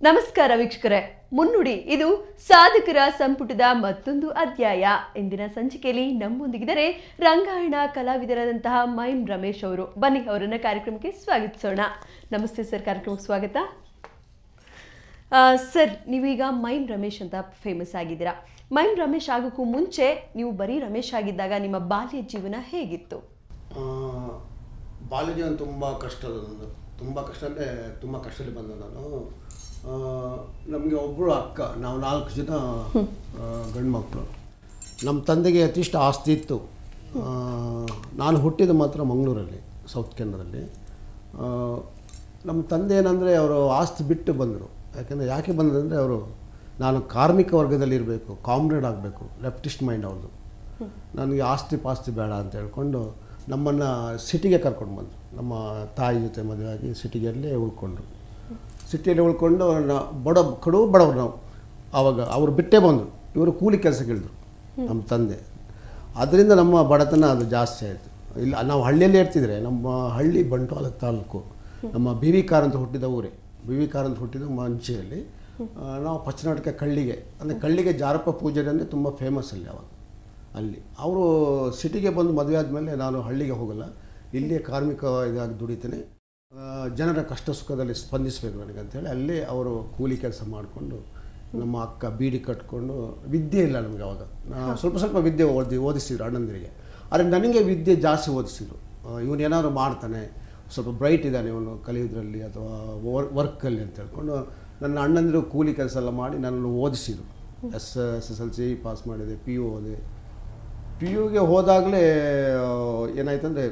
ನಮಸ್ಕಾರ ವೀಕ್ಷಕರೇ ಮುನ್ನುಡಿ ಇದು ಸಾಧಕರ ಸಂಪುಟದ ಮತ್ತೊಂದು ಅಧ್ಯಾಯ ಇಂದಿನ ಸಂಚಿಕೆಯಲ್ಲಿ ನಮ್ಮೊಂದಿಗಿದ್ದಾರೆ ರಂಗಾಯಣ ಕಲಾವಿದರಾದಂತಹ ಮೈಮ್ ರಮೇಶ್ ಅವರು ಬನ್ನಿ ಅವರನ್ನ ಕಾರ್ಯಕ್ರಮಕ್ಕೆ ಸ್ವಾಗತಿಸೋಣ ನಮಸ್ತೆ ಸರ್ ಕಾರ್ಯಕ್ರಮಕ್ಕೆ ಸ್ವಾಗತ ಆ, ಸರ್ ನೀವೀಗ ಮೈಮ್ ರಮೇಶ್ ಅಂತ ಫೇಮಸ್ ಆಗಿದ್ದೀರಾ ಮೈಮ್ ರಮೇಶ್ ಆಗೋಕ್ಕೂ ಮುಂಚೆ ನೀವು ಬರೀ ರಮೇಶ್ ಆಗಿದ್ದಾಗ ನಿಮ್ಮ ಬಾಲ್ಯ ಜೀವನ ಹೇಗಿತ್ತು ಆ, ಬಾಲ್ಯ ಜೀವನ ತುಂಬ ಕಷ್ಟದ ನಂದು ತುಂಬ ಕಷ್ಟ ಅಂದರೆ ತುಂಬ ಕಷ್ಟದಲ್ಲಿ ಬಂದ ನಾನು ನಮಗೆ ಒಬ್ಬರು ಅಕ್ಕ ನಾವು ನಾಲ್ಕು ಜನ ಗಂಡು ಮಕ್ಕಳು ನಮ್ಮ ತಂದೆಗೆ ಯಥೇಷ್ಟ ಆಸ್ತಿ ಇತ್ತು ಆ, ನಾನು ಹುಟ್ಟಿದ ಮಾತ್ರ ಮಂಗಳೂರಲ್ಲಿ ಸೌತ್ ಕೆನಡದಲ್ಲಿ ಆ, ನಮ್ಮ ತಂದೆ ಏನಂದರೆ ಅವರು ಆಸ್ತಿ ಬಿಟ್ಟು ಬಂದರು ಯಾಕೆಂದರೆ ಯಾಕೆ ಬಂದಂದರೆ ಅವರು ನಾನು ಕಾರ್ಮಿಕ ವರ್ಗದಲ್ಲಿ ಇರಬೇಕು ಕಾಮ್ರೇಡ್ ಆಗಬೇಕು ಲೆಫ್ಟಿಸ್ಟ್ ಮೈಂಡ್ ಅವ್ರದ್ದು ನನಗೆ ಆಸ್ತಿ ಪಾಸ್ತಿ ಬೇಡ ಅಂತ ಹೇಳ್ಕೊಂಡು ನಮ್ಮನ್ನು ಸಿಟಿಗೆ ಕರ್ಕೊಂಡು ಬಂದರು ನಮ್ಮ ತಾಯಿ ಜೊತೆ ಮದುವೆ ಆಗಿ ಸಿಟಿಗಲ್ಲೇ ಉಳ್ಕೊಂಡ್ರು ಸಿಟಿಯಲ್ಲಿ ಉಳ್ಕೊಂಡು ನಾ ಬಡ ಕಡು ಬಡವರು ನಾವು ಆವಾಗ ಅವರು ಬಿಟ್ಟೇ ಬಂದರು ಇವರು ಕೂಲಿ ಕೆಲಸಕ್ಕೆ ಇಳಿದ್ರು ನಮ್ಮ ತಂದೆ ಅದರಿಂದ ನಮ್ಮ ಬಡತನ ಅದು ಜಾಸ್ತಿ ಆಯಿತು ಇಲ್ಲ ನಾವು ಹಳ್ಳಿಯಲ್ಲೇ ಇರ್ತಿದ್ರೆ ನಮ್ಮ ಹಳ್ಳಿ ಬಂಟ್ವಾಳ ತಾಲೂಕು ನಮ್ಮ ಬಿ ವಿ ಕಾರ್ ಅಂತ ಹುಟ್ಟಿದ ಊರೇ ಬಿ ವಿ ಕಾರ್ ಅಂತ ಹುಟ್ಟಿದ ಮಂಚಿಯಲ್ಲಿ ಆ, ನಾವು ಪಶ್ಚಿಮಾಟಕ ಕಳ್ಳಿಗೆ ಅಂದರೆ ಕಳ್ಳಿಗೆ ಜಾರಪ್ಪ ಪೂಜಾರಿ ಅಂದರೆ ತುಂಬ ಫೇಮಸ್ ಅಲ್ಲಿ ಅವಾಗ ಅಲ್ಲಿ ಅವರು ಸಿಟಿಗೆ ಬಂದು ಮದುವೆ ಆದಮೇಲೆ ನಾನು ಹಳ್ಳಿಗೆ ಹೋಗಲ್ಲ ಇಲ್ಲಿಯೇ ಕಾರ್ಮಿಕ ಇದಾಗಿ ದುಡಿತೇನೆ ಆ, ಜನರ ಕಷ್ಟ ಸುಖದಲ್ಲಿ ಸ್ಪಂದಿಸಬೇಕು ನನಗೆ ಅಂತೇಳಿ ಅಲ್ಲೇ ಅವರು ಕೂಲಿ ಕೆಲಸ ಮಾಡಿಕೊಂಡು ನಮ್ಮ ಅಕ್ಕ ಬೀಡಿ ಕಟ್ಕೊಂಡು ವಿದ್ಯೆ ಇಲ್ಲ ನಮಗೆ ಅವಾಗ ನಾ- ಸ್ವಲ್ಪ ಸ್ವಲ್ಪ ವಿದ್ಯೆ ಓದಿ ಓದಿಸಿದ್ರು ಅಣ್ಣಂದಿರಿಗೆ ಆದರೆ ನನಗೆ ವಿದ್ಯೆ ಜಾಸ್ತಿ ಓದಿಸಿದ್ರು ಇವನು ಏನಾದ್ರು ಮಾಡ್ತಾನೆ ಸ್ವಲ್ಪ ಬ್ರೈಟ್ ಇದ್ದಾನೆ ಇವನು ಕಲಿಯೋದ್ರಲ್ಲಿ ಅಥವಾ ವರ್ಕಲ್ಲಿ ಅಂತ ಹೇಳ್ಕೊಂಡು ನನ್ನ ಅಣ್ಣಂದಿರು ಕೂಲಿ ಕೆಲಸ ಎಲ್ಲ ಮಾಡಿ ನನ್ನನ್ನು ಓದಿಸಿದ್ರು S S S L C pass ಮಾಡಿದೆ ಪಿ ಯು ಓದೆ ಪಿ ಯುಗೆ ಹೋದಾಗಲೇ ಏನಾಯ್ತಂದರೆ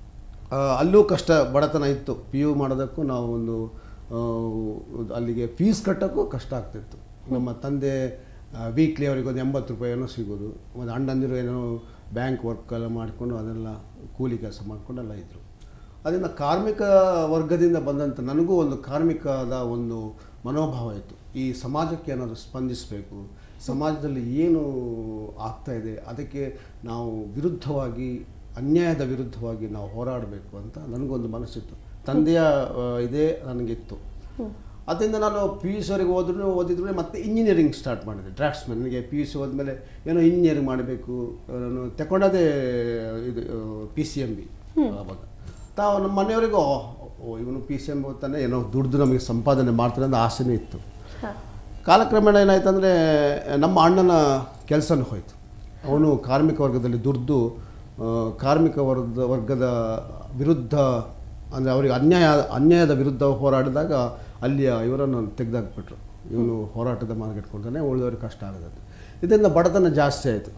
ಅಲ್ಲೂ ಕಷ್ಟ ಬಡತನ ಇತ್ತು ಪಿ ಯು ಮಾಡೋದಕ್ಕೂ ನಾವು ಒಂದು ಆ, ಅಲ್ಲಿಗೆ ಫೀಸ್ ಕಟ್ಟೋಕ್ಕೂ ಕಷ್ಟ ಆಗ್ತಿತ್ತು ನಮ್ಮ ತಂದೆ ವೀಕ್ಲಿ ಅವರಿಗೆ ಒಂದು ಎಂಬತ್ತು ರೂಪಾಯಿ ಏನೋ ಸಿಗೋದು ಒಂದು ಅಣ್ಣಂದಿರು ಏನೋ ಬ್ಯಾಂಕ್ ವರ್ಕ್ ಎಲ್ಲ ಮಾಡಿಕೊಂಡು ಅದೆಲ್ಲ ಕೂಲಿ ಕೆಲಸ ಮಾಡ್ಕೊಂಡೆಲ್ಲ ಇದ್ದರು ಅದರಿಂದ ಕಾರ್ಮಿಕ ವರ್ಗದಿಂದ ಬಂದಂಥ ನನಗೂ ಒಂದು ಕಾರ್ಮಿಕದ ಒಂದು ಮನೋಭಾವ ಇತ್ತು ಈ ಸಮಾಜಕ್ಕೆ ಏನಾದರೂ ಸ್ಪಂದಿಸಬೇಕು ಸಮಾಜದಲ್ಲಿ ಏನು ಆಗ್ತಾ ಇದೆ ಅದಕ್ಕೆ ನಾವು ವಿರುದ್ಧವಾಗಿ ಅನ್ಯಾಯದ ವಿರುದ್ಧವಾಗಿ ನಾವು ಹೋರಾಡಬೇಕು ಅಂತ ನನಗೊಂದು ಮನಸ್ಸಿತ್ತು ತಂದೆಯ ಆ, ಇದೇ ನನಗಿತ್ತು ಅದರಿಂದ ನಾನು ಪಿ ಯು ಸಿವರೆಗೆ ಹೋದ್ರೂ ಓದಿದ್ರು ಮತ್ತೆ ಇಂಜಿನಿಯರಿಂಗ್ ಸ್ಟಾರ್ಟ್ ಮಾಡಿದೆ ಡ್ರಾಫ್ಟ್ಸ್ಮನ್ ನನಗೆ ಪಿ ಯು ಸಿ ಹೋದ್ಮೇಲೆ ಏನೋ ಇಂಜಿನಿಯರಿಂಗ್ ಮಾಡಬೇಕು ನಾನು ತಗೊಂಡದೇ ಇದು ಪಿ ಸಿ ಎಮ್ ಬಿ ಅವಾಗ ತಾವು ನಮ್ಮ ಮನೆಯವರಿಗೂ ಓ ಇವನು ಪಿ ಸಿ ಎಮ್ ಓದ್ತಾನೆ ಏನೋ ದುಡ್ದು ನಮಗೆ ಸಂಪಾದನೆ ಮಾಡ್ತಾನೆ ಅಂತ ಆಸೆನೇ ಇತ್ತು ಕಾಲಕ್ರಮೇಣ ಏನಾಯ್ತಂದರೆ ನಮ್ಮ ಅಣ್ಣನ ಕೆಲಸನೂ ಹೋಯಿತು ಅವನು ಕಾರ್ಮಿಕ ವರ್ಗದಲ್ಲಿ ದುಡ್ದು ಆ, ಕಾರ್ಮಿಕ ವರ್ಗದ ವರ್ಗದ ವಿರುದ್ಧ ಅಂದರೆ ಅವರಿಗೆ ಅನ್ಯಾಯ ಅನ್ಯಾಯದ ವಿರುದ್ಧ ಹೋರಾಡಿದಾಗ ಅಲ್ಲಿಯ ಇವರನ್ನು ತೆಗೆದಾಕ್ಬಿಟ್ರು ಇವನು ಹೋರಾಟದ ಮಾರ್ಗಿಟ್ಕೊಳ್ತಾನೆ ಉಳಿದವ್ರಿಗೆ ಕಷ್ಟ ಆಗುತ್ತೆ ಇದರಿಂದ ಬಡತನ ಜಾಸ್ತಿ ಆಯಿತು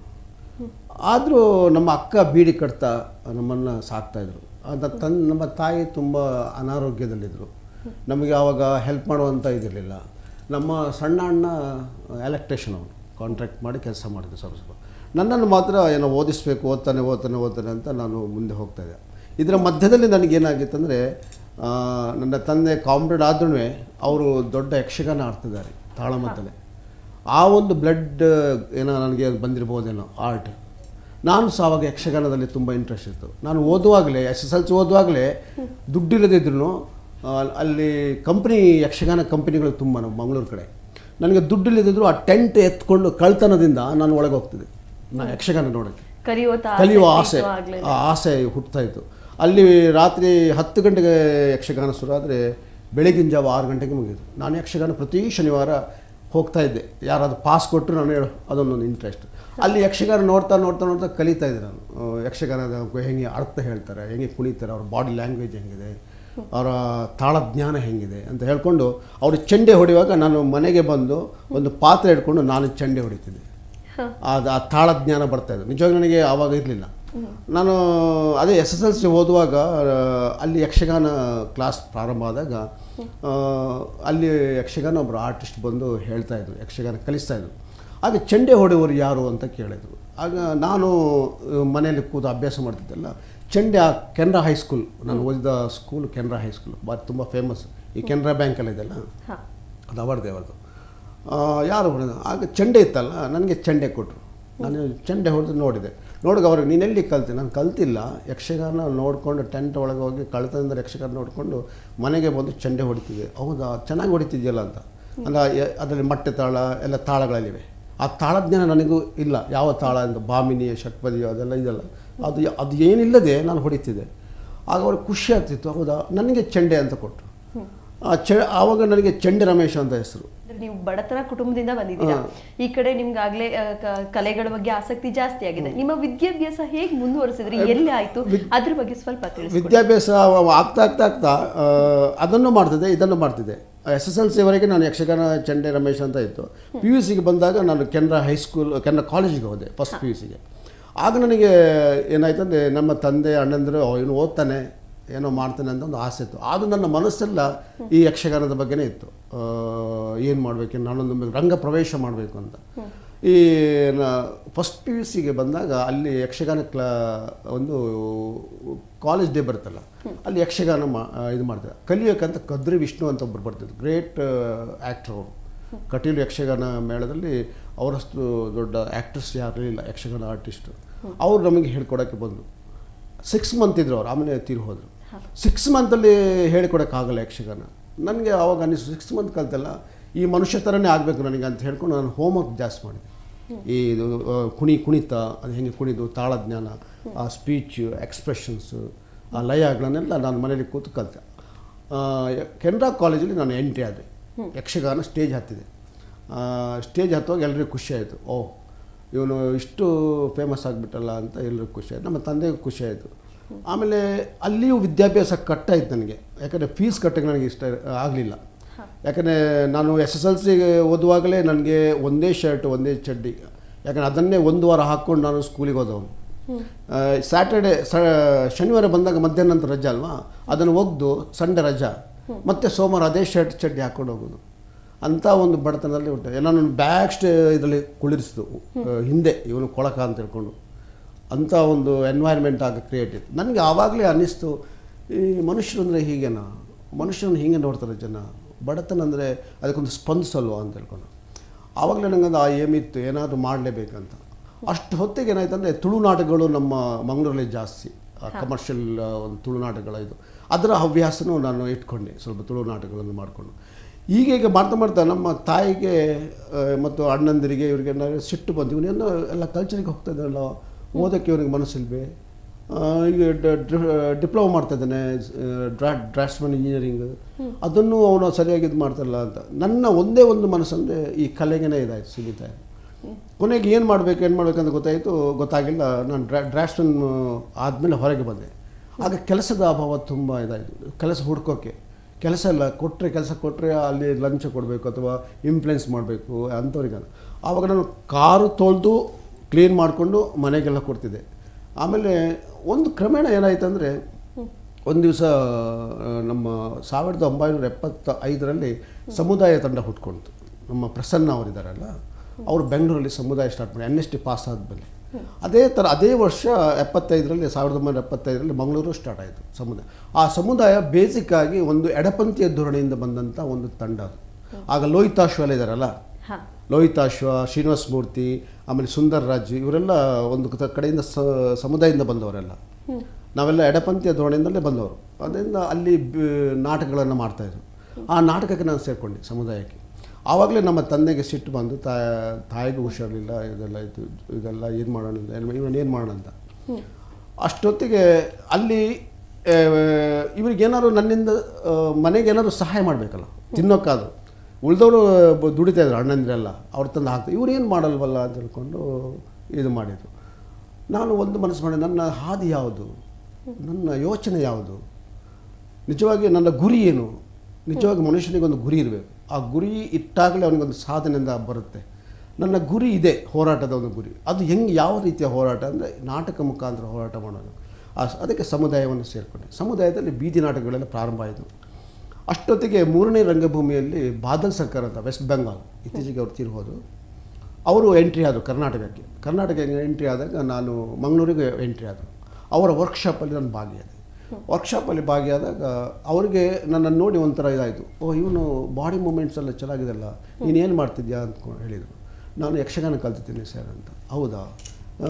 ಆದರೂ ನಮ್ಮ ಅಕ್ಕ ಬೀಡಿ ಕಟ್ತಾ ನಮ್ಮನ್ನು ಸಾಕ್ತಾಯಿದ್ರು ಅದ ತನ್ ನಮ್ಮ ತಾಯಿ ತುಂಬ ಅನಾರೋಗ್ಯದಲ್ಲಿದ್ದರು ನಮಗೆ ಆವಾಗ ಹೆಲ್ಪ್ ಮಾಡುವಂಥ ಇದಿರಲಿಲ್ಲ ನಮ್ಮ ಸಣ್ಣ ಅಣ್ಣ ಎಲೆಕ್ಟ್ರಿಷನ್ ಅವನು ಕಾಂಟ್ರಾಕ್ಟ್ ಮಾಡಿ ಕೆಲಸ ಮಾಡಿದ್ರು ಸ್ವಲ್ಪ ಸ್ವಲ್ಪ ನನ್ನನ್ನು ಮಾತ್ರ ಏನೋ ಓದಿಸ್ಬೇಕು ಓದ್ತಾನೆ ಓದ್ತಾನೆ ಓದ್ತಾನೆ ಅಂತ ನಾನು ಮುಂದೆ ಹೋಗ್ತಾಯಿದ್ದೆ ಇದರ ಮಧ್ಯದಲ್ಲಿ ನನಗೇನಾಗಿತ್ತಂದರೆ ನನ್ನ ತಂದೆ ಕಾಮ್ರೇಡ್ ಆದ್ರೂ ಅವರು ದೊಡ್ಡ ಯಕ್ಷಗಾನ ಆಡ್ತಿದ್ದಾರೆ ತಾಳಮದ್ದಲೆ ಆ ಒಂದು ಬ್ಲಡ್ ಏನೋ ನನಗೆ ಬಂದಿರ್ಬೋದೇನೋ ಆರ್ಟ್ ನಾನು ಸಹ ಆವಾಗ ಯಕ್ಷಗಾನದಲ್ಲಿ ತುಂಬ ಇಂಟ್ರೆಸ್ಟ್ ಇತ್ತು ನಾನು ಓದುವಾಗಲೇ ಎಸ್ ಎಸ್ ಎಲ್ ಸಿ ಓದುವಾಗಲೇ ದುಡ್ಡಿಲ್ಲದಿದ್ರು ಅಲ್ಲಿ ಕಂಪ್ನಿ ಯಕ್ಷಗಾನ ಕಂಪ್ನಿಗಳು ತುಂಬ ನಮ್ಮ ಮಂಗಳೂರು ಕಡೆ ನನಗೆ ದುಡ್ಡಿಲ್ಲದಿದ್ರು ಆ ಟೆಂಟ್ ಎತ್ಕೊಂಡು ಕಳ್ತನದಿಂದ ನಾನು ಒಳಗೆ ಹೋಗ್ತಿದ್ದೆ ನಾ ಯಕ್ಷಗಾನ ನೋಡೋಕ್ಕೆ ಕಲಿಯುವ ಕಲಿಯುವ ಆಸೆ ಆ ಆಸೆ ಹುಟ್ತಾ ಇತ್ತು ಅಲ್ಲಿ ರಾತ್ರಿ ಹತ್ತು ಗಂಟೆಗೆ ಯಕ್ಷಗಾನ ಶುರು ಆದರೆ ಬೆಳಗಿನ ಜಾವ ಆರು ಗಂಟೆಗೆ ಮುಗಿಯಿತು ನಾನು ಯಕ್ಷಗಾನ ಪ್ರತಿ ಶನಿವಾರ ಹೋಗ್ತಾ ಇದ್ದೆ ಯಾರಾದ್ರು ಪಾಸ್ ಕೊಟ್ಟರು ನಾನು ಹೇಳು ಅದೊಂದೊಂದು ಇಂಟ್ರೆಸ್ಟ್ ಅಲ್ಲಿ ಯಕ್ಷಗಾನ ನೋಡ್ತಾ ನೋಡ್ತಾ ನೋಡ್ತಾ ಕಲಿತಾ ಇದ್ದೆ ನಾನು ಆ, ಯಕ್ಷಗಾನದ ಹೆಂಗೆ ಅರ್ಥ ಹೇಳ್ತಾರೆ ಹೆಂಗೆ ಕುಣಿತಾರೆ ಅವ್ರ ಬಾಡಿ ಲ್ಯಾಂಗ್ವೇಜ್ ಹೆಂಗಿದೆ ಅವರ ತಾಳಜ್ಞಾನ ಹೆಂಗಿದೆ ಅಂತ ಹೇಳ್ಕೊಂಡು ಅವರು ಚೆಂಡೆ ಹೊಡೆಯುವಾಗ ನಾನು ಮನೆಗೆ ಬಂದು ಒಂದು ಪಾತ್ರೆ ಹಿಡ್ಕೊಂಡು ನಾನು ಚೆಂಡೆ ಹೊಡಿತಿದ್ದೆ ಅದು ಆ ತಾಳಜ್ಞಾನ ಬರ್ತಾಯಿದ್ದು ನಿಜವಾಗಿ ನನಗೆ ಆವಾಗ ಇರಲಿಲ್ಲ ನಾನು ಅದೇ ಎಸ್ ಎಸ್ ಎಲ್ ಸಿ ಓದುವಾಗ ಆ, ಅಲ್ಲಿ ಯಕ್ಷಗಾನ ಕ್ಲಾಸ್ ಪ್ರಾರಂಭ ಆದಾಗ ಆ, ಅಲ್ಲಿ ಯಕ್ಷಗಾನ ಒಬ್ಬರು ಆರ್ಟಿಸ್ಟ್ ಬಂದು ಹೇಳ್ತಾ ಇದ್ರು ಯಕ್ಷಗಾನ ಕಲಿಸ್ತಾ ಇದ್ರು ಆಗ ಚೆಂಡೆ ಹೊಡೆಯುವವರು ಯಾರು ಅಂತ ಕೇಳಿದರು ಆಗ ನಾನು ಆ, ಮನೆಯಲ್ಲಿ ಕೂತು ಅಭ್ಯಾಸ ಮಾಡ್ತಿದ್ದೆಲ್ಲ ಚೆಂಡೆ ಆ ಕೆನರಾ ಹೈಸ್ಕೂಲ್ ನಾನು ಓದಿದ ಸ್ಕೂಲ್ ಕೆನರಾ ಹೈಸ್ಕೂಲ್ ಬಾ ತುಂಬ ಫೇಮಸ್ ಈ ಕೆನರಾ ಬ್ಯಾಂಕಲ್ಲಿ ಇದೆಲ್ಲ ಹಾಂ ಅದು ಅವರದೇ ಅವರದು ಯಾರು ಹೊಡೆದ ಆಗ ಚೆಂಡೆ ಇತ್ತಲ್ಲ ನನಗೆ ಚೆಂಡೆ ಕೊಟ್ಟರು ನಾನು ಚೆಂಡೆ ಹೊಡೆದು ನೋಡಿದೆ ನೋಡಿದಾಗ ಅವ್ರಿಗೆ ನೀನೆಲ್ಲಿ ಕಲ್ತೆ ನಾನು ಕಲ್ತಿಲ್ಲ ಯಕ್ಷಗಾನ ನೋಡಿಕೊಂಡು ಟೆಂಟ್ ಒಳಗೆ ಹೋಗಿ ಕಳ್ತನದಿಂದ ಯಕ್ಷಗಾನ ನೋಡಿಕೊಂಡು ಮನೆಗೆ ಬಂದು ಚೆಂಡೆ ಹೊಡಿತಿದ್ದೆ ಹೌದಾ ಚೆನ್ನಾಗಿ ಹೊಡಿತಿದ್ಯಲ್ಲ ಅಂತ ಅಂದ್ರೆ ಎ- ಅದರಲ್ಲಿ ಮಟ್ಟೆ ತಾಳ ಎಲ್ಲ ತಾಳಗಳಲ್ಲಿವೆ ಆ ತಾಳಜ್ಞಾನ ನನಗೂ ಇಲ್ಲ ಯಾವ ತಾಳ ಅಂತ ಬಾಮಿನಿ ಷಟ್ಪದಿಯೋ ಅದೆಲ್ಲ ಇದೆಲ್ಲ ಅದು ಯ- ಅದು ಏನಿಲ್ಲದೆ ನಾನು ಹೊಡಿತಿದ್ದೆ ಆಗ ಅವ್ರಿಗೆ ಖುಷಿ ಆಗ್ತಿತ್ತು ಹೌದಾ ನನಗೆ ಚೆಂಡೆ ಅಂತ ಕೊಟ್ಟರು ಆ ಚೆ ಆವಾಗ ನನಗೆ ಚೆಂಡೆ ರಮೇಶ್ ಅಂತ ಹೆಸರು ಅಂದ್ರೆ ನೀವು ಬಡತನ ಕುಟುಂಬದಿಂದ ಬಂದಿದ್ದೀರಾ ಈ ಕಡೆ ನಿಮ್ಗಾಗ್ಲೇ ಆ, ಕ- ಕಲೆಗಳ ಬಗ್ಗೆ ಆಸಕ್ತಿ ಜಾಸ್ತಿ ಆಗಿದೆ ನಿಮ್ಮ ವಿದ್ಯಾಭ್ಯಾಸ ಹೇಗೆ ಮುಂದುವರಿಸಿದ್ರಿ ಎಲ್ಲಿ ಆಯ್ತು ಅದ್ರ ಬಗ್ಗೆ ಸ್ವಲ್ಪ ತಿಳಿಸಿ ವಿದ್ಯಾಭ್ಯಾಸ ಆಗ್ತಾ ಆಗ್ತಾ ಆಗ್ತಾ ಆ, ಅದನ್ನು ಮಾಡ್ತಿದ್ದೆ ಇದನ್ನು ಮಾಡ್ತಿದ್ದೆ ಎಸ್ ಎಸ್ ಎಲ್ ಸಿವರೆಗೆ ನಾನು ಯಕ್ಷಗಾನ ಚಂಡೆ ರಮೇಶ್ ಅಂತ ಇತ್ತು ಪಿ ಯು ಸಿಗೆ ಬಂದಾಗ ನಾನು ಕೆನರಾ ಹೈಸ್ಕೂಲ್ ಕೆನರಾ ಕಾಲೇಜಿಗೆ ಹೋದೆ ಫಸ್ಟ್ ಪಿ ಯು ಸಿಗೆ ಆಗ ನನಗೆ ಏನಾಯ್ತಂದರೆ ನಮ್ಮ ತಂದೆ ಅಣ್ಣಂದರು ಇವನು ಓದ್ತಾನೆ ಏನೋ ಮಾಡ್ತಾನೆ ಅಂತ ಒಂದು ಆಸೆ ಇತ್ತು ಅದು ನನ್ನ ಮನಸ್ಸೆಲ್ಲ ಈ ಯಕ್ಷಗಾನದ ಬಗ್ಗೆನೇ ಇತ್ತು ಏನು ಮಾಡಬೇಕು ನಾನೊಂದು ರಂಗ ಪ್ರವೇಶ ಮಾಡಬೇಕು ಅಂತ ಈ ಫಸ್ಟ್ ಪಿ ಯು ಸಿಗೆ ಬಂದಾಗ ಅಲ್ಲಿ ಯಕ್ಷಗಾನ ಕ್ಲಾ ಒಂದು ಕಾಲೇಜ್ ಡೇ ಬರುತ್ತಲ್ಲ ಅಲ್ಲಿ ಯಕ್ಷಗಾನ ಮಾ ಆ, ಇದು ಮಾಡ್ತಾರೆ ಕಲಿಯೋಕ್ಕಂತ ಕದ್ರಿ ವಿಷ್ಣು ಅಂತ ಒಬ್ಬರು ಬರ್ತಿದ್ರು ಗ್ರೇಟ್ ಆ್ಯಕ್ಟ್ರ್ ಅವರು ಕಟೀಲು ಯಕ್ಷಗಾನ ಮೇಳದಲ್ಲಿ ಅವರಷ್ಟು ದೊಡ್ಡ ಆ್ಯಕ್ಟರ್ಸ್ ಯಾರು ಇಲ್ಲ ಯಕ್ಷಗಾನ ಆರ್ಟಿಸ್ಟು ಅವ್ರು ನಮಗೆ ಹೇಳ್ಕೊಡೋಕ್ಕೆ ಬಂದರು ಸಿಕ್ಸ್ ಮಂತ್ ಇದ್ರು ಅವ್ರು ಆಮೇಲೆ ತೀರಿ ಹೋದರು ಸಿಕ್ಸ್ ಮಂತಲ್ಲಿ ಹೇಳಿಕೊಡೋಕ್ಕಾಗಲ್ಲ ಯಕ್ಷಗಾನ ನನಗೆ ಆವಾಗ ಅನ್ನಿಸ್ತು ಸಿಕ್ಸ್ ಮಂತ್ ಕಲ್ತಲ್ಲ ಈ ಮನುಷ್ಯ ಥರನೇ ಆಗಬೇಕು ನನಗೆ ಅಂತ ಹೇಳ್ಕೊಂಡು ನಾನು ಹೋಮ್ವರ್ಕ್ ಜಾಸ್ತಿ ಮಾಡಿದೆ ಈ ಇದು ಆ, ಕುಣಿ ಕುಣಿತ ಅದು ಹೆಂಗೆ ಕುಣಿದು ತಾಳಜ್ಞಾನ ಆ ಸ್ಪೀಚ್ ಎಕ್ಸ್ಪ್ರೆಷನ್ಸು ಆ ಲಯಗಳನ್ನೆಲ್ಲ ನಾನು ಮನೇಲಿ ಕೂತು ಕಲಿತೆ ಕೆನರಾ ಕಾಲೇಜಲ್ಲಿ ನಾನು ಎಂಟ್ರಿ ಆದೆ ಯಕ್ಷಗಾನ ಸ್ಟೇಜ್ ಹತ್ತಿದೆ ಸ್ಟೇಜ್ ಹತ್ತುವಾಗ ಎಲ್ರಿಗೂ ಖುಷಿ ಆಯಿತು ಓ ಇವನು ಇಷ್ಟು ಫೇಮಸ್ ಆಗಿಬಿಟ್ಟಲ್ಲ ಅಂತ ಎಲ್ರಿಗೂ ಖುಷಿ ಆಯಿತು ನಮ್ಮ ತಂದೆಗೂ ಖುಷಿ ಆಯಿತು ಆಮೇಲೆ ಅಲ್ಲಿಯೂ ವಿದ್ಯಾಭ್ಯಾಸ ಕಟ್ಟಾಯಿತು ನನಗೆ ಯಾಕಂದರೆ ಫೀಸ್ ಕಟ್ಟಕ್ಕೆ ನನಗೆ ಇಷ್ಟ ಆಗಲಿಲ್ಲ ಯಾಕಂದರೆ ನಾನು ಎಸ್ ಎಸ್ ಎಲ್ ಸಿಗೆ ಓದುವಾಗಲೇ ನನಗೆ ಒಂದೇ ಶರ್ಟ್ ಒಂದೇ ಚಡ್ಡಿ ಯಾಕಂದರೆ ಅದನ್ನೇ ಒಂದು ವಾರ ಹಾಕ್ಕೊಂಡು ನಾನು ಸ್ಕೂಲಿಗೆ ಹೋದವನು ಸ್ಯಾಟರ್ಡೆ ಸ ಶನಿವಾರ ಬಂದಾಗ ಮಧ್ಯಾಹ್ನ ನಂತರ ರಜೆ ಅಲ್ವಾ ಅದನ್ನು ಒಗೆದು ಸಂಡೆ ರಜಾ ಮತ್ತೆ ಸೋಮವಾರ ಅದೇ ಶರ್ಟ್ ಚಡ್ಡಿ ಹಾಕ್ಕೊಂಡು ಹೋಗೋದು ಅಂಥ ಒಂದು ಬಡತನದಲ್ಲಿ ಉಂಟು ಎಲ್ಲ ನನ್ನ ಬ್ಯಾಕ್ ಸ್ಟೇ ಇದರಲ್ಲಿ ಕುಳಿರಿಸಿತು ಹಿಂದೆ ಇವನು ಕೊಳಕ ಅಂತ ಹೇಳ್ಕೊಂಡು ಅಂಥ ಒಂದು ಎನ್ವೈರ್ಮೆಂಟ್ ಆಗ ಕ್ರಿಯೇಟ್ ಇತ್ತು ನನಗೆ ಆವಾಗಲೇ ಅನ್ನಿಸ್ತು ಈ ಮನುಷ್ಯರು ಅಂದರೆ ಹೀಗೇನಾ ಮನುಷ್ಯರನ್ನು ಹೀಗೆ ನೋಡ್ತಾರೆ ಜನ ಬಡತನ ಅಂದರೆ ಅದಕ್ಕೊಂದು ಸ್ಪಂದಿಸಲ್ವಾ ಅಂತ ಹೇಳ್ಕೊಂಡು ಆವಾಗಲೇ ನನಗೊಂದು ಆ ಏಮಿತ್ತು ಏನಾದರೂ ಮಾಡಲೇಬೇಕಂತ ಅಷ್ಟು ಹೊತ್ತಿಗೆ ಏನಾಯ್ತು ಅಂದರೆ ತುಳುನಾಟಗಳು ನಮ್ಮ ಮಂಗಳೂರಲ್ಲಿ ಜಾಸ್ತಿ ಕಮರ್ಷಿಯಲ್ ಒಂದು ತುಳುನಾಟಗಳ ಇದು ಅದರ ಹವ್ಯಾಸನೂ ನಾನು ಇಟ್ಕೊಂಡೆ ಸ್ವಲ್ಪ ತುಳುನಾಟಗಳನ್ನು ಮಾಡಿಕೊಂಡು ಈಗ ಈಗ ಮಾಡ್ತಾ ಮಾಡ್ತಾ ನಮ್ಮ ತಾಯಿಗೆ ಆ, ಮತ್ತು ಅಣ್ಣಂದಿರಿಗೆ ಇವರಿಗೆ ಏನಾದ್ರು ಸಿಟ್ಟು ಬಂತು ಇವನೇನೋ ಎಲ್ಲ ಕಲ್ಚರಿಗೆ ಹೋಗ್ತಾ ಇದ್ದಾರಲ್ಲ ಓದೋಕ್ಕೆ ಇವನಿಗೆ ಮನಸ್ಸಿಲ್ವೇ ಆ, ಈಗ ಡಿಪ್ಲೊಮಾ ಮಾಡ್ತಾ ಇದ್ದಾನೆ ಡ್ರಾ ಡ್ರಾಫ್ಟ್ಸ್ಮನ್ ಇಂಜಿನಿಯರಿಂಗ್ ಅದನ್ನು ಅವನು ಸರಿಯಾಗಿ ಇದು ಮಾಡ್ತಾರಲ್ಲ ಅಂತ ನನ್ನ ಒಂದೇ ಒಂದು ಮನಸ್ಸಂದರೆ ಈ ಕಲೆಗೇನೆ ಇದಾಯಿತು ಸೀಮಿತ ಆಯ್ತು. ಕೊನೆಗೆ ಏನು ಮಾಡಬೇಕು ಏನು ಮಾಡಬೇಕಂತ ಗೊತ್ತಾಯಿತು ಗೊತ್ತಾಗಿಲ್ಲ ನಾನು ಡ್ರಾ ಡ್ರಾಫ್ಟ್ಸ್ಮನ್ ಆದಮೇಲೆ ಹೊರಗೆ ಬಂದೆ ಆಗ ಕೆಲಸದ ಅಭಾವ ತುಂಬ ಇದಾಯಿತು ಕೆಲಸ ಹುಡ್ಕೋಕ್ಕೆ ಕೆಲಸ ಇಲ್ಲ ಕೊಟ್ಟರೆ ಕೆಲಸ ಕೊಟ್ಟರೆ ಅಲ್ಲಿ ಲಂಚ ಕೊಡಬೇಕು ಅಥವಾ ಇಂಪ್ಲೆನ್ಸ್ ಮಾಡಬೇಕು ಅಂಥವ್ರಿಗೆ ಆವಾಗ ನಾನು ಕಾರು ತೊಳೆದು ಕ್ಲೀನ್ ಮಾಡಿಕೊಂಡು ಮನೆಗೆಲ್ಲ ಕೊಡ್ತಿದ್ದೆ ಆಮೇಲೆ ಒಂದು ಕ್ರಮೇಣ ಏನಾಯ್ತು ಅಂದರೆ ಒಂದು ದಿವಸ ನಮ್ಮ ಸಾವಿರದ ಒಂಬೈನೂರ ಎಪ್ಪತ್ತ ಐದರಲ್ಲಿ ಸಮುದಾಯ ತಂಡ ಹುಟ್ಕೊಳ್ತು ನಮ್ಮ ಪ್ರಸನ್ನ ಅವರಿದ್ದಾರಲ್ಲ ಅವರು ಬೆಂಗಳೂರಲ್ಲಿ ಸಮುದಾಯ ಸ್ಟಾರ್ಟ್ ಮಾಡಿ ಎನ್ ಎಸ್ ಟಿ ಪಾಸ್ ಆದಮೇಲೆ ಅದೇ ಥರ ಅದೇ ವರ್ಷ ಎಪ್ಪತ್ತೈದರಲ್ಲಿ ಸಾವಿರದ ಒಂಬೈನೂರ ಎಪ್ಪತ್ತೈದರಲ್ಲಿ ಮಂಗಳೂರು ಸ್ಟಾರ್ಟ್ ಆಯಿತು ಸಮುದಾಯ ಆ ಸಮುದಾಯ ಬೇಸಿಕ್ಕಾಗಿ ಒಂದು ಎಡಪಂಥೀಯ ಧೋರಣೆಯಿಂದ ಬಂದಂಥ ಒಂದು ತಂಡ ಅದು ಆಗ ಲೋಹಿತಾಶ್ವ ಎಲ್ಲ ಇದ್ದಾರಲ್ಲ ಹಾ ಲೋಹಿತಾಶ್ವ ಶ್ರೀನಿವಾಸ ಮೂರ್ತಿ ಆಮೇಲೆ ಸುಂದರ್ ರಾಜ್ ಇವರೆಲ್ಲ ಒಂದು ಕ- ಕಡೆಯಿಂದ ಸ ಸಮುದಾಯದಿಂದ ಬಂದವರೆಲ್ಲ ನಾವೆಲ್ಲ ಎಡಪಂಥೀಯ ಧೋರಣೆಯಿಂದಲೇ ಬಂದವರು ಅದರಿಂದ ಅಲ್ಲಿ ಬ- ನಾಟಕಗಳನ್ನು ಮಾಡ್ತಾಯಿದ್ರು ಆ ನಾಟಕಕ್ಕೆ ನಾನು ಸೇರಿಕೊಂಡೆ ಸಮುದಾಯಕ್ಕೆ ಆವಾಗಲೇ ನಮ್ಮ ತಂದೆಗೆ ಸಿಟ್ಟು ಬಂದು ತಾ ತಾಯಿಗೂ ಹುಷಾರಿಲ್ಲ ಇದೆಲ್ಲ ಇದು ಇದೆಲ್ಲ ಏನು ಮಾಡೋಣ ಇವನು ಏನು ಮಾಡೋಣ ಅಂತ ಅಷ್ಟೊತ್ತಿಗೆ ಅಲ್ಲಿ ಆ, ಇವ್ರಿಗೇನಾದ್ರು ನನ್ನಿಂದ ಆ, ಮನೆಗೇನಾದ್ರು ಸಹಾಯ ಮಾಡಬೇಕಲ್ಲ ತಿನ್ನೋಕ್ಕಾದ್ರು ಉಳಿದವರು ದುಡಿತಾ ಇದ್ರು ಅಣ್ಣಂದಿರೆಲ್ಲ ಅವ್ರು ತಂದು ಹಾಕ್ತಾರೆ ಇವ್ರು ಏನು ಮಾಡಲ್ವಲ್ಲ ಅಂತ ಹೇಳ್ಕೊಂಡು ಇದು ಮಾಡಿದರು ನಾನು ಒಂದು ಮನಸ್ಸು ಮಾಡಿ ನನ್ನ ಹಾದಿ ಯಾವುದು ನನ್ನ ಯೋಚನೆ ಯಾವುದು ನಿಜವಾಗಿ ನನ್ನ ಗುರಿ ಏನು ನಿಜವಾಗಿ ಮನುಷ್ಯನಿಗೆ ಒಂದು ಗುರಿ ಇರಬೇಕು ಆ ಗುರಿ ಇಟ್ಟಾಗಲೇ ಅವನಿಗೊಂದು ಸಾಧನೆಯಿಂದ ಬರುತ್ತೆ ನನ್ನ ಗುರಿ ಇದೆ ಹೋರಾಟದ ಒಂದು ಗುರಿ ಅದು ಹೆಂಗೆ ಯಾವ ರೀತಿಯ ಹೋರಾಟ ಅಂದರೆ ನಾಟಕ ಮುಖಾಂತರ ಹೋರಾಟ ಮಾಡೋದು ಆ ಸ- ಅದಕ್ಕೆ ಸಮುದಾಯವನ್ನು ಸೇರಿಕೊಂಡೆ ಸಮುದಾಯದಲ್ಲಿ ಬೀದಿ ನಾಟಕಗಳೆಲ್ಲ ಪ್ರಾರಂಭ ಆಯಿತು ಅಷ್ಟೊತ್ತಿಗೆ ಮೂರನೇ ರಂಗಭೂಮಿಯಲ್ಲಿ ಬಾದಲ್ ಸರ್ಕಾರ ಅಂತ ವೆಸ್ಟ್ ಬೆಂಗಾಲ್ ಇತ್ತೀಚೆಗೆ ಅವ್ರು ತೀರ್ಹೋದು ಅವರು ಎಂಟ್ರಿ ಆದರು ಕರ್ನಾಟಕಕ್ಕೆ ಕರ್ನಾಟಕಕ್ಕೆ ಎಂಟ್ರಿ ಆದಾಗ ನಾನು ಮಂಗಳೂರಿಗೆ ಎಂಟ್ರಿ ಆದರು ಅವರ ವರ್ಕ್ಶಾಪಲ್ಲಿ ನಾನು ಭಾಗಿಯಾದೆ ವರ್ಕ್ಶಾಪಲ್ಲಿ ಭಾಗಿಯಾದಾಗ ಅವರಿಗೆ ನನ್ನನ್ನು ನೋಡಿ ಒಂಥರ ಇದಾಯಿತು ಓ ಇವನು ಬಾಡಿ ಮೂಮೆಂಟ್ಸ್ ಎಲ್ಲ ಚೆನ್ನಾಗಿದೆಲ್ಲ ನೀನೇನು ಮಾಡ್ತಿದ್ಯಾ ಅಂತ ಹೇಳಿದರು ನಾನು ಯಕ್ಷಗಾನ ಕಲ್ತಿದ್ದೀನಿ ಸರ್ ಅಂತ ಹೌದಾ ಆ,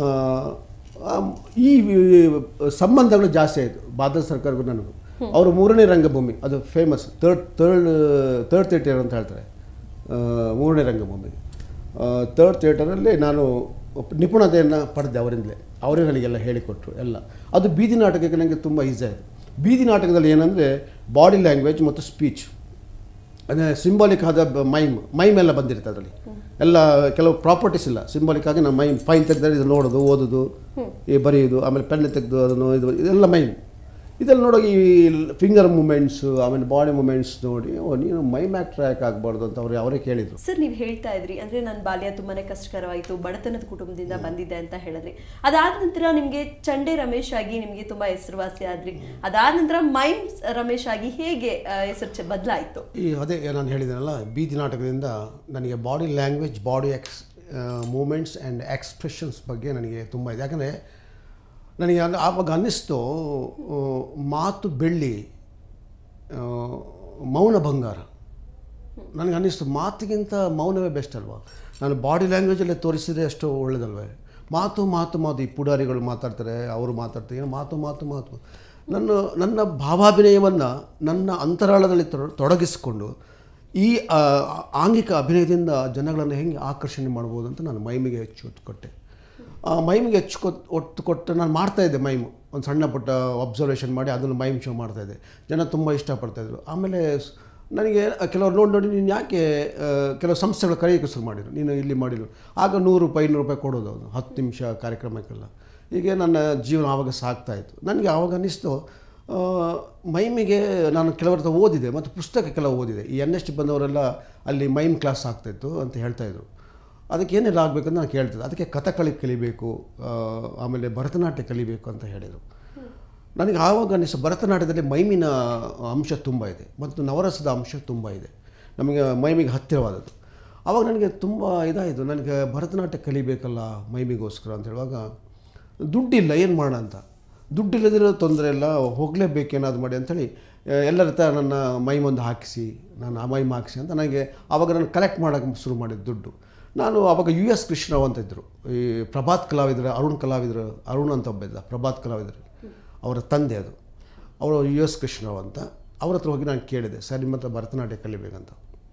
ಆ, ಈ ವಿ- ಸಂಬಂಧಗಳು ಜಾಸ್ತಿ ಆಯಿತು ಬಾದಲ್ ಸರ್ಕಾರಕ್ಕೂ ನನಗೂ ಅವರು ಮೂರನೇ ರಂಗಭೂಮಿ ಅದು famous third third third theatre ಅಂತ ಹೇಳ್ತಾರೆ ಆ, ಮೂರನೇ ರಂಗಭೂಮಿ ತರ್ಡ್ ಥಿಯೇಟರಲ್ಲಿ ನಾನು ನಿಪುಣತೆಯನ್ನು ಪಡೆದೆ ಅವರಿಂದಲೇ ಅವರೇ ನನಗೆಲ್ಲ ಹೇಳಿಕೊಟ್ರು ಎಲ್ಲ ಅದು ಬೀದಿ ನಾಟಕಕ್ಕೆ ನನಗೆ ತುಂಬ ಈಸಿ ಆಯಿತು ಬೀದಿ ನಾಟಕದಲ್ಲಿ ಏನಂದರೆ ಬಾಡಿ ಲ್ಯಾಂಗ್ವೇಜ್ ಮತ್ತು ಸ್ಪೀಚ್ ಅಂದರೆ ಸಿಂಬಾಲಿಕ್ ಆದ ಬ- ಮೈಮ್ ಮೈಮ್ ಎಲ್ಲ ಬಂದಿರುತ್ತೆ ಅದರಲ್ಲಿ ಎಲ್ಲ ಕೆಲವು ಪ್ರಾಪರ್ಟೀಸ್ ಇಲ್ಲ ಸಿಂಬಾಲಿಕ್ ಆಗಿ ನಮ್ಮ ಮೈಮ್ ಫೈನ್ ತೆಗೆದರೆ ಇದು ನೋಡೋದು ಓದೋದು ಈ ಬರೆಯೋದು ಆಮೇಲೆ ಪೆನ್ ತೆಗೆದು ಅದನ್ನು ಇದು ಇದೆಲ್ಲ ಮೈಮ್ ಇದೆಲ್ಲ ನೋಡೋಗಿ ಈ ಫಿಂಗರ್ ಮೂಮೆಂಟ್ಸು ಆಮೇಲೆ ಬಾಡಿ ಮೂಮೆಂಟ್ಸ್ ನೋಡಿ ಓ ನೀನು ಮೈಮ್ ಆ್ಯಕ್ಟರ್ ಯಾಕೆ ಆಗಬಾರ್ದು ಅಂತ ಅವ್ರು ಅವರೇ ಕೇಳಿದರು ಸರ್ ನೀವು ಹೇಳ್ತಾ ಇದ್ರಿ ಅಂದ್ರೆ ನನ್ನ ಬಾಲ್ಯ ತುಂಬಾನೇ ಕಷ್ಟಕರವಾಯಿತು ಬಡತನದ ಕುಟುಂಬದಿಂದ ಬಂದಿದ್ದೆ ಅಂತ ಹೇಳಿದ್ರಿ ಅದಾದ ನಂತರ ನಿಮ್ಗೆ ಚಂಡೆ ರಮೇಶ್ ಆಗಿ ನಿಮ್ಗೆ ತುಂಬಾ ಹೆಸರುವಾಸಿ ಆದ್ರಿ ಅದಾದ ನಂತರ ಮೈಮ್ ರಮೇಶ್ ಆಗಿ ಹೇಗೆ ಆ, ಹೆಸರು ಬದಲಾಯಿತು ಈ ಅದೇ ನಾನು ಹೇಳಿದ್ದೀನಲ್ಲ ಬೀದಿ ನಾಟಕದಿಂದ ನನಗೆ ಬಾಡಿ ಲ್ಯಾಂಗ್ವೇಜ್ ಬಾಡಿ ಎಕ್ಸ್ ಮೂಮೆಂಟ್ಸ್ ಆ್ಯಂಡ್ ಎಕ್ಸ್ಪ್ರೆಷನ್ಸ್ ಬಗ್ಗೆ ನನಗೆ ತುಂಬ ಇದೆ ಯಾಕಂದರೆ ನನಗೆ ಆಗ- ಆವಾಗ ಅನ್ನಿಸ್ತು ಆ, ಮಾತು ಬೆಳ್ಳಿ ಆ, ಮೌನ ಬಂಗಾರ ನನಗೆ ಅನ್ನಿಸ್ತು ಮಾತಿಗಿಂತ ಮೌನವೇ ಬೆಸ್ಟ್ ಅಲ್ವಾ ನಾನು ಬಾಡಿ ಲ್ಯಾಂಗ್ವೇಜಲ್ಲೇ ತೋರಿಸಿದ್ರೆ ಅಷ್ಟು ಒಳ್ಳೇದಲ್ವೇ ಮಾತು ಮಾತು ಮಾತು ಈ ಪುಡಾರಿಗಳು ಮಾತಾಡ್ತಾರೆ ಅವರು ಮಾತಾಡ್ತಾರೆ ಏನೋ ಮಾತು ಮಾತು ಮಾತು ನನ್ನ ನನ್ನ ಭಾವಾಭಿನಯವನ್ನು ನನ್ನ ಅಂತರಾಳದಲ್ಲಿ ತೊಡ ತೊಡಗಿಸಿಕೊಂಡು ಈ ಆ, ಆಂಗಿಕ ಅಭಿನಯದಿಂದ ಜನಗಳನ್ನು ಹೆಂಗೆ ಆಕರ್ಷಣೆ ಮಾಡ್ಬೋದು ಅಂತ ನಾನು ಮೈಮಿಗೆ ಹೆಚ್ಚು ಒತ್ತು ಕೊಟ್ಟೆ ಆ ಮೈಮಿಗೆ ಹೆಚ್ಚು ಕೊತ್ ಒತ್ತು ಕೊಟ್ಟು ನಾನು ಮಾಡ್ತಾಯಿದ್ದೆ ಮೈಮು ಒಂದು ಸಣ್ಣ ಪುಟ್ಟ ಅಬ್ಸರ್ವೇಷನ್ ಮಾಡಿ ಅದನ್ನು ಮೈಮ್ ಶೋ ಮಾಡ್ತಾಯಿದ್ದೆ ಜನ ತುಂಬ ಇಷ್ಟಪಡ್ತಾಯಿದ್ರು ಆಮೇಲೆ ಸ್- ನನಗೆ ಕೆಲವ್ರು ನೋಡಿ ನೋಡಿ ನೀನು ಯಾಕೆ ಆ, ಕೆಲವು ಸಂಸ್ಥೆಗಳು ಕರೆಯೋಕ್ಕೆ ಶುರು ಮಾಡಿದ್ರು ನೀನು ಇಲ್ಲಿ ಮಾಡಿದ್ರು ಆಗ ನೂರು ರೂಪಾಯಿ ಇನ್ನೂರು ರೂಪಾಯಿ ಕೊಡೋದು ಅವನು ಹತ್ತು ನಿಮಿಷ ಕಾರ್ಯಕ್ರಮಕ್ಕೆಲ್ಲ ಹೀಗೆ ನನ್ನ ಜೀವನ ಆವಾಗ ಸಾಗ್ತಾಯಿತ್ತು ನನಗೆ ಆವಾಗ ಅನ್ನಿಸ್ತು ಆ, ಮೈಮಿಗೆ ನಾನು ಕೆಲವ್ರ ಹತ್ರ ಓದಿದೆ ಮತ್ತು ಪುಸ್ತಕ ಕೆಲವು ಓದಿದೆ ಈ ಎನ್ ಎಸ್ ಟಿ ಬಂದವರೆಲ್ಲ ಅಲ್ಲಿ ಮೈಮ್ ಕ್ಲಾಸ್ ಆಗ್ತಾಯಿತ್ತು ಅಂತ ಹೇಳ್ತಾಯಿದ್ರು ಅದಕ್ಕೆ ಏನೆಲ್ಲ ಆಗಬೇಕಂತ ನಾನು ಕೇಳ್ತಿದ್ದೆ ಅದಕ್ಕೆ ಕಥಕಳಿ ಕಲಿಬೇಕು ಆ, ಆಮೇಲೆ ಭರತನಾಟ್ಯ ಕಲಿಬೇಕು ಅಂತ ಹೇಳಿದರು ನನಗೆ ಆವಾಗ ಅನ್ನಿಸ್ತು ಭರತನಾಟ್ಯದಲ್ಲಿ ಮೈಮಿನ ಅಂಶ ತುಂಬ ಇದೆ ಮತ್ತು ನವರಸದ ಅಂಶ ತುಂಬ ಇದೆ ನಮಗೆ ಮೈಮಿಗೆ ಹತ್ತಿರವಾದದ್ದು ಆವಾಗ ನನಗೆ ತುಂಬ ಇದಾಯಿತು ನನಗೆ ಭರತನಾಟ್ಯ ಕಲಿಬೇಕಲ್ಲ ಮೈಮಿಗೋಸ್ಕರ ಅಂತ ಹೇಳುವಾಗ ದುಡ್ಡಿಲ್ಲ ಏನು ಮಾಡೋಣ ಅಂತ ದುಡ್ಡಿಲ್ಲದಿರೋ ತೊಂದರೆ ಇಲ್ಲ ಹೋಗಲೇಬೇಕೇನಾದ್ರು ಮಾಡಿ ಅಂಥೇಳಿ ಆ, ಎಲ್ಲರ ಹತ್ರ ನನ್ನ ಮೈಮೊಂದು ಹಾಕಿಸಿ ನಾನು ಆ ಮೈಮ್ ಹಾಕಿಸಿ ಅಂತ ನನಗೆ ಆವಾಗ ನಾನು ಕಲೆಕ್ಟ್ ಮಾಡೋಕ್ಕೆ ಶುರು ಮಾಡಿದ್ದು ದುಡ್ಡು ನಾನು ಆವಾಗ ಯು ಎಸ್ ಕೃಷ್ಣರಾವ್ ಅಂತ ಇದ್ದರು ಈ ಪ್ರಭಾತ್ ಕಲಾವಿದರು ಅರುಣ್ ಕಲಾವಿದರು ಅರುಣ್ ಅಂತ ಒಬ್ಬ ಇದ್ದ ಪ್ರಭಾತ್ ಕಲಾವಿದರು ಅವರ ತಂದೆ ಅದು ಅವರು ಯು ಎಸ್ ಕೃಷ್ಣರಾವ್ ಅಂತ ಅವ್ರ ಹತ್ರ ಹೋಗಿ ನಾನು ಕೇಳಿದೆ ಸರ್ ನಿಮ್ಮ ಹತ್ರ ಭರತನಾಟ್ಯ ಕಲಿಬೇಕಂತ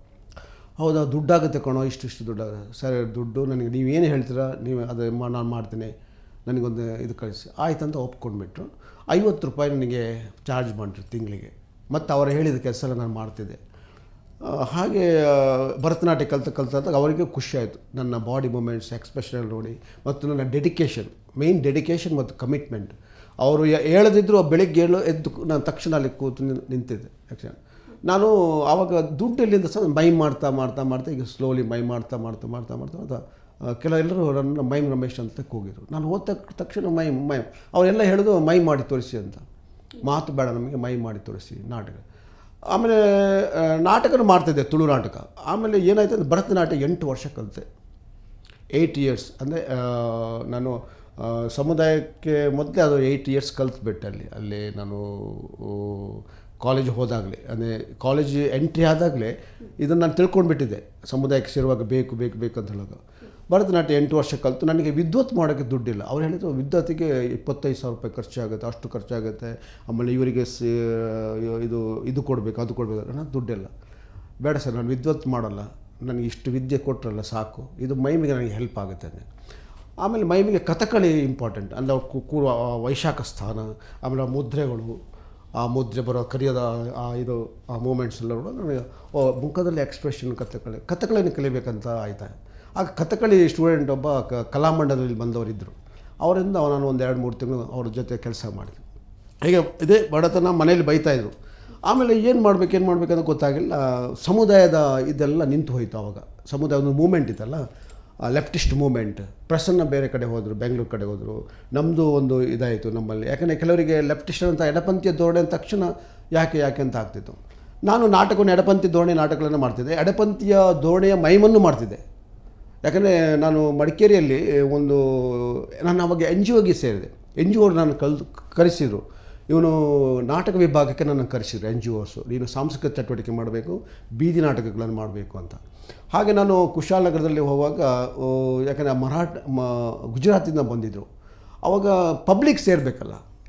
ಹೌದಾ ದುಡ್ಡಾಗುತ್ತೆ ಕಣೋ ಇಷ್ಟು ಇಷ್ಟು ದುಡ್ಡಾಗುತ್ತೆ ಸರ್ ದುಡ್ಡು ನನಗೆ ನೀವೇನು ಹೇಳ್ತೀರಾ ನೀವು ಅದು ಮಾ- ನಾನು ಮಾಡ್ತೀನಿ ನನಗೊಂದು ಇದು ಕಳಿಸಿ ಆಯ್ತು ಅಂತ ಒಪ್ಕೊಂಡ್ಬಿಟ್ರು ಐವತ್ತು ರೂಪಾಯಿ ನನಗೆ ಚಾರ್ಜ್ ಮಾಡಿದ್ರು ತಿಂಗಳಿಗೆ ಮತ್ತು ಅವರು ಹೇಳಿದ ಕೆಲಸ ಎಲ್ಲ ನಾನು ಮಾಡ್ತಿದ್ದೆ ಆ, ಹಾಗೆ ಆ, ಭರತನಾಟ್ಯ ಕಲ್ತ ಕಲ್ತಾಗ ಅವರಿಗೆ ಖುಷಿ ಆಯಿತು ನನ್ನ ಬಾಡಿ ಮೂಮೆಂಟ್ಸ್ ಎಕ್ಸ್ಪ್ರೆಷನ್ ನೋಡಿ ಮತ್ತು ನನ್ನ ಡೆಡಿಕೇಶನ್ ಮೇಯ್ನ್ ಡೆಡಿಕೇಶನ್ ಮತ್ತು ಕಮಿಟ್ಮೆಂಟ್ ಅವರು ಯ- ಹೇಳದಿದ್ರು ಬೆಳಿಗ್ಗೆ ಹೇಳು ಎದ್ದು ನಾನು ತಕ್ಷಣ ಅಲ್ಲಿ ಕೂತು ನಿನ್- ನಿಂತಿದ್ದೆ ತಕ್ಷಣ ನಾನು ಆವಾಗ ದುಡ್ಡು ಎಲ್ಲಿಂದ ಸಹ ಮೈ ಮಾಡ್ತಾ ಮಾಡ್ತಾ ಮಾಡ್ತಾ ಈಗ ಸ್ಲೋಲಿ ಮೈ ಮಾಡ್ತಾ ಮಾಡ್ತಾ ಮಾಡ್ತಾ ಮಾಡ್ತಾ ಮಾಡ್ತಾ ಆ, ಕೆಲವೆಲ್ಲರೂ ನನ್ನ ಮೈಮ್ ರಮೇಶ್ ಅಂತ ಕೂಗಿದ್ರು ನಾನು ಹೋದ ತಕ್- ತಕ್ಷಣ ಮೈ ಮೈ ಅವರೆಲ್ಲ ಹೇಳೋದು ಮೈ ಮಾಡಿ ತೋರಿಸಿ ಅಂತ ಮಾತು ಬೇಡ ನಮಗೆ ಮೈ ಮಾಡಿ ತೋರಿಸಿ ನಾಟಕ ಆಮೇಲೆ ಆ, ನಾಟಕನೂ ಮಾಡ್ತಿದ್ದೆ ತುಳು ನಾಟಕ ಆಮೇಲೆ ಏನಾಯ್ತು ಅಂದರೆ ಭರತನಾಟ್ಯ ಎಂಟು ವರ್ಷ ಕಲಿತೆ ಏಯ್ಟ್ ಇಯರ್ಸ್ ಅಂದರೆ ನಾನು ಆ, ಸಮುದಾಯಕ್ಕೆ ಮೊದಲೇ ಅದು ಏಯ್ಟ್ ಇಯರ್ಸ್ ಕಲ್ತ್ಬಿಟ್ಟೆ ಅಲ್ಲಿ ಅಲ್ಲಿ ನಾನು ಕಾಲೇಜ್ ಹೋದಾಗಲೇ ಅಂದರೆ ಕಾಲೇಜ್ ಎಂಟ್ರಿ ಆದಾಗಲೇ ಇದನ್ನು ನಾನು ತಿಳ್ಕೊಂಡ್ಬಿಟ್ಟಿದ್ದೆ ಸಮುದಾಯಕ್ಕೆ ಸೇರುವಾಗ ಬೇಕು ಬೇಕು ಬೇಕು ಅಂತ ಹೇಳುವಾಗ ಭರತನಾಟ್ಯ ಎಂಟು ವರ್ಷ ಕಲಿತು ನನಗೆ ವಿದ್ವತ್ ಮಾಡೋಕ್ಕೆ ದುಡ್ಡಿಲ್ಲ ಅವ್ರು ಹೇಳಿದ್ರು ವಿದ್ವತ್ತಿಗೆ ಇಪ್ಪತ್ತೈದು ಸಾವಿರ ರೂಪಾಯಿ ಖರ್ಚಾಗುತ್ತೆ ಅಷ್ಟು ಖರ್ಚಾಗುತ್ತೆ ಆಮೇಲೆ ಇವರಿಗೆ ಸೇ ಇದು ಇದು ಕೊಡಬೇಕು ಅದು ಕೊಡಬೇಕು ಅನ್ನೋ ದುಡ್ಡಿಲ್ಲ ಬೇಡ ಸರ್ ನಾನು ವಿದ್ವತ್ ಮಾಡಲ್ಲ ನನಗೆ ಇಷ್ಟು ವಿದ್ಯೆ ಕೊಟ್ಟರಲ್ಲ ಸಾಕು ಇದು ಮೈಮಿಗೆ ನನಗೆ ಹೆಲ್ಪ್ ಆಗುತ್ತೆ ಅಂದೆ ಆಮೇಲೆ ಮೈಮಿಗೆ ಕಥಕಳಿ ಇಂಪಾರ್ಟೆಂಟ್ ಅಂದರೆ ಅವ್ರು ಕು- ಕೂರುವ ಆ ವೈಶಾಖ ಸ್ಥಾನ ಆಮೇಲೆ ಆ ಮುದ್ರೆಗಳು ಆ ಮುದ್ರೆ ಬರೋ ಕರಿಯೋದ ಆ ಇದು ಆ ಮೂಮೆಂಟ್ಸ್ ಎಲ್ಲ ಕೂಡ ನನಗೆ ಓ ಮುಖದಲ್ಲಿ ಎಕ್ಸ್ಪ್ರೆಷನ್ ಕಥಕಳಿ ಕಥಕಳಿನ ಕಲಿಬೇಕಂತ ಆಯ್ತಾ ಆಗ ಕಥಕಳಿ ಸ್ಟೂಡೆಂಟ್ ಒಬ್ಬ ಕ ಕಲಾಮಂಡಲದಲ್ಲಿ ಬಂದವರಿದ್ದರು ಅವರಿಂದ ನಾನು ಒಂದು ಎರಡು ಮೂರು ತಿಂಗಳು ಅವ್ರ ಜೊತೆ ಕೆಲಸ ಮಾಡಿದೆ ಹೀಗೆ ಇದೇ ಬಡತನ ಮನೇಲಿ ಬೈತಾಯಿದ್ರು ಆಮೇಲೆ ಏನು ಮಾಡ್ಬೇಕು ಏನು ಮಾಡ್ಬೇಕಂತ ಗೊತ್ತಾಗಿಲ್ಲ ಸಮುದಾಯದ ಇದೆಲ್ಲ ನಿಂತು ಹೋಯಿತು ಆವಾಗ ಸಮುದಾಯ ಒಂದು ಮೂಮೆಂಟ್ ಇತ್ತಲ್ಲ ಲೆಫ್ಟಿಸ್ಟ್ ಮೂಮೆಂಟ್ ಪ್ರಸನ್ನ ಬೇರೆ ಕಡೆ ಹೋದರು ಬೆಂಗಳೂರು ಕಡೆ ಹೋದರು ನಮ್ಮದು ಒಂದು ಇದಾಯಿತು ನಮ್ಮಲ್ಲಿ ಯಾಕಂದರೆ ಕೆಲವರಿಗೆ ಲೆಫ್ಟಿಸ್ಟ್ ಅಂತ ಎಡಪಂಥೀಯ ಧೋರಣೆ ಅಂದ ತಕ್ಷಣ ಯಾಕೆ ಯಾಕೆ ಅಂತ ಆಗ್ತಿತ್ತು ನಾನು ನಾಟಕವನ್ನು ಎಡಪಂಥಿ ಧೋರಣೆ ನಾಟಕಗಳನ್ನು ಮಾಡ್ತಿದ್ದೆ ಎಡಪಂಥೀಯ ಧೋರಣೆಯ ಮೈಮನ್ನು ಮಾಡ್ತಿದ್ದೆ ಯಾಕಂದರೆ ನಾನು ಮಡಿಕೇರಿಯಲ್ಲಿ ಒಂದು ನಾನು ಅವಾಗ ಎನ್ ಜಿ ಒಗೆ ಸೇರಿದೆ ಎನ್ ಜಿ ಒ ನಾನು ಕಲ್ ಕರೆಸಿದರು ಇವನು ನಾಟಕ ವಿಭಾಗಕ್ಕೆ ನನ್ನ ಕರೆಸಿದ್ರು ಎನ್ ಜಿ ಒಸು ನೀನು ಸಾಂಸ್ಕೃತಿಕ ಚಟುವಟಿಕೆ ಮಾಡಬೇಕು ಬೀದಿ ನಾಟಕಗಳನ್ನು ಮಾಡಬೇಕು ಅಂತ ಹಾಗೆ ನಾನು ಕುಶಾಲನಗರದಲ್ಲಿ ಹೋಗುವಾಗ ಆ, ಯಾಕಂದರೆ ಮರಾಠ ಮ ಗುಜರಾತಿಂದ ಬಂದಿದ್ದರು ಅವಾಗ ಪಬ್ಲಿಕ್ ಸೇರಬೇಕಲ್ಲ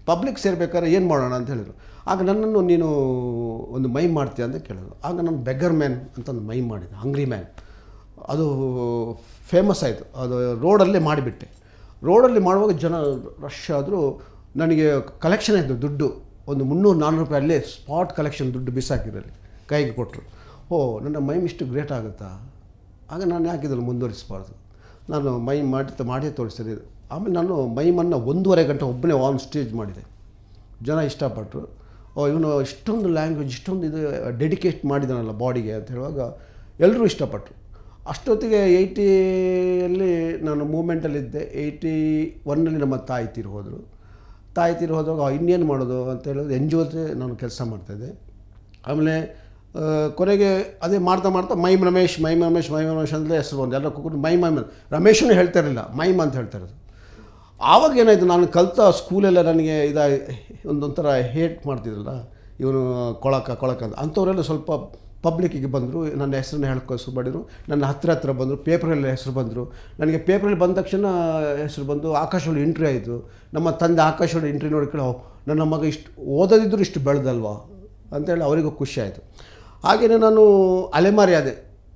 ಪಬ್ಲಿಕ್ ಸೇರ್ಬೇಕಾದ್ರೆ ಏನು ಮಾಡೋಣ ಅಂತ ಹೇಳಿದರು ಆಗ ನನ್ನನ್ನು ನೀನು ಒಂದು ಮೈ ಮಾಡ್ತೀಯ ಅಂತ ಕೇಳಿದ್ರು ಆಗ ನಾನು ಬೆಗರ್ ಮ್ಯಾನ್ ಅಂತ ಒಂದು ಮೈ ಮಾಡಿದೆ ಹಂಗ್ರಿ ಮ್ಯಾನ್ ಅದು ಫೇಮಸ್ ಆಯಿತು ಅದು ರೋಡಲ್ಲೇ ಮಾಡಿಬಿಟ್ಟೆ ರೋಡಲ್ಲಿ ಮಾಡುವಾಗ ಜನ ರಶ್ ಆದರೂ ನನಗೆ ಕಲೆಕ್ಷನ್ ಆಯಿತು ದುಡ್ಡು ಒಂದು ಮುನ್ನೂರು ನಾನ್ನೂರು ರೂಪಾಯಿ ಅಲ್ಲೇ ಸ್ಪಾಟ್ ಕಲೆಕ್ಷನ್ ದುಡ್ಡು ಬಿಸಾಕಿರಲ್ಲಿ ಕೈಗೆ ಕೊಟ್ಟರು ಓ ನನ್ನ ಮೈಮ್ ಇಷ್ಟು ಗ್ರೇಟ್ ಆಗುತ್ತಾ ಆಗ ನಾನು ಯಾಕೆ ಇದನ್ನು ಮುಂದುವರಿಸಬಾರ್ದು ನಾನು ಮೈ ಮಾಡಿ ಮಾಡಿ ತೋರಿಸ್ತೀನಿ ಆಮೇಲೆ ನಾನು ಮೈಮನ್ನು ಒಂದೂವರೆ ಗಂಟೆ ಒಬ್ಬನೇ ಆನ್ ಸ್ಟೇಜ್ ಮಾಡಿದೆ ಜನ ಇಷ್ಟಪಟ್ಟರು ಓ ಇವನು ಇಷ್ಟೊಂದು ಲ್ಯಾಂಗ್ವೇಜ್ ಇಷ್ಟೊಂದು ಇದು ಡೆಡಿಕೇಟ್ ಮಾಡಿದಾನಲ್ಲ ಬಾಡಿಗೆ ಅಂತ ಹೇಳುವಾಗ ಎಲ್ಲರೂ ಇಷ್ಟಪಟ್ಟರು ಅಷ್ಟೊತ್ತಿಗೆ ಏಯ್ಟಿಯಲ್ಲಿ ನಾನು ಮೂಮೆಂಟಲ್ಲಿದ್ದೆ ಏಯ್ಟಿ ಒನ್ನಲ್ಲಿ ನಮ್ಮ ತಾಯಿ ತೀರಿ ಹೋದರು ತಾಯಿ ತೀರಿ ಹೋದಾಗ ಇನ್ನೇನು ಮಾಡೋದು ಅಂತ ಹೇಳೋದು ಎನ್ ಜಿ ಒತೆ ನಾನು ಕೆಲಸ ಮಾಡ್ತಾಯಿದ್ದೆ ಆಮೇಲೆ ಆ, ಕೊನೆಗೆ ಅದೇ ಮಾಡ್ತಾ ಮಾಡ್ತಾ mime Ramesh mime Ramesh mime Ramesh ಅಂತಲೇ ಹೆಸರು ಬಂದು ಎಲ್ಲ ಕೂತ್ಕೊಂಡು ಮೈಮ್ ಮೈಮ್ ರಮೇಶನೂ ಹೇಳ್ತಾ ಇರಲಿಲ್ಲ ಮೈಮ್ ಅಂತ ಹೇಳ್ತಾ ಇರೋದು ಆವಾಗ ಏನಾಯಿತು ನಾನು ಕಲ್ತ ಸ್ಕೂಲೆಲ್ಲ ನನಗೆ ಇದ ಒಂದೊಂಥರ ಹೇಟ್ ಮಾಡ್ತಿದ್ರಲ್ಲ ಇವನು ಕೊಳಕ ಕೊಳಕ ಅಂತ ಅಂಥವರೆಲ್ಲ ಸ್ವಲ್ಪ ಪಬ್ಲಿಕ್ಕಿಗೆ ಬಂದರು ನನ್ನ ಹೆಸರನ್ನ ಹೇಳ್ಕೊ ಶುರು ಮಾಡಿದರು ನನ್ನ ಹತ್ತಿರ ಹತ್ರ ಬಂದರು ಪೇಪರಲ್ಲಿ ಹೆಸರು ಬಂದರು ನನಗೆ ಪೇಪರಲ್ಲಿ ಬಂದ ತಕ್ಷಣ ಹೆಸರು ಬಂದು ಆಕಾಶವಾಣಿ ಎಂಟ್ರಿ ಆಯಿತು ನಮ್ಮ ತಂದೆ ಆಕಾಶವಾಣಿ ಎಂಟ್ರಿ ನೋಡಿ ಕೇಳಿ "ಓ, ನನ್ನ ಮಗ ಇಷ್ಟು ಓದದಿದ್ದರೂ ಇಷ್ಟು ಬೆಳೆದಲ್ವಾ ಅಂತೇಳಿ ಅವರಿಗೂ ಖುಷಿ ಆಯಿತು ಹಾಗೆಯೇ ನಾನು ಅಲೆಮಾರಿ ಆದೆ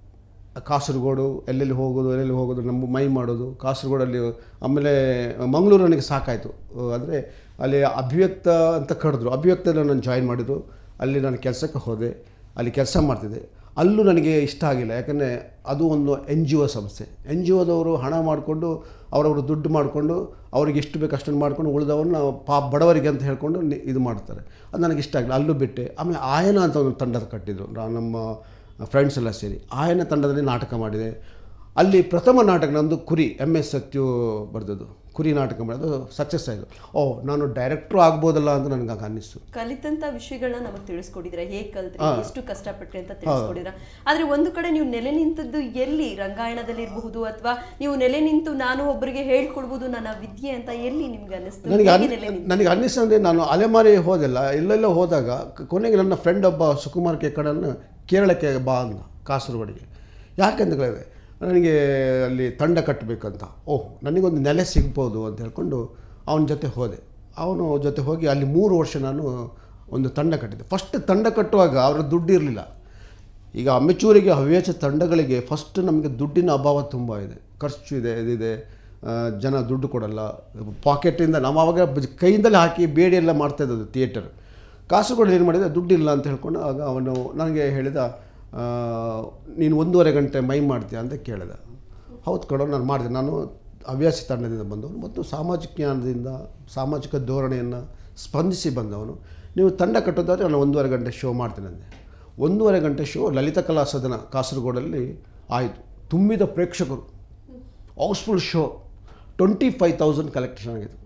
ಕಾಸರಗೋಡು ಎಲ್ಲೆಲ್ಲಿ ಹೋಗೋದು ಎಲ್ಲೆಲ್ಲಿ ಹೋಗೋದು ನಮ್ಮ ಮೈ ಮಾಡೋದು ಕಾಸರಗೋಡಲ್ಲಿ ಆಮೇಲೆ ಮಂಗಳೂರು ನನಗೆ ಸಾಕಾಯಿತು ಅಂದರೆ ಅಲ್ಲಿ ಅಭಿವ್ಯಕ್ತ ಅಂತ ಕರೆದ್ರು ಅಭಿವ್ಯಕ್ತದಲ್ಲಿ ನಾನು ಜಾಯಿನ್ ಮಾಡಿದ್ರು ಅಲ್ಲಿ ನಾನು ಕೆಲಸಕ್ಕೆ ಹೋದೆ ಅಲ್ಲಿ ಕೆಲಸ ಮಾಡ್ತಿದ್ದೆ ಅಲ್ಲೂ ನನಗೆ ಇಷ್ಟ ಆಗಿಲ್ಲ ಯಾಕಂದರೆ ಅದು ಒಂದು ಎನ್ ಜಿ ಒ ಸಂಸ್ಥೆ ಎನ್ ಜಿ ಒದವರು ಹಣ ಮಾಡಿಕೊಂಡು ಅವರವರು ದುಡ್ಡು ಮಾಡಿಕೊಂಡು ಅವ್ರಿಗೆ ಎಷ್ಟು ಬೇಕು ಅಷ್ಟನ್ನು ಮಾಡ್ಕೊಂಡು ಉಳಿದವ್ರನ್ನ ಪಾ ಬಡವರಿಗೆ ಅಂತ ಹೇಳ್ಕೊಂಡು ನಿ- ಇದು ಮಾಡ್ತಾರೆ ಅದು ನನಗೆ ಇಷ್ಟ ಆಗಿಲ್ಲ ಅಲ್ಲೂ ಬಿಟ್ಟೆ ಆಮೇಲೆ ಆಯನ ಅಂತ ಒಂದು ತಂಡ ಕಟ್ಟಿದ್ರು ನಾ- ನಮ್ಮ ಫ್ರೆಂಡ್ಸ್ ಎಲ್ಲ ಸೇರಿ ಆಯನ ತಂಡದಲ್ಲಿ ನಾಟಕ ಮಾಡಿದೆ ಅಲ್ಲಿ ಪ್ರಥಮ ನಾಟಕ ನಂದು ಕುರಿ ಎಮ್ ಎಸ್ ಸತ್ಯು ಬರೆದದ್ದು ಕುರಿ ನಾಟಕ ಮಾಡೋದು ಸಕ್ಸಸ್ ಆಯಿತು ಓ ನಾನು ಡೈರೆಕ್ಟ್ರು ಆಗ್ಬೋದಲ್ಲ ಅಂತ ನನಗೆ ಆಗ ಅನ್ನಿಸ್ತು ಕಲಿತಂತ ವಿಷಯಗಳನ್ನ ನಮಗೆ ತಿಳಿಸ್ಕೊಟ್ಟಿದ್ರ ಹೇಗ್ ಕಲ್ತ್ರಿ ಎಷ್ಟು ಕಷ್ಟಪಟ್ರಿ ಅಂತ ತಿಳಿಸ್ಕೊಟ್ಟಿದ್ರ ಆದ್ರೆ ಒಂದು ಕಡೆ ನೀವು ನೆಲೆ ನಿಂತದ್ದು ಎಲ್ಲಿ ರಂಗಾಯಣದಲ್ಲಿ ಇರಬಹುದು ಅಥವಾ ನೀವು ನೆಲೆ ನಿಂತು ನಾನು ಒಬ್ಬರಿಗೆ ಹೇಳ್ಕೊಡ್ಬೋದು ನನ್ನ ವಿದ್ಯೆ ಅಂತ ಎಲ್ಲಿ ನಿಮ್ಗೆ ಅನ್ನಿಸ್ತು ನನಗೆ ಹೇಗೆ ಅನ್ ನೆಲೆ ನಿಂತು ನನಗೆ ಅನ್ನಿಸ್ತಂದ್ರೆ ನಾನು ಅಲೆಮಾರಿ ಹೋದೆಲ್ಲ ಎಲ್ಲೆಲ್ಲ ಹೋದಾಗ ಕ- ಕೊನೆಗೆ ನನ್ನ ಫ್ರೆಂಡ್ ಒಬ್ಬ ಸುಕುಮಾರ್ ಕೆಕ್ಕಡನ್ನು ಕೇರಳಕ್ಕೆ ಬಾ ಅಂದ ಕಾಸರಗೋಡಿಗೆ ಯಾಕೆಂತ ಕೇಳಿದೆ ನನಗೆ ಅಲ್ಲಿ ತಂಡ ಕಟ್ಟಬೇಕಂತ ಓಹ್ ನನಗೊಂದು ನೆಲೆ ಸಿಗ್ಬೋದು ಅಂತ ಹೇಳ್ಕೊಂಡು ಅವನ ಜೊತೆ ಹೋದೆ ಅವನು ಜೊತೆ ಹೋಗಿ ಅಲ್ಲಿ ಮೂರು ವರ್ಷ ನಾನು ಒಂದು ತಂಡ ಕಟ್ಟಿದ್ದೆ ಫಸ್ಟ್ ತಂಡ ಕಟ್ಟುವಾಗ ಅವರ ದುಡ್ಡು ಇರಲಿಲ್ಲ ಈಗ ಅಮೆಚೂರಿಗೆ ಹವ್ಯಾಸ ತಂಡಗಳಿಗೆ ಫಸ್ಟ್ ನಮಗೆ ದುಡ್ಡಿನ ಅಭಾವ ತುಂಬ ಇದೆ ಖರ್ಚು ಇದೆ ಇದಿದೆ ಆ, ಜನ ದುಡ್ಡು ಕೊಡಲ್ಲ ಪಾಕೆಟಿಂದ ನಾವು ಆವಾಗ ಬ- ಕೈಯಿಂದಲೇ ಹಾಕಿ ಬೇಡಿ ಎಲ್ಲ ಮಾಡ್ತಾ ಇದ್ದದ್ದು ಥಿಯೇಟರ್ ಕಾಸುಗಳು ಏನು ಮಾಡಿದೆ ದುಡ್ಡಿಲ್ಲ ಅಂತ ಹೇಳ್ಕೊಂಡು ಆಗ ಅವನು ನನಗೆ ಹೇಳಿದ ಆ, ನೀನು ಒಂದೂವರೆ ಗಂಟೆ ಮೈ ಮಾಡ್ತೀಯ ಅಂತ ಕೇಳಿದ ಹೌದು ಕಡೋ ನಾನು ಮಾಡಿದೆ ನಾನು ಹವ್ಯಾಸಿ ತಂಡದಿಂದ ಬಂದವನು ಮತ್ತು ಸಾಮಾಜಿಕ ಜ್ಞಾನದಿಂದ ಸಾಮಾಜಿಕ ಧೋರಣೆಯನ್ನು ಸ್ಪಂದಿಸಿ ಬಂದವನು ನೀವು ತಂಡ ಕಟ್ಟೋದಾದ್ರೆ ನಾನು ಒಂದೂವರೆ ಗಂಟೆ ಶೋ ಮಾಡ್ತೀನಿ ಅಂದೆ ಒಂದೂವರೆ ಗಂಟೆ ಶೋ ಲಲಿತ ಕಲಾ ಸದನ ಕಾಸರಗೋಡಲ್ಲಿ ಆಯಿತು ತುಂಬಿದ ಪ್ರೇಕ್ಷಕರು housefull show twenty five thousand collection ಆಗಿತ್ತು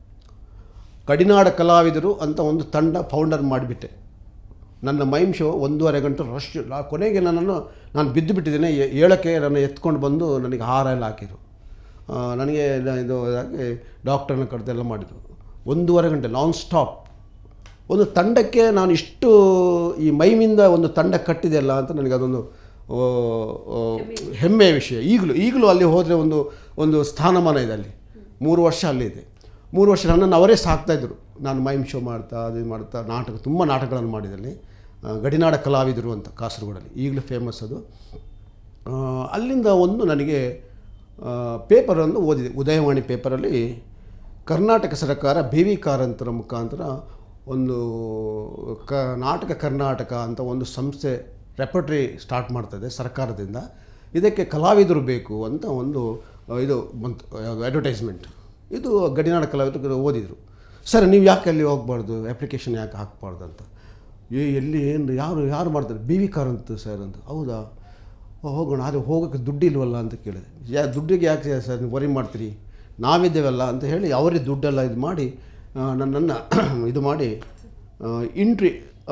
ಕಡಿನಾಡ ಕಲಾವಿದರು ಅಂತ ಒಂದು ತಂಡ ಫೌಂಡರ್ ಮಾಡಿಬಿಟ್ಟೆ ನನ್ನ ಮೈಮ್ ಶೋ ಒಂದೂವರೆ ಗಂಟೆ ರಶ್ ಆ ಕೊನೆಗೆ ನನ್ನನ್ನು ನಾನು ಬಿದ್ದು ಬಿಟ್ಟಿದ್ದೇನೆ ಏ- ಏಳಕ್ಕೆ ನನ್ನ ಎತ್ಕೊಂಡು ಬಂದು ನನಗೆ ಹಾರ ಎಲ್ಲ ಹಾಕಿರು ಆ, ನನಗೆ ನ- ಇದು ಹಾಗೆ ಡಾಕ್ಟರ್ನ ಕರೆದೆಲ್ಲ ಮಾಡಿದರು ಒಂದೂವರೆ ಗಂಟೆ ನಾನ್ ಸ್ಟಾಪ್ ಒಂದು ತಂಡಕ್ಕೆ ನಾನು ಇಷ್ಟು ಈ ಮೈಮಿಂದ ಒಂದು ತಂಡ ಕಟ್ಟಿದೆಯಲ್ಲ ಅಂತ ನನಗೆ ಅದೊಂದು ಓ, ಓ, ಹೆಮ್ಮೆಯ ವಿಷಯ ಈಗಲೂ ಈಗಲೂ ಅಲ್ಲಿ ಹೋದರೆ ಒಂದು ಒಂದು ಸ್ಥಾನಮಾನ ಇದೆ ಅಲ್ಲಿ ಮೂರು ವರ್ಷ ಅಲ್ಲಿದೆ ಮೂರು ವರ್ಷ ನನ್ನನ್ನು ಅವರೇ ಸಾಕ್ತಾಯಿದ್ರು ನಾನು ಮೈಮ್ ಶೋ ಮಾಡ್ತಾ ಅದು ಮಾಡ್ತಾ ನಾಟಕ ತುಂಬ ನಾಟಕಗಳನ್ನು ಮಾಡಿದಲ್ಲಿ ಆ, ಗಡಿನಾಡ ಕಲಾವಿದರು ಅಂತ ಕಾಸರಗೋಡಲ್ಲಿ ಈಗಲೂ ಫೇಮಸ್ ಅದು ಆ, ಅಲ್ಲಿಂದ ಒಂದು ನನಗೆ ಪೇಪರನ್ನು ಓದಿದೆ ಉದಯವಾಣಿ ಪೇಪರಲ್ಲಿ ಕರ್ನಾಟಕ ಸರ್ಕಾರ ಬಿ ವಿ ಕಾರಂತರ ಮುಖಾಂತರ ಒಂದು ಕ ನಾಟಕ ಕರ್ನಾಟಕ ಅಂತ ಒಂದು ಸಂಸ್ಥೆ ರೆಪರ್ಟ್ರಿ ಸ್ಟಾರ್ಟ್ ಮಾಡ್ತದೆ ಸರ್ಕಾರದಿಂದ ಇದಕ್ಕೆ ಕಲಾವಿದರು ಬೇಕು ಅಂತ ಒಂದು ಆ, ಇದು ಬಂತು ಅಡ್ವರ್ಟೈಸ್ಮೆಂಟ್ ಇದು ಗಡಿನಾಡ ಕಲಾವಿದರು ಓದಿದರು ಸರ್ ನೀವು ಯಾಕೆ ಅಲ್ಲಿ ಹೋಗ್ಬಾರ್ದು ಅಪ್ಲಿಕೇಶನ್ ಯಾಕೆ ಹಾಕ್ಬಾರ್ದು ಅಂತ ಏ ಎಲ್ಲಿ ಏನು ಯಾರು ಯಾರು ಮಾಡ್ತಾರೆ ಬಿ ವಿ ಕಾರಂತ ಸರ್ ಅಂತ ಹೌದಾ ಓ, ಹೋಗೋಣ ಆದರೆ ಹೋಗೋಕ್ಕೆ ದುಡ್ಡು ಇಲ್ವಲ್ಲ ಅಂತ ಕೇಳಿದೆ ಯಾ ದುಡ್ಡಿಗೆ ಯಾಕೆ ಸರ್ ನೀವು ವರಿ ಮಾಡ್ತೀರಿ ನಾವಿದ್ದೇವಲ್ಲ ಅಂತ ಹೇಳಿ ಅವರೇ ದುಡ್ಡೆಲ್ಲ ಇದು ಮಾಡಿ ಆ, ನನ್ನನ್ನು ಇದು ಮಾಡಿ ಇಂಟ್ರಿ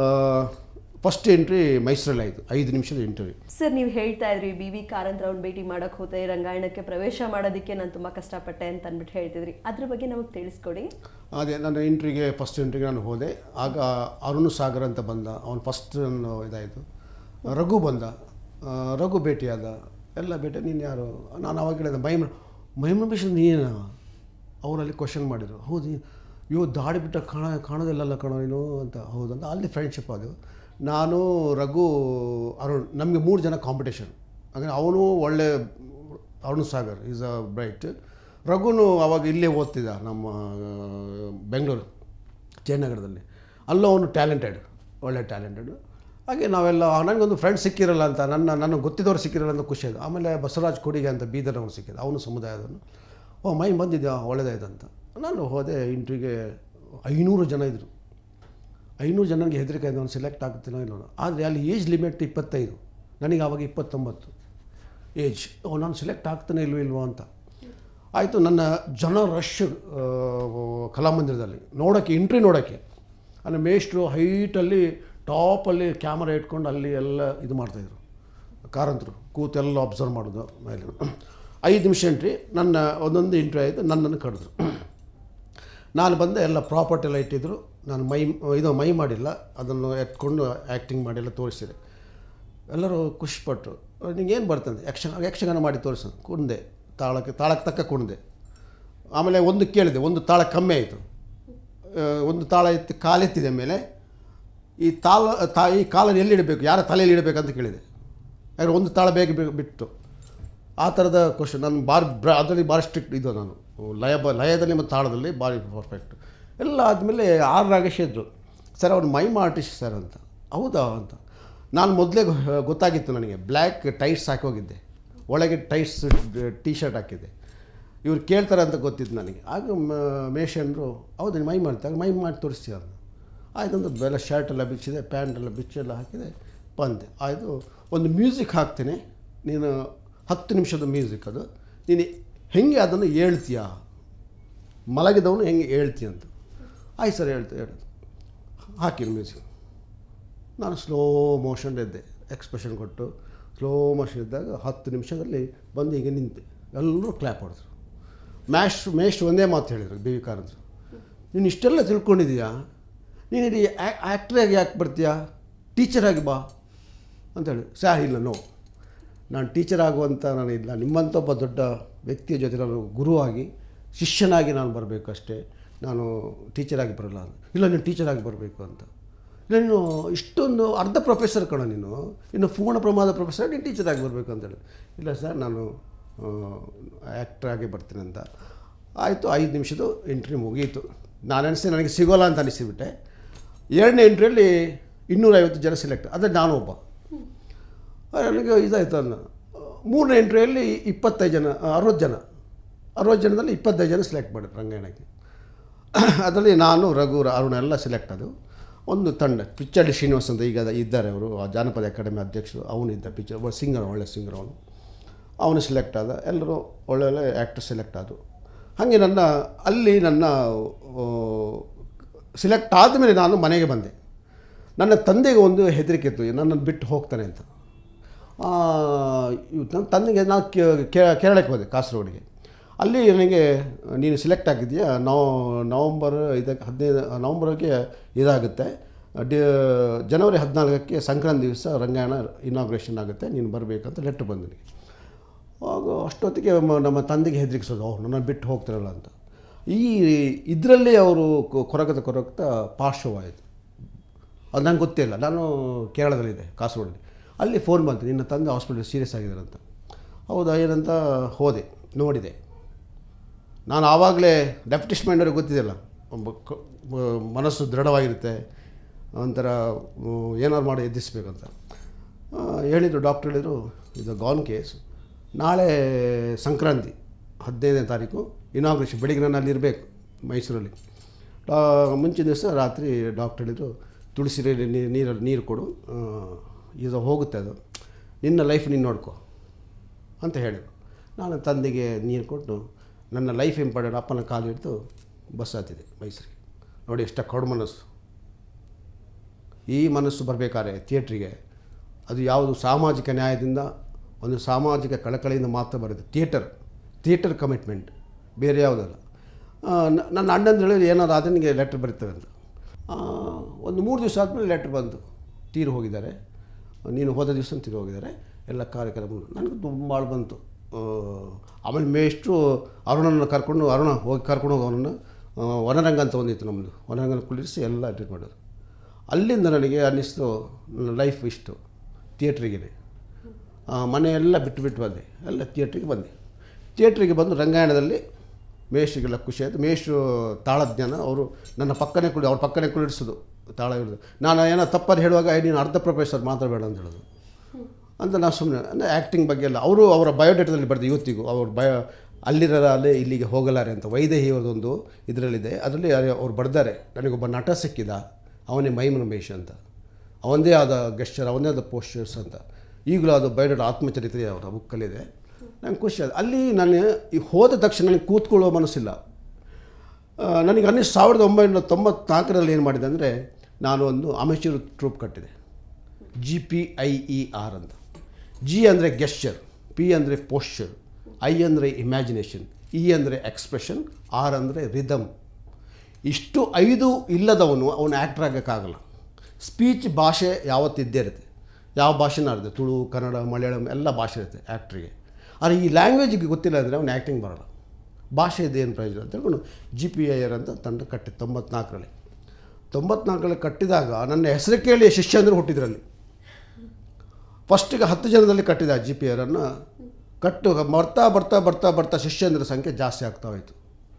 ಫಸ್ಟ್ ಎಂಟ್ರಿ ಮೈಸೂರಲ್ಲಿ ಆಯಿತು ಐದು ನಿಮಿಷದ ಇಂಟರ್ವ್ಯೂ ಸರ್ ನೀವು ಹೇಳ್ತಾ ಇದ್ರಿ ಬಿ ವಿ ಕಾರಂತ್ರ ಅವ್ನ ಭೇಟಿ ಮಾಡಕ್ ಹೋದೆ ರಂಗಾಯಣಕ್ಕೆ ಪ್ರವೇಶ ಮಾಡೋದಕ್ಕೆ ನಾನು ತುಂಬಾ ಕಷ್ಟಪಟ್ಟೆ ಅಂತ ಅಂದ್ಬಿಟ್ಟು ಹೇಳ್ತಿದ್ರಿ ಅದ್ರ ಬಗ್ಗೆ ನಮಗೆ ತಿಳಿಸ್ಕೊಡಿ ಅದೇ ನನ್ನ ಇಂಟ್ರಿಗೆ ಫಸ್ಟ್ ಇಂಟ್ರಿಗೆ ನಾನು ಹೋದೆ ಆಗ ಅರುಣ್ ಸಾಗರ್ ಅಂತ ಬಂದ ಅವನು ಫಸ್ಟ್ ಇದಾಯಿತು ರಘು ಬಂದ ಆ, ರಘು ಭೇಟಿಯಾದ ಎಲ್ಲ ಭೇಟಿ ನೀನು ಯಾರು ನಾನು ಅವಾಗ ಹೇಳಿದೆ ಮೈಮ್ ಮೈಮ್ ರಮೇಶ್ ನೀನು ಅವರಲ್ಲಿ ಕ್ವಶನ್ ಮಾಡಿದರು ಹೌದು ಇವು ದಾಡಿ ಬಿಟ್ಟ ಕಾಣ ಕಾಣೋದಿಲ್ಲಲ್ಲ ಕಣೋ ನೀನು ಅಂತ ಹೌದಂತ ಅಲ್ಲಿ ಫ್ರೆಂಡ್ಶಿಪ್ ಅದು ನಾನು ರಘು ಅರುಣ್ ನಮಗೆ ಮೂರು ಜನ ಕಾಂಪಿಟೇಷನ್ ಅಂದರೆ ಅವನು ಒಳ್ಳೆ Arun Sagar is a bright ರಘುನು ಅವಾಗ ಇಲ್ಲೇ ಓದ್ತಿದ್ದ ನಮ್ಮ ಆ, ಬೆಂಗಳೂರು ಜಯನಗರದಲ್ಲಿ ಅಲ್ಲೂ ಅವನು ಟ್ಯಾಲೆಂಟೆಡ್ ಒಳ್ಳೆ ಟ್ಯಾಲೆಂಟೆಡ್ ಹಾಗೆ ನಾವೆಲ್ಲ ನನಗೊಂದು ಫ್ರೆಂಡ್ ಸಿಕ್ಕಿರಲ್ಲ ಅಂತ ನನ್ನ ನನ್ನ ಗೊತ್ತಿದ್ದವ್ರು ಸಿಕ್ಕಿರಲ್ಲ ಅಂತ ಖುಷಿ ಆಯಿತು ಆಮೇಲೆ ಬಸವರಾಜ್ ಕೊಡಿಗೆ ಅಂತ ಬೀದರ್ನವ್ನು ಸಿಕ್ಕಿದ್ದ ಅವನು ಸಮುದಾಯದವನು ಓ ಮೈ ಬಂದಿದ್ಯಾ ಒಳ್ಳೆದಾಯ್ತು ಅಂತ ನಾನು ಹೋದೆ ಇಂಟ್ರಿಗೆ ಐನೂರು ಜನ ಇದ್ದರು ಐನೂರು ಜನರಿಗೆ ಹೆದರಿಕೆ ಆಯ್ತು ಅವ್ನು ಸೆಲೆಕ್ಟ್ ಆಗ್ತೀನೋ ಇಲ್ಲೋ ಆದರೆ ಅಲ್ಲಿ ಏಜ್ ಲಿಮಿಟ್ ಇಪ್ಪತ್ತೈದು ನನಗೆ ಆವಾಗ ಇಪ್ಪತ್ತೊಂಬತ್ತು ಏಜ್ ಓ ನಾನು ಸೆಲೆಕ್ಟ್ ಆಗ್ತಾನೆ ಇಲ್ವೋ ಇಲ್ವೋ ಅಂತ ಆಯಿತು ನನ್ನ ಜನ ರಶ್ ಆ, ಕಲಾಮಂದಿರದಲ್ಲಿ ನೋಡೋಕ್ಕೆ ಎಂಟ್ರಿ ನೋಡೋಕ್ಕೆ ಅಲ್ಲಿ ಮೇಷ್ಟ್ರು ಹೈಟಲ್ಲಿ ಟಾಪಲ್ಲಿ ಕ್ಯಾಮರಾ ಇಟ್ಕೊಂಡು ಅಲ್ಲಿ ಎಲ್ಲ ಇದು ಮಾಡ್ತಾಯಿದ್ರು ಕಾರಂತರು ಕೂತೆಲ್ಲ ಅಬ್ಸರ್ವ್ ಮಾಡೋದು ಮೇಲೆ ಐದು ನಿಮಿಷ ಎಂಟ್ರಿ ನನ್ನ ಒಂದೊಂದು ಎಂಟ್ರಿ ಆಯಿತು ನನ್ನನ್ನು ಕರೆದ್ರು ನಾನು ಬಂದೆ ಎಲ್ಲ ಪ್ರಾಪರ್ಟಿ ಎಲ್ಲ ಇಟ್ಟಿದ್ರು ನಾನು ಮೈ ಇದು ಮೈ ಮಾಡಿಲ್ಲ ಅದನ್ನು ಎತ್ಕೊಂಡು ಆ್ಯಕ್ಟಿಂಗ್ ಮಾಡಿ ಎಲ್ಲ ತೋರಿಸಿದೆ ಎಲ್ಲರೂ ಖುಷಿಪಟ್ಟರು ನಿಂಗೇನು ಬರ್ತಂದೆ ಯಕ್ಷ ಯಕ್ಷಗಾನ ಮಾಡಿ ತೋರಿಸ ಕುಣಿದೆ ತಾಳಕ್ಕೆ ತಾಳಕ್ಕೆ ತಕ್ಕ ಕುಣಿದೆ ಆಮೇಲೆ ಒಂದು ಕೇಳಿದೆ ಒಂದು ತಾಳ ಕಮ್ಮಿ ಆಯಿತು ಆ, ಒಂದು ತಾಳ ಎತ್ತಿ ಕಾಲೆತ್ತಿದೆ ಮೇಲೆ ಈ ತಾಳ ತಾ ಈ ಕಾಲನ್ನು ಎಲ್ಲಿ ಇಡಬೇಕು ಯಾರ ತಲೆಯಲ್ಲಿ ಇಡಬೇಕು ಅಂತ ಕೇಳಿದೆ ಯಾರು ಒಂದು ತಾಳ ಬೇಗ ಬೇ- ಬಿಟ್ಟು ಆ ಥರದ ಕ್ವಶನ್ ನಾನು ಬಾರಿ ಬ್ರ ಅದರಲ್ಲಿ ಭಾರಿ ಸ್ಟ್ರಿಕ್ಟ್ ಇದು ನಾನು ಲಯ ಬ ಲಯದಲ್ಲಿ ಮತ್ತು ತಾಳದಲ್ಲಿ ಭಾರಿ ಪರ್ಫೆಕ್ಟ್ ಎಲ್ಲ ಆದಮೇಲೆ ಆರ್ ನಾಗೇಶ್ ಇದ್ದರು ಸರ್ ಅವ್ರು ಮೈಮ್ ಆರ್ಟಿಸ್ಟ್ ಸರ್ ಅಂತ ಹೌದಾ ಅಂತ ನಾನು ಮೊದಲೇ ಗೊತ್ತಾಗಿತ್ತು ನನಗೆ ಬ್ಲ್ಯಾಕ್ ಟೈಟ್ಸ್ ಹಾಕಿ ಹೋಗಿದ್ದೆ ಒಳಗೆ ಟೈಟ್ಸ್ ಟೀ ಶರ್ಟ್ ಹಾಕಿದ್ದೆ ಇವ್ರು ಕೇಳ್ತಾರೆ ಅಂತ ಗೊತ್ತಿತ್ತು ನನಗೆ ಆಗ ಮ- ಮೇಷನ್ರು ಹೌದು ನೀನು ಮೈ ಮಾಡ್ತಾರೆ ಮೈ ಮಾಡಿ ತೋರಿಸ್ತೀಯ ಅದನ್ನು ಆಯ್ತು ಅಂತ ಬೆಲ್ಲ ಶರ್ಟ್ ಎಲ್ಲ ಬಿಚ್ಚಿದೆ ಪ್ಯಾಂಟ್ ಎಲ್ಲ ಬಿಚ್ಚೆಲ್ಲ ಹಾಕಿದೆ ಬಂದೆ ಆಯಿತು ಒಂದು ಮ್ಯೂಸಿಕ್ ಹಾಕ್ತೀನಿ ನೀನು ಹತ್ತು ನಿಮಿಷದ ಮ್ಯೂಸಿಕ್ ಅದು ನೀನು ಹೆಂಗೆ ಅದನ್ನು ಹೇಳ್ತೀಯಾ ಮಲಗಿದವನು ಹೆಂಗೆ ಹೇಳ್ತೀಯ ಅಂತ ಆಯ್ತು ಸರ್ ಹೇಳ್ತೆ ಹೇಳೋದು ಹಾಕಿನ ಮ್ಯೂಸಿಕ್ ನಾನು ಸ್ಲೋ ಮೋಷನ್ ಎದ್ದೆ ಎಕ್ಸ್ಪ್ರೆಷನ್ ಕೊಟ್ಟು ಸ್ಲೋ ಮೋಷನ್ ಇದ್ದಾಗ ಹತ್ತು ನಿಮಿಷದಲ್ಲಿ ಬಂದು ಹೀಗೆ ನಿಂತೆ ಎಲ್ಲರೂ ಕ್ಲ್ಯಾಪ್ ಹೊಡೆದ್ರು ಮ್ಯಾಶ್ ಮೇಸ್ಟ್ ಒಂದೇ ಮಾತು ಹೇಳಿದರು ಡಿ ವಿ ಕಾರಂತರು ನೀನು ಇಷ್ಟೆಲ್ಲ ತಿಳ್ಕೊಂಡಿದೀಯಾ ನೀನು ಇಲ್ಲಿ ಆ್ಯಕ್ಟ್ರಾಗಿ ಯಾಕೆ ಬರ್ತೀಯಾ ಟೀಚರಾಗಿ ಬಾ ಅಂತೇಳಿ ಸರ್ ಇಲ್ಲ ನೋ ನಾನು ಟೀಚರ್ ಆಗುವಂಥ ನಾನು ಇಲ್ಲ ನಿಮ್ಮಂಥ ಒಬ್ಬ ದೊಡ್ಡ ವ್ಯಕ್ತಿಯ ಜೊತೆ ನಾನು ಗುರುವಾಗಿ ಶಿಷ್ಯನಾಗಿ ನಾನು ಬರಬೇಕು ಅಷ್ಟೇ ನಾನು ಟೀಚರಾಗಿ ಬರಲ್ಲ ಅಂತ. ಇಲ್ಲ ನೀನು ಟೀಚರಾಗಿ ಬರಬೇಕು ಅಂತ ಇಲ್ಲ ನೀನು ಇಷ್ಟೊಂದು ಅರ್ಧ ಪ್ರೊಫೆಸರ್ ಕಣ ನೀನು ಇನ್ನು ಪೂರ್ಣ ಪ್ರಮಾದ ಪ್ರೊಫೆಸರ್ ನೀನು ಟೀಚರಾಗಿ ಬರಬೇಕು ಅಂತೇಳಿ ಇಲ್ಲ ಸರ್ ನಾನು ಆ್ಯಕ್ಟ್ರಾಗಿ ಬರ್ತೀನಿ ಅಂತ ಆಯಿತು ಐದು ನಿಮಿಷದ್ದು ಎಂಟ್ರಿ ಮುಗೀತು ನಾನು ಅನಿಸಿ ನನಗೆ ಸಿಗೋಲ್ಲ ಅಂತ ಅನಿಸಿಬಿಟ್ಟೆ ಎರಡನೇ ಎಂಟ್ರಿಯಲ್ಲಿ ಇನ್ನೂರೈವತ್ತು ಜನ ಸೆಲೆಕ್ಟ್ ಅದೇ ನಾನು ಒಬ್ಬ ನನಗೆ ಇದಾಯ್ತು ಅನ್ನ ಮೂರನೇ ಎಂಟ್ರಿಯಲ್ಲಿ ಇಪ್ಪತ್ತೈದು ಜನ ಅರವತ್ತು ಜನ ಅರವತ್ತು ಜನದಲ್ಲಿ ಇಪ್ಪತ್ತೈದು ಜನ ಸೆಲೆಕ್ಟ್ ಮಾಡಿದ್ರು ರಂಗಾಯಣಕ್ಕೆ ಅದರಲ್ಲಿ ನಾನು ರಘು ಅರುಣ ಎಲ್ಲ ಸೆಲೆಕ್ಟ್ ಅದು ಒಂದು ತಂಡ ಪಿಚ್ಚಳ್ಳಿ ಶ್ರೀನಿವಾಸ್ ಅಂತ ಈಗ ಇದ್ದಾರೆ ಅವರು ಆ ಜಾನಪದ ಅಕಾಡೆಮಿ ಅಧ್ಯಕ್ಷರು ಅವನಿದ್ದ ಪಿಚ್ಚರ್ ಒಳ್ಳೆ ಸಿಂಗರ್ ಒಳ್ಳೆ ಸಿಂಗರ್ ಅವನು ಅವನು ಸೆಲೆಕ್ಟ್ ಆದ ಎಲ್ಲರೂ ಒಳ್ಳೊಳ್ಳೆ ಆ್ಯಕ್ಟರ್ ಸೆಲೆಕ್ಟ್ ಆದರು ಹಾಗೆ ನನ್ನ ಅಲ್ಲಿ ನನ್ನ ಸೆಲೆಕ್ಟ್ ಆದಮೇಲೆ ನಾನು ಮನೆಗೆ ಬಂದೆ ನನ್ನ ತಂದೆಗೆ ಒಂದು ಹೆದರಿಕೆ ಇತ್ತು ನನ್ನನ್ನು ಬಿಟ್ಟು ಹೋಗ್ತಾನೆ ಅಂತ ಆ, ಇವ್ ನನ್ನ ತಂದೆಗೆ ನಾನು ಕೇ- ಕೇ- ಕೇರಳಕ್ಕೆ ಹೋದೆ ಕಾಸರಗೋಡಿಗೆ ಅಲ್ಲಿ ನನಗೆ ನೀನು ಸೆಲೆಕ್ಟ್ ಆಗಿದೆಯಾ ನವ ನವಂಬರ್ ಇದಕ್ಕೆ ಹದಿನೈದು ನವಂಬರ್ಗೆ ಇದಾಗುತ್ತೆ ಡಿ ಜನವರಿ ಹದಿನಾಲ್ಕಕ್ಕೆ ಸಂಕ್ರಾಂತಿ ದಿವಸ ರಂಗಾಯಣ ಇನಾಗ್ರೇಷನ್ ಆಗುತ್ತೆ ನೀನು ಬರಬೇಕಂತ ಲೆಟ್ರ್ ಬಂದಿನಿ ಆಗ ಅಷ್ಟೊತ್ತಿಗೆ ಮ- ನಮ್ಮ ತಂದೆಗೆ ಹೆದರಿಕಿಸೋದು ಓಹ್ ನನ್ನನ್ನು ಬಿಟ್ಟು ಹೋಗ್ತಾರಲ್ಲ ಅಂತ ಈ ಇದರಲ್ಲೇ ಅವರು ಕೊ- ಕೊರಗತ ಕೊರಗ್ತ ಪಾರ್ಶ್ವವಾಯಿತು ಅದು ನಂಗೆ ಗೊತ್ತಿಲ್ಲ ನಾನು ಕೇರಳದಲ್ಲಿದ್ದೆ ಕಾಸರಗೋಡಲ್ಲಿ ಅಲ್ಲಿ ಫೋನ್ ಬಂತು ನಿನ್ನ ತಂದೆ ಹಾಸ್ಪಿಟಲ್ ಸೀರಿಯಸ್ ಆಗಿದ್ದಾರೆ ಅಂತ ಹೌದಾ ಏನಂತ ಹೋದೆ ನೋಡಿದೆ ನಾನು ಆವಾಗಲೇ ಡೆಪ್ಟಿಸ್ಮೆಂಟ್ ಅವ್ರಿಗೆ ಗೊತ್ತಿದೆಯಲ್ಲ ಒಬ್ಬ ಕ- ಮ- ಮನಸ್ಸು ದೃಢವಾಗಿರುತ್ತೆ ಒಂಥರ ಮ್, ಏನಾದ್ರು ಮಾಡಿ ಎದ್ದಿಸ್ಬೇಕಂತ ಆ, ಹೇಳಿದರು ಡಾಕ್ಟ್ರ್ ಹೇಳಿದರು ಇದು ಗಾನ್ ಕೇಸ್ ನಾಳೆ ಸಂಕ್ರಾಂತಿ ಹದಿನೈದನೇ ತಾರೀಕು ಇನಾಗ್ರೇಷನ್ ಬೆಳಿಗ್ಗೆ ನಾನು ಅಲ್ಲಿ ಇರಬೇಕು ಮೈಸೂರಲ್ಲಿ ಆ, ಮುಂಚಿನ ದಿವಸ ರಾತ್ರಿ ಡಾಕ್ಟ್ರ್ ಹೇಳಿದರು ತುಳಸಿ ನೀರು ನೀರಲ್ಲಿ ನೀರು ಕೊಡು ಆ, ಇದು ಹೋಗುತ್ತೆ ಅದು ನಿನ್ನ ಲೈಫ್ ನೀನು ನೋಡ್ಕೊ ಅಂತ ಹೇಳಿದರು ನಾನು ತಂದೆಗೆ ನೀರು ಕೊಟ್ಟು ನನ್ನ ಲೈಫ್ ಇಂಪಾರ್ಟೆಂಟ್ ಅಪ್ಪನ ಕಾಲು ಹಿಡಿದು ಬಸ್ ಹತ್ತಿದೆ ಮೈಸೂರಿಗೆ ನೋಡಿ ಎಷ್ಟು ಕಡು ಮನಸ್ಸು ಈ ಮನಸ್ಸು ಬರಬೇಕಾದ್ರೆ ಥಿಯೇಟ್ರಿಗೆ ಅದು ಯಾವುದು ಸಾಮಾಜಿಕ ನ್ಯಾಯದಿಂದ ಒಂದು ಸಾಮಾಜಿಕ ಕಳಕಳಿಯಿಂದ ಮಾತ್ರ ಬರುತ್ತೆ ಥಿಯೇಟರ್ ಥಿಯೇಟರ್ ಕಮಿಟ್ಮೆಂಟ್ ಬೇರೆ ಯಾವುದಲ್ಲ ಆ, ನ- ನನ್ನ ಅಣ್ಣಂದು ಹೇಳಿದ್ರೆ ಏನಾದ್ರು ಆದರೆ ನಿನಗೆ ಲೆಟ್ರ್ ಬರ್ತವೆ ಅಂತ ಆ, ಒಂದು ಮೂರು ದಿವಸ ಆದಮೇಲೆ ಲೆಟ್ರ್ ಬಂತು ತೀರು ಹೋಗಿದ್ದಾರೆ ನೀನು ಹೋದ ದಿವಸ ತೀರು ಹೋಗಿದ್ದಾರೆ ಎಲ್ಲ ಕಾರ್ಯಕ್ರಮ ನನಗೆ ತುಂಬ ಭಾಳ ಬಂತು ಆ, ಆಮೇಲೆ ಮೇಷ್ಟ್ರು ಅರುಣನ ಕರ್ಕೊಂಡು ಅರುಣ ಹೋಗಿ ಕರ್ಕೊಂಡು ಹೋಗಿ ಅವನನ್ನು ಆ, ವನರಂಗ ಅಂತ ಒಂದಿತ್ತು ನಮ್ಮದು ವನರಂಗನ ಕುಳಿಸಿ ಎಲ್ಲ ಅಟೆಂಡ್ ಮಾಡೋದು ಅಲ್ಲಿಂದ ನನಗೆ ಅನ್ನಿಸ್ತು ನನ್ನ ಲೈಫ್ ಇಷ್ಟು ಥಿಯೇಟ್ರಿಗೆ ಮನೆ ಎಲ್ಲ ಬಿಟ್ಟು ಬಿಟ್ಟು ಬಂದೆ ಎಲ್ಲ ಥಿಯೇಟ್ರಿಗೆ ಬಂದೆ ಥಿಯೇಟ್ರಿಗೆ ಬಂದು ರಂಗಾಯಣದಲ್ಲಿ ಮೇಷ್ರಿಗೆಲ್ಲ ಖುಷಿ ಆಯಿತು ಮೇಷ್ರು ತಾಳಜ್ಞಾನ ಅವರು ನನ್ನ ಪಕ್ಕನೇ ಕುಳಿ ಅವ್ರ ಪಕ್ಕನೇ ಕುಳಿಡಿಸೋದು ತಾಳ ಹಿಡಿದು ನಾನು ಏನೋ ತಪ್ಪನ್ನು ಹೇಳುವಾಗ "ಏ, ನೀನು ಅರ್ಧ ಪ್ರೊಫೆಸರ್ ಮಾತಾಡಬೇಡ ಅಂತ ಹೇಳೋದು ಅಂತ ನಾವು ಸುಮ್ಮನೆ ಅಂದರೆ ಆ್ಯಕ್ಟಿಂಗ್ ಬಗ್ಗೆ ಎಲ್ಲ ಅವರು ಅವರ ಬಯೋಡೇಟಾದಲ್ಲಿ ಬರೆದು ಇವತ್ತಿಗೂ ಅವ್ರ ಬಯೋ ಅಲ್ಲಿರಲಾಲೆ ಇಲ್ಲಿಗೆ ಹೋಗಲಾರೆ ಅಂತ ವೈದೇಹಿ ಅವ್ರದ್ದೊಂದು ಇದರಲ್ಲಿದೆ ಅದರಲ್ಲಿ ಅವ್ರು ಬರೆದಾರೆ ನನಗೊಬ್ಬ ನಟ ಸಿಕ್ಕಿದ ಅವನೇ ಮೈಮ್ ರಮೇಶ್ ಅಂತ ಅವನದೇ ಆದ ಗೆಸ್ಚರ್ ಅವನದೇ ಆದ ಪೋಸ್ಚರ್ಸ್ ಅಂತ ಈಗಲೂ ಅದು ಬಯೋಡೇಟಾ ಆತ್ಮಚರಿತ್ರೆ ಅವರ ಬುಕ್ಕಲ್ಲಿದೆ ನಂಗೆ ಖುಷಿ ಆದ ಅಲ್ಲಿ ನಾನು ಈ ಹೋದ ತಕ್ಷಣ ನನಗೆ ಕೂತ್ಕೊಳ್ಳೋ ಮನಸ್ಸಿಲ್ಲ ಆ, ನನಗೆ ಅನ್ನಿಸ್ತು ಸಾವಿರದ ಒಂಬೈನೂರ ತೊಂಬತ್ನಾಲ್ಕರಲ್ಲಿ ಏನು ಮಾಡಿದೆ ಅಂದರೆ ನಾನು ಒಂದು ಅಮೆಚೂರ್ ಟ್ರೂಪ್ ಕಟ್ಟಿದೆ G P I E R ಅಂತ ಜಿ ಅಂದರೆ ಗೆಸ್ಚರ್ ಪಿ ಅಂದರೆ ಪೋಶ್ಚರ್ ಐ ಅಂದರೆ ಇಮ್ಯಾಜಿನೇಷನ್ ಇ ಅಂದರೆ ಎಕ್ಸ್ಪ್ರೆಷನ್ ಆರ್ ಅಂದರೆ ರಿದಮ್ ಇಷ್ಟು ಐದು ಇಲ್ಲದವನು ಅವನು ಆ್ಯಕ್ಟರ್ ಆಗೋಕ್ಕಾಗಲ್ಲ ಸ್ಪೀಚ್ ಭಾಷೆ ಯಾವತ್ತಿದ್ದೇ ಇರುತ್ತೆ ಯಾವ ಭಾಷೆನೂ ಇರುತ್ತೆ ತುಳು ಕನ್ನಡ ಮಲಯಾಳಂ ಎಲ್ಲ ಭಾಷೆ ಇರುತ್ತೆ ಆ್ಯಕ್ಟ್ರಿಗೆ ಆದರೆ ಈ ಲ್ಯಾಂಗ್ವೇಜಿಗೆ ಗೊತ್ತಿಲ್ಲ ಅಂದರೆ ಅವ್ನು ಆ್ಯಕ್ಟಿಂಗ್ ಬರೋಲ್ಲ ಭಾಷೆ ಇದೇನು ಪ್ರಯೋಜನ ಅಂತ ಹೇಳ್ಕೊಂಡು ಜಿ ಪಿ ಐ ಆರ್ ಅಂತ ತಂಡ ಕಟ್ಟಿ ತೊಂಬತ್ನಾಲ್ಕರಲ್ಲಿ ತೊಂಬತ್ನಾಲ್ಕರಲ್ಲಿ ಕಟ್ಟಿದಾಗ ನನ್ನ ಹೆಸರು ಕೇಳಿ ಶಿಷ್ಯಂದರು ಹುಟ್ಟಿದ್ರಲ್ಲಿ ಫಸ್ಟಿಗೆ ಹತ್ತು ಜನದಲ್ಲಿ ಕಟ್ಟಿದ ಜಿ ಪಿ ಆರನ್ನು ಕಟ್ಟು ಬರ್ತಾ ಬರ್ತಾ ಬರ್ತಾ ಬರ್ತಾ ಶಿಷ್ಯಂದ್ರ ಸಂಖ್ಯೆ ಜಾಸ್ತಿ ಆಗ್ತಾ ಹೋಯಿತು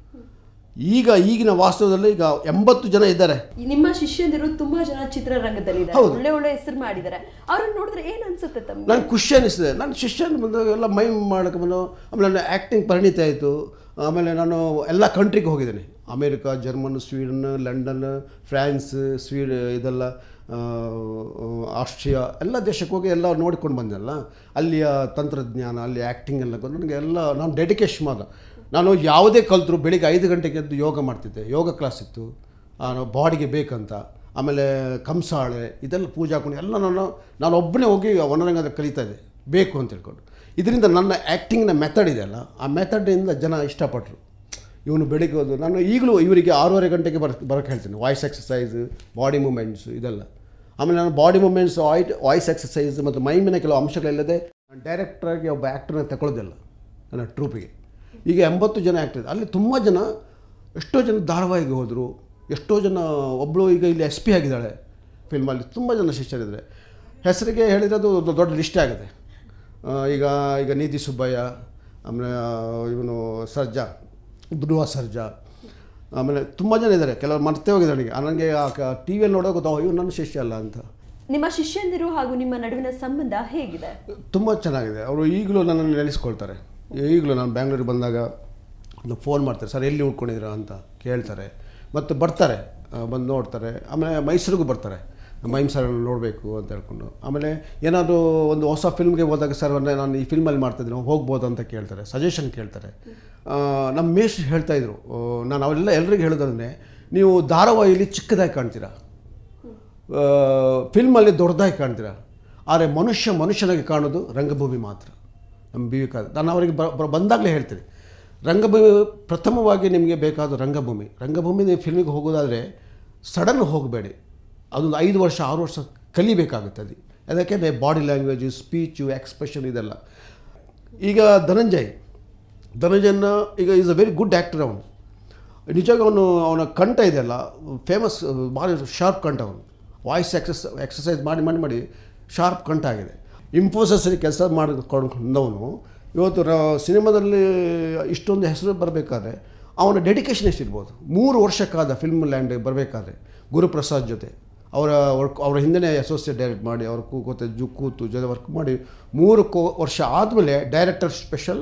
ಈಗ ಈಗಿನ ವಾಸ್ತವದಲ್ಲಿ ಈಗ ಎಂಬತ್ತು ಜನ ಇದ್ದಾರೆ ಈ ನಿಮ್ಮ ಶಿಷ್ಯಂದಿರು ತುಂಬಾ ಜನ ಚಿತ್ರರಂಗದಲ್ಲಿದ್ದಾರೆ ಹೌದು. ಒಳ್ಳೆ ಒಳ್ಳೆ ಹೆಸರು ಮಾಡಿದ್ದಾರೆ ಅವ್ರನ್ನ ನೋಡಿದ್ರೆ ಏನ್ ಅನ್ಸುತ್ತೆ ತಮ್ಗೆ ನನಗೆ ಖುಷಿ ಅನಿಸ್ತದೆ ನಾನು ಶಿಷ್ಯನ ಬಂದಾಗ ಎಲ್ಲ ಮೈ ಮಾಡೋಕೆ ಬಂದು ಆಮೇಲೆ ನನ್ನ ಆ್ಯಕ್ಟಿಂಗ್ ಪರಿಣಿತಿ ಆಯಿತು ಆಮೇಲೆ ನಾನು ಎಲ್ಲ ಕಂಟ್ರಿಗೆ ಹೋಗಿದ್ದೇನೆ America German Sweden London France ಸ್ವೀಡ್ ಇದೆಲ್ಲ ಆ, ಆಸ್ಟ್ರಿಯಾ ಎಲ್ಲ ದೇಶಕ್ಕೆ ಹೋಗಿ ಎಲ್ಲ ನೋಡಿಕೊಂಡು ಬಂದೆಲ್ಲ ಅಲ್ಲಿಯ ತಂತ್ರಜ್ಞಾನ ಅಲ್ಲಿ ಆ್ಯಕ್ಟಿಂಗ್ ಎಲ್ಲ ಗೊತ್ತು. ನನಗೆ ಎಲ್ಲ ನಾನು ಡೆಡಿಕೇಶನ್ ಮಾಡ ನಾನು ಯಾವುದೇ ಕಲ್ತರು ಬೆಳಿಗ್ಗೆ ಐದು ಗಂಟೆಗೆ ಎದ್ದು ಯೋಗ ಮಾಡ್ತಿದ್ದೆ ಯೋಗ ಕ್ಲಾಸ್ ಇತ್ತು ಬಾಡಿಗೆ ಬೇಕಂತ ಆಮೇಲೆ ಕಂಸಾಳೆ ಇದೆಲ್ಲ ಪೂಜೆ ಹಾಕೊಂಡು ಎಲ್ಲ ನಾನು ನಾನು ಒಬ್ಬನೇ ಹೋಗಿ ವನರಂಗದ ಕಲಿತಾ ಇದ್ದೆ ಬೇಕು ಅಂತ ಹೇಳ್ಕೊಂಡು ಇದರಿಂದ ನನ್ನ ಆ್ಯಕ್ಟಿಂಗ್ನ ಮೆಥಡ್ ಇದೆಯಲ್ಲ ಆ ಮೆಥಡಿಂದ ಜನ ಇಷ್ಟಪಟ್ಟರು ಇವನು ಬೆಳಿಗ್ಗೆ ಹೋದು ನಾನು ಈಗಲೂ ಇವರಿಗೆ ಆರೂವರೆ ಗಂಟೆಗೆ ಬರ್ ಬರೋಕ್ಕೆ ಹೇಳ್ತೀನಿ ವಾಯ್ಸ್ ಎಕ್ಸಸೈಸ್ ಬಾಡಿ ಮೂಮೆಂಟ್ಸು ಇದೆಲ್ಲ ಆಮೇಲೆ ನಾನು ಬಾಡಿ ಮೂಮೆಂಟ್ಸ್ ವಾಯ್ಟ್ ವಾಯ್ಸ್ ಎಕ್ಸಸೈಸ್ ಮತ್ತು ಮೈಮಿನ ಕೆಲವು ಅಂಶಗಳಿಲ್ಲದೆ ನಾನು ಡೈರೆಕ್ಟ್ರಾಗಿ ಒಬ್ಬ ಆ್ಯಕ್ಟರ್ನ ತಗೊಳ್ಳೋದಿಲ್ಲ ನನ್ನ ಟ್ರೂಪಿಗೆ ಈಗ ಎಂಬತ್ತು ಜನ ಆ್ಯಕ್ಟರ್ ಅಲ್ಲಿ ತುಂಬ ಜನ ಎಷ್ಟೋ ಜನ ಧಾರಾವಾಹಿಗೆ ಹೋದರು ಎಷ್ಟೋ ಜನ ಒಬ್ಬಳು ಈಗ ಇಲ್ಲಿ ಎಸ್ ಪಿ ಆಗಿದ್ದಾಳೆ ಫಿಲ್ಮಲ್ಲಿ ತುಂಬ ಜನ ಶಿಷ್ಯರಿದ್ದಾರೆ ಹೆಸರಿಗೆ ಹೇಳಿರೋದು ಒಂದು ದೊಡ್ಡ ಲಿಸ್ಟ್ ಆಗಿದೆ ಆ, ಈಗ ಈಗ ನೀತಿ ಸುಬ್ಬಯ್ಯ ಆಮೇಲೆ ಇವನು ಸರ್ಜಾ ಧ್ರುವ ಸರ್ಜಾ ಆಮೇಲೆ ತುಂಬ ಜನ ಇದ್ದಾರೆ ಕೆಲವರು ಮರ್ತೇ ಹೋಗಿದ್ದಾರೆ ನನಗೆ ನನಗೆ ಆ ಟಿ ವಿಯಲ್ಲಿ ನೋಡೋಕೆ ಗೊತ್ತಾವ ಇವ್ನು ನನ್ನ ಶಿಷ್ಯ ಅಲ್ಲ ಅಂತ ನಿಮ್ಮ ಶಿಷ್ಯಂದಿರು ಹಾಗೂ ನಿಮ್ಮ ನಡುವಿನ ಸಂಬಂಧ ಹೇಗಿದೆ ತುಂಬ ಚೆನ್ನಾಗಿದೆ ಅವರು ಈಗಲೂ ನನ್ನನ್ನು ನೆನೆಸ್ಕೊಳ್ತಾರೆ ಈಗಲೂ ನಾನು ಬ್ಯಾಂಗ್ಳೂರಿಗೆ ಬಂದಾಗ ಒಂದು ಫೋನ್ ಮಾಡ್ತಾರೆ ಸರ್ ಎಲ್ಲಿ ಉಳ್ಕೊಂಡಿದ್ದೀರಾ ಅಂತ ಕೇಳ್ತಾರೆ ಮತ್ತು ಬರ್ತಾರೆ ಆ, ಬಂದು ನೋಡ್ತಾರೆ ಆಮೇಲೆ ಮೈಸೂರಿಗೂ ಬರ್ತಾರೆ ಮೈಮ್ ಸರ್ ನೋಡಬೇಕು ಅಂತ ಹೇಳ್ಕೊಂಡು ಆಮೇಲೆ ಏನಾದರೂ ಒಂದು ಹೊಸ ಫಿಲ್ಮ್ಗೆ ಹೋದಾಗ ಸರ್ ಅಂದರೆ ನಾನು ಈ ಫಿಲ್ಮಲ್ಲಿ ಮಾಡ್ತಿದ್ದೀನಿ ಹೋಗ್ಬೋದು ಅಂತ ಕೇಳ್ತಾರೆ ಸಜೆಷನ್ ಕೇಳ್ತಾರೆ ಆ, ನಮ್ಮ ಮೇಷ್ ಹೇಳ್ತಾಯಿದ್ರು ನಾನು ಅವೆಲ್ಲ ಎಲ್ರಿಗೂ ಹೇಳೋದಂದರೆ ನೀವು ಧಾರಾವಾಹಿಯಲ್ಲಿ ಚಿಕ್ಕದಾಗಿ ಕಾಣ್ತೀರಾ ಫಿಲ್ಮಲ್ಲಿ ದೊಡ್ಡದಾಗಿ ಕಾಣ್ತೀರಾ ಆದರೆ ಮನುಷ್ಯ ಮನುಷ್ಯನಾಗಿ ಕಾಣೋದು ರಂಗಭೂಮಿ ಮಾತ್ರ ನಮ್ಮ ಬಿ ವಿ ಕಾದ್ ನಾನು ಅವರಿಗೆ ಬ ಬ- ಬಂದಾಗಲೇ ಹೇಳ್ತೀನಿ ರಂಗಭೂಮಿ ಪ್ರಥಮವಾಗಿ ನಿಮಗೆ ಬೇಕಾದ ರಂಗಭೂಮಿ ರಂಗಭೂಮಿ ನೀವು ಫಿಲ್ಮಿಗೆ ಹೋಗೋದಾದರೆ ಸಡನ್ ಹೋಗಬೇಡಿ ಅದೊಂದು ಐದು ವರ್ಷ ಆರು ವರ್ಷ ಕಲಿಬೇಕಾಗುತ್ತೆ ಅದು ಅದಕ್ಕೆ ಬಾಡಿ ಲ್ಯಾಂಗ್ವೇಜು ಸ್ಪೀಚು ಎಕ್ಸ್ಪ್ರೆಷನ್ ಇದೆಲ್ಲ ಈಗ ಧನಂಜಯ್ ಧನಂಜಯನ ಈಗ is a very good actor ಅವನು ನಿಜವಾಗಿ ಅವನು ಅವನ ಕಂಠ ಇದೆಯಲ್ಲ ಫೇಮಸ್ ಭಾಳ ಶಾರ್ಪ್ ಕಂಠ ಅವನು ವಾಯ್ಸ್ ಎಕ್ಸಸ್ ಎಕ್ಸಸೈಸ್ ಮಾಡಿ ಮಾಡಿ ಮಾಡಿ ಶಾರ್ಪ್ ಕಂಠ ಆಗಿದೆ ಇನ್ಫೋಸಿಸಲ್ಲಿ ಕೆಲಸ ಮಾಡಿಕೊಂಡವನು ಇವತ್ತು ರ ಸಿನಿಮಾದಲ್ಲಿ ಇಷ್ಟೊಂದು ಹೆಸರು ಬರಬೇಕಾದ್ರೆ ಅವನ ಡೆಡಿಕೇಶನ್ ಎಷ್ಟಿರ್ಬೋದು ಮೂರು ವರ್ಷಕ್ಕಾದ ಫಿಲ್ಮ್ ಲ್ಯಾಂಡ್ ಬರಬೇಕಾದ್ರೆ ಗುರುಪ್ರಸಾದ್ ಜೊತೆ ಅವರ ವರ್ಕ್ ಅವರ ಹಿಂದೆ ಅಸೋಸಿಯೇಟ್ ಡೈರೆಕ್ಟ್ ಮಾಡಿ ಅವ್ರ ಕೂ ಕೂತು ಜು ಕೂತು ಜೊತೆ ವರ್ಕ್ ಮಾಡಿ ಮೂರು ಕೋ ವರ್ಷ ಆದಮೇಲೆ ಡೈರೆಕ್ಟರ್ ಸ್ಪೆಷಲ್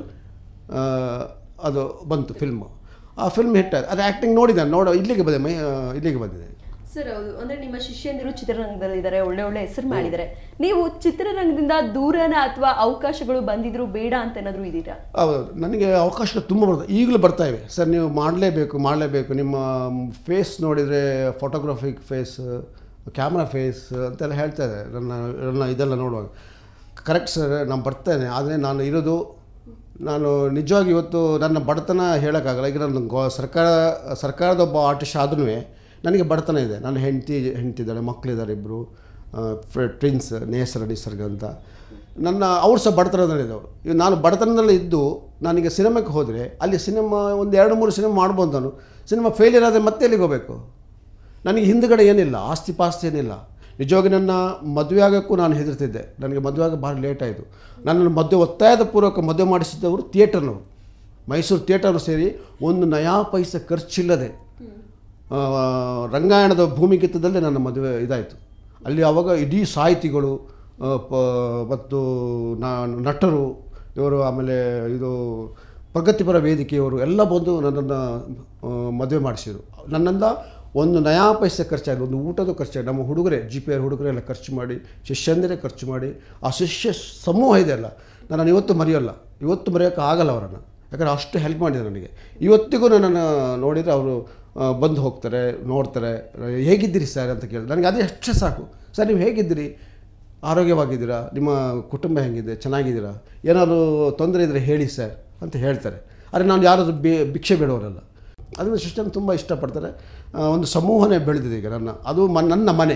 ಅದು ಬಂತು ಫಿಲ್ಮು ಆ ಫಿಲ್ಮ್ ಹಿಟ್ ಆಯ್ತು ಅದು ಆ್ಯಕ್ಟಿಂಗ್ ನೋಡಿದ್ದಾನೆ ನೋಡೋ ಇಲ್ಲಿಗೆ ಬಂದೆ ಮೈ ಆ, ಇಲ್ಲಿಗೆ ಬಂದಿದೆ ಸರ್ ಹೌದು ಅಂದ್ರೆ ನಿಮ್ಮ ಶಿಷ್ಯಂದಿರು ಚಿತ್ರರಂಗದಲ್ಲಿದ್ದಾರೆ ಒಳ್ಳೆ ಒಳ್ಳೆ ಹೆಸರು ಮಾಡಿದ್ದಾರೆ ನೀವು ಚಿತ್ರರಂಗದಿಂದ ದೂರನ ಅಥವಾ ಅವಕಾಶಗಳು ಬಂದಿದ್ರು ಬೇಡ ಅಂತ ಏನಾದ್ರು ಇದೀರಾ ಹೌದು ನನಗೆ ಅವಕಾಶಗಳು ತುಂಬ ಬರ್ತದೆ ಈಗಲೂ ಬರ್ತಾ ಇವೆ ಸರ್ ನೀವು ಮಾಡಲೇಬೇಕು ಮಾಡಲೇಬೇಕು ನಿಮ್ಮ ಫೇಸ್ ನೋಡಿದರೆ ಫೋಟೋಗ್ರಾಫಿಕ್ ಫೇಸ್ ಕ್ಯಾಮ್ರಾ ಫೇಸ್ ಅಂತೆಲ್ಲ ಹೇಳ್ತಾ ಇದೆ ನನ್ನ ನನ್ನ ಇದೆಲ್ಲ ನೋಡುವಾಗ ಕರೆಕ್ಟ್ ಸರ್ ನಾನು ಬರ್ತೇನೆ ಆದರೆ ನಾನು ಇರೋದು ನಾನು ನಿಜವಾಗಿ ಇವತ್ತು ನನ್ನ ಬಡತನ ಹೇಳೋಕ್ಕಾಗಲ್ಲ ಈಗ ನನ್ನ ಗೋ ಸರ್ಕಾರ ಸರ್ಕಾರದ ಒಬ್ಬ ಆರ್ಟಿಸ್ಟ್ ಆದ್ರೂ ನನಗೆ ಬಡತನ ಇದೆ ನನ್ನ ಹೆಂಡತಿ ಹೆಂಡ್ತಿದ್ದಾಳೆ ಮಕ್ಕಳಿದ್ದಾರೆ ಇಬ್ಬರು ಟ್ವಿನ್ಸ್ ನೇಸರ ನಿಸರ್ಗ ಅಂತ ನನ್ನ ಅವ್ರು ಸಹ ಬಡತನದಲ್ಲಿದ್ದವರು ಈಗ ನಾನು ಬಡತನದಲ್ಲಿ ಇದ್ದು ನಾನೀಗ ಸಿನಿಮಾಕ್ಕೆ ಹೋದರೆ ಅಲ್ಲಿ ಸಿನಿಮಾ ಒಂದು ಎರಡು ಮೂರು ಸಿನಿಮಾ ಮಾಡ್ಬೋದು ನಾನು ಸಿನಿಮಾ ಫೇಲಿಯರ್ ಆದರೆ ಮತ್ತೆ ಎಲ್ಲಿಗೆ ಹೋಗಬೇಕು ನನಗೆ ಹಿಂದುಗಡೆ ಏನಿಲ್ಲ ಆಸ್ತಿ ಪಾಸ್ತಿ ಏನಿಲ್ಲ ನಿಜವಾಗಿ ನನ್ನ ಮದುವೆ ಆಗೋಕ್ಕೂ ನಾನು ಹೆದರ್ತಿದ್ದೆ ನನಗೆ ಮದುವೆ ಆಗ ಭಾಳ ಲೇಟ್ ಆಯಿತು ನನ್ನನ್ನು ಮದುವೆ ಒತ್ತಾಯದ ಪೂರ್ವಕ ಮದುವೆ ಮಾಡಿಸಿದವರು ಥಿಯೇಟರ್ನವರು ಮೈಸೂರು ಥಿಯೇಟರ್ ಸೇರಿ ಒಂದು ನಯಾ ಪೈಸೆ ಖರ್ಚಿಲ್ಲದೆ ಆ, ರಂಗಾಯಣದ ಭೂಮಿಗಿತ್ತದಲ್ಲೇ ನನ್ನ ಮದುವೆ ಇದಾಯಿತು ಅಲ್ಲಿ ಆವಾಗ ಇಡೀ ಸಾಹಿತಿಗಳು ಆ, ಪ- ಮತ್ತು ನ- ನಟರು ಇವರು ಆಮೇಲೆ ಇದು ಪ್ರಗತಿಪರ ವೇದಿಕೆಯವರು ಎಲ್ಲ ಬಂದು ನನ್ನನ್ನು ಮದುವೆ ಮಾಡಿಸಿದರು ನನ್ನಿಂದ ಒಂದು ನಯಾ ಪೈಸೆ ಖರ್ಚಾಗಿದೆ ಒಂದು ಊಟದ ಖರ್ಚಾಗಿದೆ ನಮ್ಮ ಹುಡುಗರೇ ಜಿ ಪಿ ಆರ್ ಹುಡುಗರೆಲ್ಲ ಖರ್ಚು ಮಾಡಿ ಶಿಷ್ಯಂದಿರೇ ಖರ್ಚು ಮಾಡಿ ಆ ಶಿಷ್ಯ ಸಮೂಹ ಇದೆಯಲ್ಲ ನಾನು ಇವತ್ತು ಮರೆಯೋಲ್ಲ ಇವತ್ತು ಮರೆಯೋಕ್ಕೆ ಆಗಲ್ಲ ಅವರನ್ನು ಯಾಕಂದರೆ ಅಷ್ಟು ಹೆಲ್ಪ್ ಮಾಡಿದ್ರು ನನಗೆ ಇವತ್ತಿಗೂ ನನ್ನನ್ನು ನೋಡಿದರೆ ಅವರು ಆ, ಬಂದು ಹೋಗ್ತಾರೆ ನೋಡ್ತಾರೆ ಹೇಗಿದ್ದೀರಿ ಸರ್ ಅಂತ ಕೇಳಿದ್ರು ನನಗೆ ಅದೇ ಅಷ್ಟೇ ಸಾಕು ಸರ್ ನೀವು ಹೇಗಿದ್ದೀರಿ ಆರೋಗ್ಯವಾಗಿದ್ದೀರಾ ನಿಮ್ಮ ಕುಟುಂಬ ಹೇಗಿದೆ ಚೆನ್ನಾಗಿದ್ದೀರಾ ಏನಾದರೂ ತೊಂದರೆ ಇದ್ದರೆ ಹೇಳಿ ಸರ್ ಅಂತ ಹೇಳ್ತಾರೆ ಆದರೆ ನಾನು ಯಾರಾದರೂ ಬಿ ಭಿಕ್ಷೆ ಬೇಡವರಲ್ಲ ಅದನ್ನು ಸಿಸ್ಟಮ್ ತುಂಬ ಇಷ್ಟಪಡ್ತಾರೆ ಆ, ಒಂದು ಸಮೂಹನೇ ಬೆಳೆದಿದೆ ಈಗ ನನ್ನ ಅದು ಮ ನನ್ನ ಮನೆ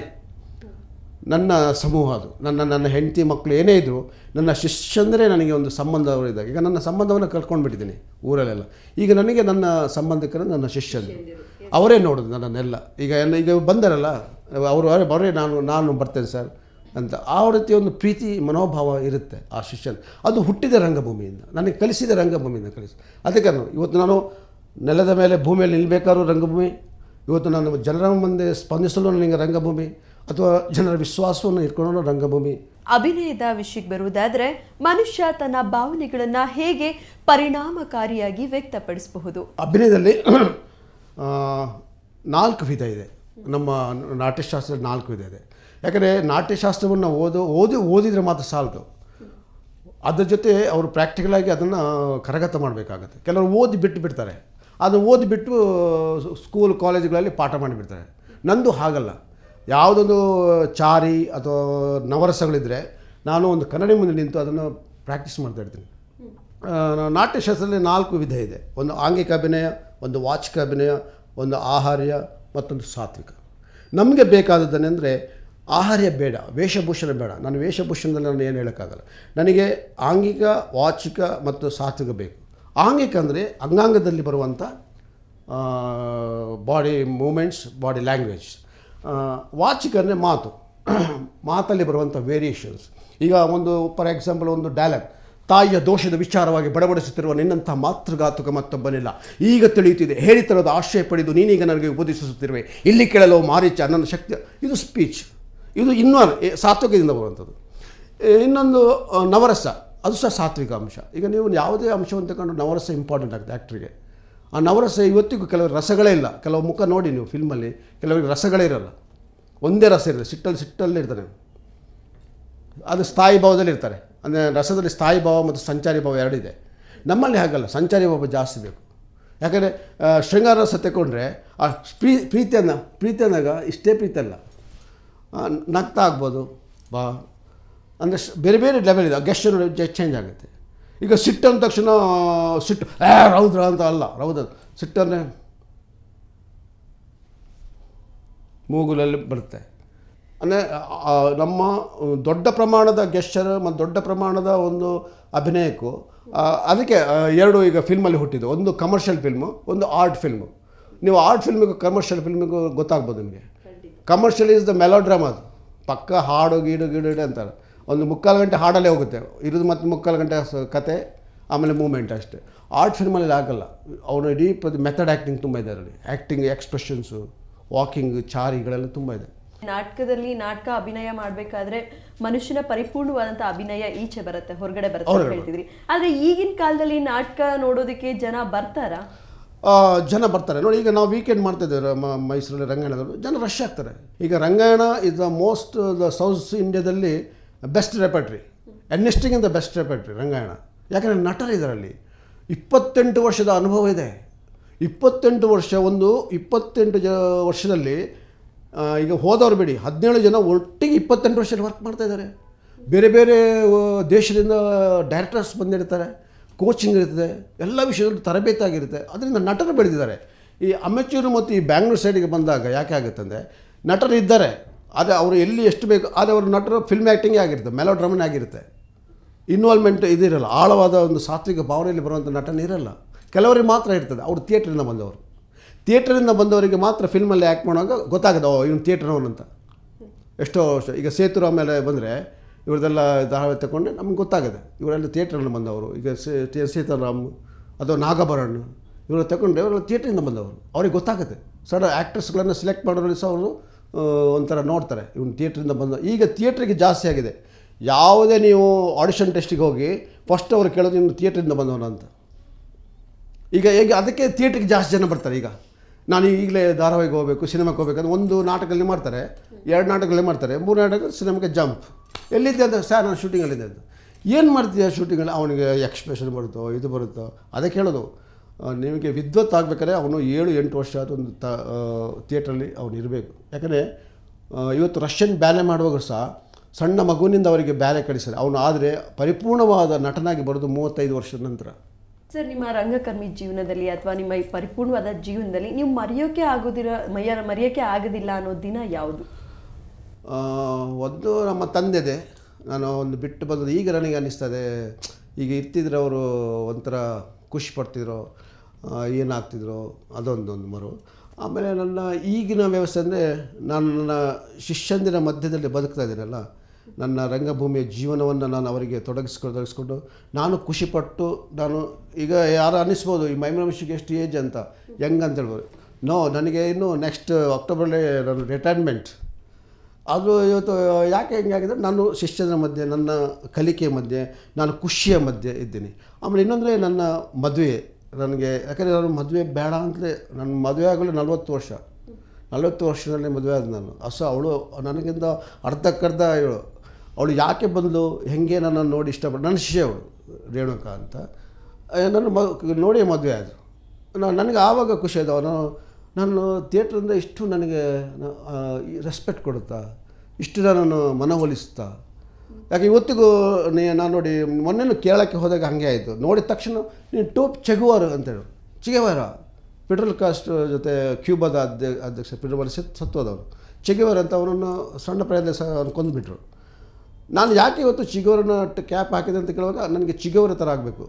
ನನ್ನ ಸಮೂಹ ಅದು ನನ್ನ ನನ್ನ ಹೆಂಡತಿ ಮಕ್ಕಳು ಏನೇ ಇದ್ದರು ನನ್ನ ಶಿಷ್ಯಂದರೆ ನನಗೆ ಒಂದು ಸಂಬಂಧವರು ಇದ್ದಾಗ ಈಗ ನನ್ನ ಸಂಬಂಧವನ್ನು ಕಳ್ಕೊಂಡ್ಬಿಟ್ಟಿದ್ದೀನಿ ಊರಲ್ಲೆಲ್ಲ ಈಗ ನನಗೆ ನನ್ನ ಸಂಬಂಧಿಕರು ನನ್ನ ಶಿಷ್ಯಂದರು ಅವರೇ ನೋಡೋದು ನನ್ನನ್ನೆಲ್ಲ ಈಗ ಎಲ್ಲ ಈಗ ಬಂದರಲ್ಲ ಅವರು ಅವರೇ ಬರೇ ನಾನು ನಾನು ಬರ್ತೇನೆ ಸರ್ ಅಂತ ಆ ರೀತಿ ಒಂದು ಪ್ರೀತಿ ಮನೋಭಾವ ಇರುತ್ತೆ ಆ ಶಿಷ್ಯನ ಅದು ಹುಟ್ಟಿದ ರಂಗಭೂಮಿಯಿಂದ ನನಗೆ ಕಲಿಸಿದ ರಂಗಭೂಮಿಯಿಂದ ಕಲಿಸಿ ಅದಕ್ಕೆ ನಾನು ಇವತ್ತು ನಾನು ನೆಲದ ಮೇಲೆ ಭೂಮಿಯಲ್ಲಿ ನಿಲ್ಲಬೇಕಾದ್ರೂ ರಂಗಭೂಮಿ ಇವತ್ತು ನಾನು ಜನರ ಮುಂದೆ ಸ್ಪಂದಿಸಲು ನನಗೆ ರಂಗಭೂಮಿ ಅಥವಾ ಜನರ ವಿಶ್ವಾಸವನ್ನು ಇಟ್ಕೊಳ್ಳೋ ರಂಗಭೂಮಿ ಅಭಿನಯದ ವಿಷಯಕ್ಕೆ ಬರುವುದಾದ್ರೆ ಮನುಷ್ಯ ತನ್ನ ಭಾವನೆಗಳನ್ನ ಹೇಗೆ ಪರಿಣಾಮಕಾರಿಯಾಗಿ ವ್ಯಕ್ತಪಡಿಸಬಹುದು ಅಭಿನಯದಲ್ಲಿ ಆ, ನಾಲ್ಕು ವಿಧ ಇದೆ ನಮ್ಮ ನಾಟ್ಯಶಾಸ್ತ್ರ ನಾಲ್ಕು ವಿಧ ಇದೆ ಯಾಕಂದರೆ ನಾಟ್ಯಶಾಸ್ತ್ರವನ್ನು ಓದೋ ಓದಿ ಓದಿದರೆ ಮಾತ್ರ ಸಾಲದು ಅದ್ರ ಜೊತೆ ಅವರು ಪ್ರಾಕ್ಟಿಕಲಾಗಿ ಅದನ್ನು ಕರಗತ ಮಾಡಬೇಕಾಗತ್ತೆ ಕೆಲವರು ಓದಿ ಬಿಟ್ಟು ಬಿಡ್ತಾರೆ ಅದು ಓದಿಬಿಟ್ಟು ಸ್ಕೂಲ್ ಕಾಲೇಜುಗಳಲ್ಲಿ ಪಾಠ ಮಾಡಿಬಿಡ್ತಾರೆ ನಂದು ಹಾಗಲ್ಲ ಯಾವುದೊಂದು ಚಾರಿ ಅಥವಾ ನವರಸಗಳಿದ್ದರೆ ನಾನು ಒಂದು ಕನ್ನಡಿ ಮುಂದೆ ನಿಂತು ಅದನ್ನು ಪ್ರಾಕ್ಟೀಸ್ ಮಾಡ್ತಾ ಇರ್ತೀನಿ ಆ, ನಾಟ್ಯಶಾಸ್ತ್ರದಲ್ಲಿ ನಾಲ್ಕು ವಿಧ ಇದೆ ಒಂದು ಆಂಗಿಕ ಅಭಿನಯ ಒಂದು ವಾಚಿಕ ಅಭಿನಯ ಒಂದು ಆಹಾರ್ಯ ಮತ್ತೊಂದು ಸಾತ್ವಿಕ ನಮಗೆ ಬೇಕಾದದ್ದನೆಂದರೆ ಆಹಾರ್ಯ ಬೇಡ ವೇಷಭೂಷಣ ಬೇಡ ನಾನು ವೇಷಭೂಷಣದಲ್ಲಿ ನಾನು ಏನು ಹೇಳೋಕ್ಕಾಗಲ್ಲ ನನಗೆ ಆಂಗಿಕ ವಾಚಿಕ ಮತ್ತು ಸಾತ್ವಿಕ ಬೇಕು ಆಂಗಿಕ ಅಂದರೆ ಅಂಗಾಂಗದಲ್ಲಿ ಬರುವಂಥ ಬಾಡಿ ಮೂಮೆಂಟ್ಸ್ ಬಾಡಿ ಲ್ಯಾಂಗ್ವೇಜ್ ವಾಚಿಕ ಅಂದರೆ ಮಾತು ಮಾತಲ್ಲಿ ಬರುವಂಥ ವೇರಿಯೇಷನ್ಸ್ ಈಗ ಒಂದು ಫಾರ್ ಎಕ್ಸಾಂಪಲ್ ಒಂದು ಡೈಲಾಗ್ ತಾಯಿಯ ದೋಷದ ವಿಚಾರವಾಗಿ ಬಡಬಡಿಸುತ್ತಿರುವ ನಿನ್ನಂಥ ಮಾತೃಘಾತುಕ ಮತ್ತೊಬ್ಬನಿಲ್ಲ ಈಗ ತಿಳಿಯುತ್ತಿದೆ ಹೇಳಿತರದ ಆಶ್ರಯ ಪಡೆದು ನೀನೀಗ ನನಗೆ ಉಪದೇಶಿಸುತ್ತಿರುವೆ ಇಲ್ಲಿ ಕೇಳಲು ಮಾರೀಚ ನನ್ನ ಶಕ್ತಿ ಇದು ಸ್ಪೀಚ್ ಇದು ಇನ್ನೂ ಏ, ಸಾತ್ವಿಕದಿಂದ ಬರುವಂಥದ್ದು ಏ, ಇನ್ನೊಂದು ಆ, ನವರಸ ಅದು ಸಹ ಸಾತ್ವಿಕ ಅಂಶ ಈಗ ನೀವು ಯಾವುದೇ ಅಂಶವನ್ನು ತಗೊಂಡು ನವರಸ ಇಂಪಾರ್ಟೆಂಟ್ ಆಗುತ್ತೆ ಆ್ಯಕ್ಟ್ರಿಗೆ ಆ ನವರಸ ಇವತ್ತಿಗೂ ಕೆಲವು ರಸಗಳೇ ಇಲ್ಲ ಕೆಲವು ಮುಖ ನೋಡಿ ನೀವು ಫಿಲ್ಮಲ್ಲಿ ಕೆಲವರಿಗೆ ರಸಗಳೇ ಇರಲ್ಲ ಒಂದೇ ರಸ ಇರಲ್ಲ ಸಿಟ್ಟಲ್ಲಿ ಸಿಟ್ಟಲ್ಲೇ ಇರ್ತಾನೆ ಅದು ಸ್ಥಾಯಿ ಭಾವದಲ್ಲಿ ಇರ್ತಾರೆ ಅಂದರೆ ರಸದಲ್ಲಿ ಸ್ಥಾಯಿ ಭಾವ ಮತ್ತು ಸಂಚಾರಿ ಭಾವ ಎರಡಿದೆ ನಮ್ಮಲ್ಲಿ ಹಾಗಲ್ಲ ಸಂಚಾರಿ ಭಾವ ಜಾಸ್ತಿ ಬೇಕು ಯಾಕಂದರೆ ಆ, ಶೃಂಗಾರ ರಸ ತಗೊಂಡ್ರೆ ಆ ಪ್ರೀ ಪ್ರೀತಿ ಅನ್ನ ಪ್ರೀತಿ ಅಂದಾಗ ಇಷ್ಟೇ ಪ್ರೀತಿ ಅಲ್ಲ ಆ, ನಗ್ತಾ ಆಗ್ಬೋದು ಬಾ ಅಂದರೆ ಸ್- ಬೇರೆ ಬೇರೆ ಲೆವೆಲ್ ಇದೆ ಗೆಸ್ಟರ್ ಚೇಂಜ್ ಆಗುತ್ತೆ ಈಗ ಸಿಟ್ಟು ಅಂದ ತಕ್ಷಣ ಸಿಟ್ಟು ಏ ರೌದ್ರ ಅಂತ ಅಲ್ಲ ರೌದ್ರ ಸಿಟ್ಟು ಅಂದರೆ ಮೂಗುಲಲ್ಲಿ ಬರುತ್ತೆ ಅಂದರೆ ನಮ್ಮ ದೊಡ್ಡ ಪ್ರಮಾಣದ ಗೆಸ್ಚರ್ ಮತ್ತು ದೊಡ್ಡ ಪ್ರಮಾಣದ ಒಂದು ಅಭಿನಯಕ್ಕೂ ಆ, ಅದಕ್ಕೆ ಆ, ಎರಡು ಈಗ ಫಿಲ್ಮಲ್ಲಿ ಹುಟ್ಟಿದ್ದು ಒಂದು ಕಮರ್ಷಿಯಲ್ ಫಿಲ್ಮು ಒಂದು ಆರ್ಟ್ ಫಿಲ್ಮು ನೀವು ಆರ್ಟ್ ಫಿಲ್ಮಿಗೂ ಕಮರ್ಷಿಯಲ್ ಫಿಲ್ಮಿಗೂ ಗೊತ್ತಾಗ್ಬೋದು ನಿಮಗೆ ಕಮರ್ಷಿಯಲ್ ಈಸ್ ದ ಮೆಲೋಡ್ರಾಮಾ ಅದು ಪಕ್ಕ ಹಾಡು ಗೀಡು ಗೀಡು ಗೀಡು ಅಂತಾರೆ ಒಂದು ಮುಕ್ಕಾಲು ಗಂಟೆ ಹಾಡಲ್ಲೇ ಹೋಗುತ್ತೆ ಇರೋದು ಮತ್ತು ಮುಕ್ಕಾಲು ಗಂಟೆ ಸ- ಕತೆ ಆಮೇಲೆ ಮೂಮೆಂಟ್ ಅಷ್ಟೇ ಆರ್ಟ್ ಫಿಲ್ಮಲ್ಲಿ ಆಗಲ್ಲ ಅವನು ಇಡೀ ಪ್ರತಿ ಮೆಥಡ್ ಆ್ಯಕ್ಟಿಂಗ್ ತುಂಬ ಇದೆ ಅದರಲ್ಲಿ ಆ್ಯಕ್ಟಿಂಗ್ ಎಕ್ಸ್ಪ್ರೆಷನ್ಸು ವಾಕಿಂಗ್ ಚಾರಿಗಳೆಲ್ಲ ತುಂಬ ಇದೆ ನಾಟಕದಲ್ಲಿ ನಾಟಕ ಅಭಿನಯ ಮಾಡ್ಬೇಕಾದ್ರೆ ಮನುಷ್ಯನ ಪರಿಪೂರ್ಣವಾದಂತ ಅಭಿನಯ ಈಚೆ ಬರುತ್ತೆ ಹೊರಗಡೆ ಬರುತ್ತೆ ಅಂತ ಹೊರಗಡೆ ಹೇಳ್ತಿದ್ರಿ ಆದ್ರೆ ಈಗಿನ ಕಾಲದಲ್ಲಿ ನಾಟಕ ನೋಡೋದಕ್ಕೆ ಜನ ಬರ್ತಾರಾ ಆ, ಜನ ಬರ್ತಾರೆ ನೋಡಿ ಈಗ ನಾವು ವೀಕೆಂಡ್ ಮಾಡ್ತಾ ಇದ್ದೇವೆ ಮ- ಮೈಸೂರಲ್ಲಿ ರಂಗಾಯಣದಲ್ಲಿ ಜನ ರಶ್ ಆಗ್ತಾರೆ ಈಗ Rangayana is the most the south ಇಂಡಿಯಾದಲ್ಲಿ best repertory interesting the best repertory Rangayana ಯಾಕಂದರೆ ನಟರಿದರಲ್ಲಿ ಇಪ್ಪತ್ತೆಂಟು ವರ್ಷದ ಅನುಭವ ಇದೆ ಇಪ್ಪತ್ತೆಂಟು ವರ್ಷ ಒಂದು ಇಪ್ಪತ್ತೆಂಟು ಜ ವರ್ಷದಲ್ಲಿ ಆ, ಈಗ ಹೋದವ್ರು ಬಿಡಿ ಹದಿನೇಳು ಜನ ಒಟ್ಟಿಗೆ ಇಪ್ಪತ್ತೆಂಟು ವರ್ಷ ವರ್ಕ್ ಮಾಡ್ತಾ ಇದ್ದಾರೆ ಬೇರೆ ಬೇರೆ ಆ, ದೇಶದಿಂದ ಡೈರೆಕ್ಟರ್ಸ್ ಬಂದಿರ್ತಾರೆ ಕೋಚಿಂಗ್ ಇರ್ತದೆ ಎಲ್ಲ ವಿಷಯದಲ್ಲೂ ತರಬೇತಿ ಆಗಿರುತ್ತೆ ಅದರಿಂದ ನಟರು ಬೆಳೆದಿದ್ದಾರೆ ಈ ಅಮೆಚೂರು ಮತ್ತು ಈ ಬ್ಯಾಂಗ್ಳೂರು ಸೈಡಿಗೆ ಬಂದಾಗ ಯಾಕೆ ಆಗುತ್ತಂದರೆ ನಟರು ಇದ್ದಾರೆ ಆದರೆ ಅವರು ಎಲ್ಲಿ ಎಷ್ಟು ಬೇಕು ಆದರೆ ಅವರು ನಟರು ಫಿಲ್ಮ್ ಆ್ಯಕ್ಟಿಂಗೇ ಆಗಿರುತ್ತೆ ಮೆಲೋಡ್ರಾಮನೇ ಆಗಿರುತ್ತೆ ಇನ್ವಾಲ್ವ್ಮೆಂಟ್ ಇದಿರಲ್ಲ ಆಳವಾದ ಒಂದು ಸಾತ್ವಿಕ ಭಾವನೆಯಲ್ಲಿ ಬರುವಂಥ ನಟನೆ ಇರಲ್ಲ ಕೆಲವರಿಗೆ ಮಾತ್ರ ಇರ್ತದೆ ಅವರು ಥಿಯೇಟ್ರಿಂದ ಬಂದವರು ಥಿಯೇಟ್ರಿಂದ ಬಂದವರಿಗೆ ಮಾತ್ರ ಫಿಲ್ಮಲ್ಲಿ ಆ್ಯಕ್ಟ್ ಮಾಡುವಾಗ ಗೊತ್ತಾಗುತ್ತೆ ಓ ಇವನು ಥಿಯೇಟ್ರವನಂತ ಎಷ್ಟೋ ವರ್ಷ ಈಗ ಸೇತುರಾಮ್ ಮೇಲೆ ಬಂದರೆ ಇವ್ರದ್ದೆಲ್ಲ ಧಾರಾವಾಹಿ ತಗೊಂಡು ನಮ್ಗೆ ಗೊತ್ತಾಗುತ್ತೆ ಇವರೆಲ್ಲ ಥಿಯೇಟ್ರಲ್ಲಿ ಬಂದವರು ಈಗ ಸೇ- ಟಿ- ಸೀತಾರಾಮ್ ಅಥವಾ ನಾಗಭರಣ್ ಇವರು ತಗೊಂಡ್ರೆ ಇವರೆಲ್ಲ ಥಿಯೇಟ್ರಿಂದ ಬಂದವರು ಅವ್ರಿಗೆ ಗೊತ್ತಾಗುತ್ತೆ ಸಡನ್ ಆ್ಯಕ್ಟರ್ಸ್ಗಳನ್ನು ಸೆಲೆಕ್ಟ್ ಮಾಡೋರಲ್ಲಿ ಸಹ ಅವರು ಆ, ಒಂಥರ ನೋಡ್ತಾರೆ ಇವನು ಥಿಯೇಟ್ರಿಂದ ಬಂದ ಈಗ ಥಿಯೇಟ್ರಿಗೆ ಜಾಸ್ತಿ ಆಗಿದೆ ಯಾವುದೇ ನೀವು ಆಡಿಷನ್ ಟೆಸ್ಟಿಗೆ ಹೋಗಿ ಫಸ್ಟ್ ಅವ್ರು ಕೇಳೋದು ಇನ್ನು ಥಿಯೇಟ್ರಿಂದ ಬಂದವನು ಅಂತ ಈಗ ಹೇಗೆ ಅದಕ್ಕೆ ಥಿಯೇಟ್ರಿಗೆ ಜಾಸ್ತಿ ಜನ ಬರ್ತಾರೆ ಈಗ ನಾನು ಈಗಲೇ ಧಾರಾವಾಹಿಗೆ ಹೋಗಬೇಕು ಸಿನಿಮಾಗೆ ಹೋಗ್ಬೇಕಂದ್ರೆ ಒಂದು ನಾಟಕದಲ್ಲಿ ಮಾಡ್ತಾರೆ ಎರಡು ನಾಟಕದಲ್ಲಿ ಮಾಡ್ತಾರೆ ಮೂರು ನಾಟಕ ಸಿನಿಮಾಗೆ ಜಂಪ್ ಎಲ್ಲಿದ್ದೆ ಅಂತ ಸರ್ ನಾನು ಶೂಟಿಂಗಲ್ಲಿದ್ದೆ ಅಂತ ಏನು ಮಾಡ್ತೀಯ ಶೂಟಿಂಗಲ್ಲಿ ಅವನಿಗೆ ಎಕ್ಸ್ಪ್ರೆಷನ್ ಬರುತ್ತೋ ಇದು ಬರುತ್ತೋ ಅದಕ್ಕೆ ಹೇಳೋದು ಆ, ನಿಮಗೆ ವಿದ್ವತ್ ಆಗಬೇಕಾದ್ರೆ ಅವನು ಏಳು ಎಂಟು ವರ್ಷ ಅದೊಂದು ತ ಥಿಯೇಟ್ರಲ್ಲಿ ಅವನು ಇರಬೇಕು ಯಾಕಂದರೆ ಇವತ್ತು ರಷ್ಯನ್ ಬ್ಯಾಲೆ ಮಾಡುವಾಗ ಸಹ ಸಣ್ಣ ಮಗುವಿನಿಂದ ಅವರಿಗೆ ಬ್ಯಾಲೆ ಕಳಿಸ್ತಾರೆ ಅವನು ಆದರೆ ಪರಿಪೂರ್ಣವಾದ ನಟನಾಗಿ ಬರೋದು ಮೂವತ್ತೈದು ವರ್ಷದ ನಂತರ ಸರ್ ನಿಮ್ಮ ರಂಗಕರ್ಮಿ ಜೀವನದಲ್ಲಿ ಅಥವಾ ನಿಮ್ಮ ಈ ಪರಿಪೂರ್ಣವಾದ ಜೀವನದಲ್ಲಿ ನೀವು ಮರೆಯೋಕೆ ಆಗೋದಿರ ಮೈಯ ಮರೆಯೋಕೆ ಆಗೋದಿಲ್ಲ ಅನ್ನೋ ದಿನ ಯಾವುದು ಆ, ಒಂದು ನಮ್ಮ ತಂದೆದೆ ನಾನು ಒಂದು ಬಿಟ್ಟು ಬಂದದ್ದು ಈಗ ನನಗೆ ಅನ್ನಿಸ್ತದೆ ಈಗ ಇರ್ತಿದ್ರೆ ಅವರು ಒಂಥರ ಖುಷಿ ಪಡ್ತಿದ್ರು ಆ, ಏನಾಗ್ತಿದ್ರು ಅದೊಂದೊಂದು ಮರು ಆಮೇಲೆ ನನ್ನ ಈಗಿನ ವ್ಯವಸ್ಥೆ ಅಂದರೆ ನಾನು ನನ್ನ ಶಿಷ್ಯಂದಿರ ಮಧ್ಯದಲ್ಲಿ ಬದುಕ್ತಾ ಇದ್ದೀನಲ್ಲ ನನ್ನ ರಂಗಭೂಮಿಯ ಜೀವನವನ್ನು ನಾನು ಅವರಿಗೆ ತೊಡಗಿಸ್ಕೊಂಡು ತೊಡಗಿಸ್ಕೊಂಡು ನಾನು ಖುಷಿಪಟ್ಟು ನಾನು ಈಗ ಯಾರು ಅನ್ನಿಸ್ಬೋದು ಈ ಮೈಮರಮಿಷಿಗೆ ಎಷ್ಟು ಏಜ್ ಅಂತ ಯಂಗ್ ಅಂತ ಹೇಳ್ಬೋದು ನೋ ನನಗೆ ಇನ್ನು ನೆಕ್ಸ್ಟ್ ಅಕ್ಟೋಬರಲ್ಲೇ ನಾನು ರಿಟೈರ್ಮೆಂಟ್ ಅದು ಇವತ್ತು ಯಾಕೆ ಹೆಂಗಾಗಿದೆ ನಾನು ಶಿಷ್ಯರ ಮಧ್ಯೆ ನನ್ನ ಕಲಿಕೆಯ ಮಧ್ಯೆ ನಾನು ಖುಷಿಯ ಮಧ್ಯೆ ಇದ್ದೀನಿ ಆಮೇಲೆ ಇನ್ನೊಂದರೆ ನನ್ನ ಮದುವೆ ನನಗೆ ಯಾಕಂದರೆ ನಾನು ಮದುವೆ ಬೇಡ ಅಂತಲೇ ನನ್ನ ಮದುವೆ ಆಗಲು ನಲ್ವತ್ತು ವರ್ಷ ನಲವತ್ತು ವರ್ಷದಲ್ಲಿ ಮದುವೆ ಆದ ನಾನು ಅಸ ಅವಳು ನನಗಿಂತ ಅರ್ಧಕ್ಕರ್ಧ ಇವಳು ಅವಳು ಯಾಕೆ ಬಂದಳು ಹೆಂಗೆ ನನ್ನನ್ನು ನೋಡಿ ಇಷ್ಟಪಟ್ಟು ನನ್ನ ಶಿಷ್ಯ ಅವಳು ರೇಣುಕಾ ಅಂತ ಆ, ನನ್ನ ಮ ನೋಡಿ ಮದುವೆ ಆದರು ನಾನು ನನಗೆ ಆವಾಗ ಖುಷಿ ಆಯ್ತು ಅವನು ನಾನು ಥಿಯೇಟ್ರಿಂದ ಇಷ್ಟು ನನಗೆ ರೆಸ್ಪೆಕ್ಟ್ ಕೊಡುತ್ತಾ ಇಷ್ಟು ನನ್ನನ್ನು ಮನವೊಲಿಸ್ತಾ ಯಾಕೆ ಇವತ್ತಿಗೂ ನೀ ನಾನು ನೋಡಿ ಮೊನ್ನೆನೂ ಕೇರಳಕ್ಕೆ ಹೋದಾಗ ಹಾಗೆ ಆಯಿತು ನೋಡಿದ ತಕ್ಷಣ ನೀನು ಟೋಪ್ ಚೆಗುವಾರು ಅಂತೇಳು ಚಿಗೆವಾರ ಪೆಟ್ರೋಲ್ ಕಾಸ್ಟ್ ಜೊತೆ ಕ್ಯೂಬಾದ ಅಧ್ಯ ಅಧ್ಯಕ್ಷ ಪೆಟ್ರೋಲ್ ಸತ್ ಸತ್ತೋದವನು ಚೆಗೆವಾರ ಅಂತ ಅವನನ್ನು ಸಣ್ಣ ಪ್ರಾಯದಲ್ಲಿ ಸಹ ಅವ್ನು ಕೊಂದುಬಿಟ್ರು ನಾನು ಯಾಕೆ ಇವತ್ತು ಚಿಗೋರನ್ನ ಕ್ಯಾಪ್ ಹಾಕಿದೆ ಅಂತ ಕೇಳುವಾಗ ನನಗೆ ಚಿಗೋರ ಥರ ಆಗಬೇಕು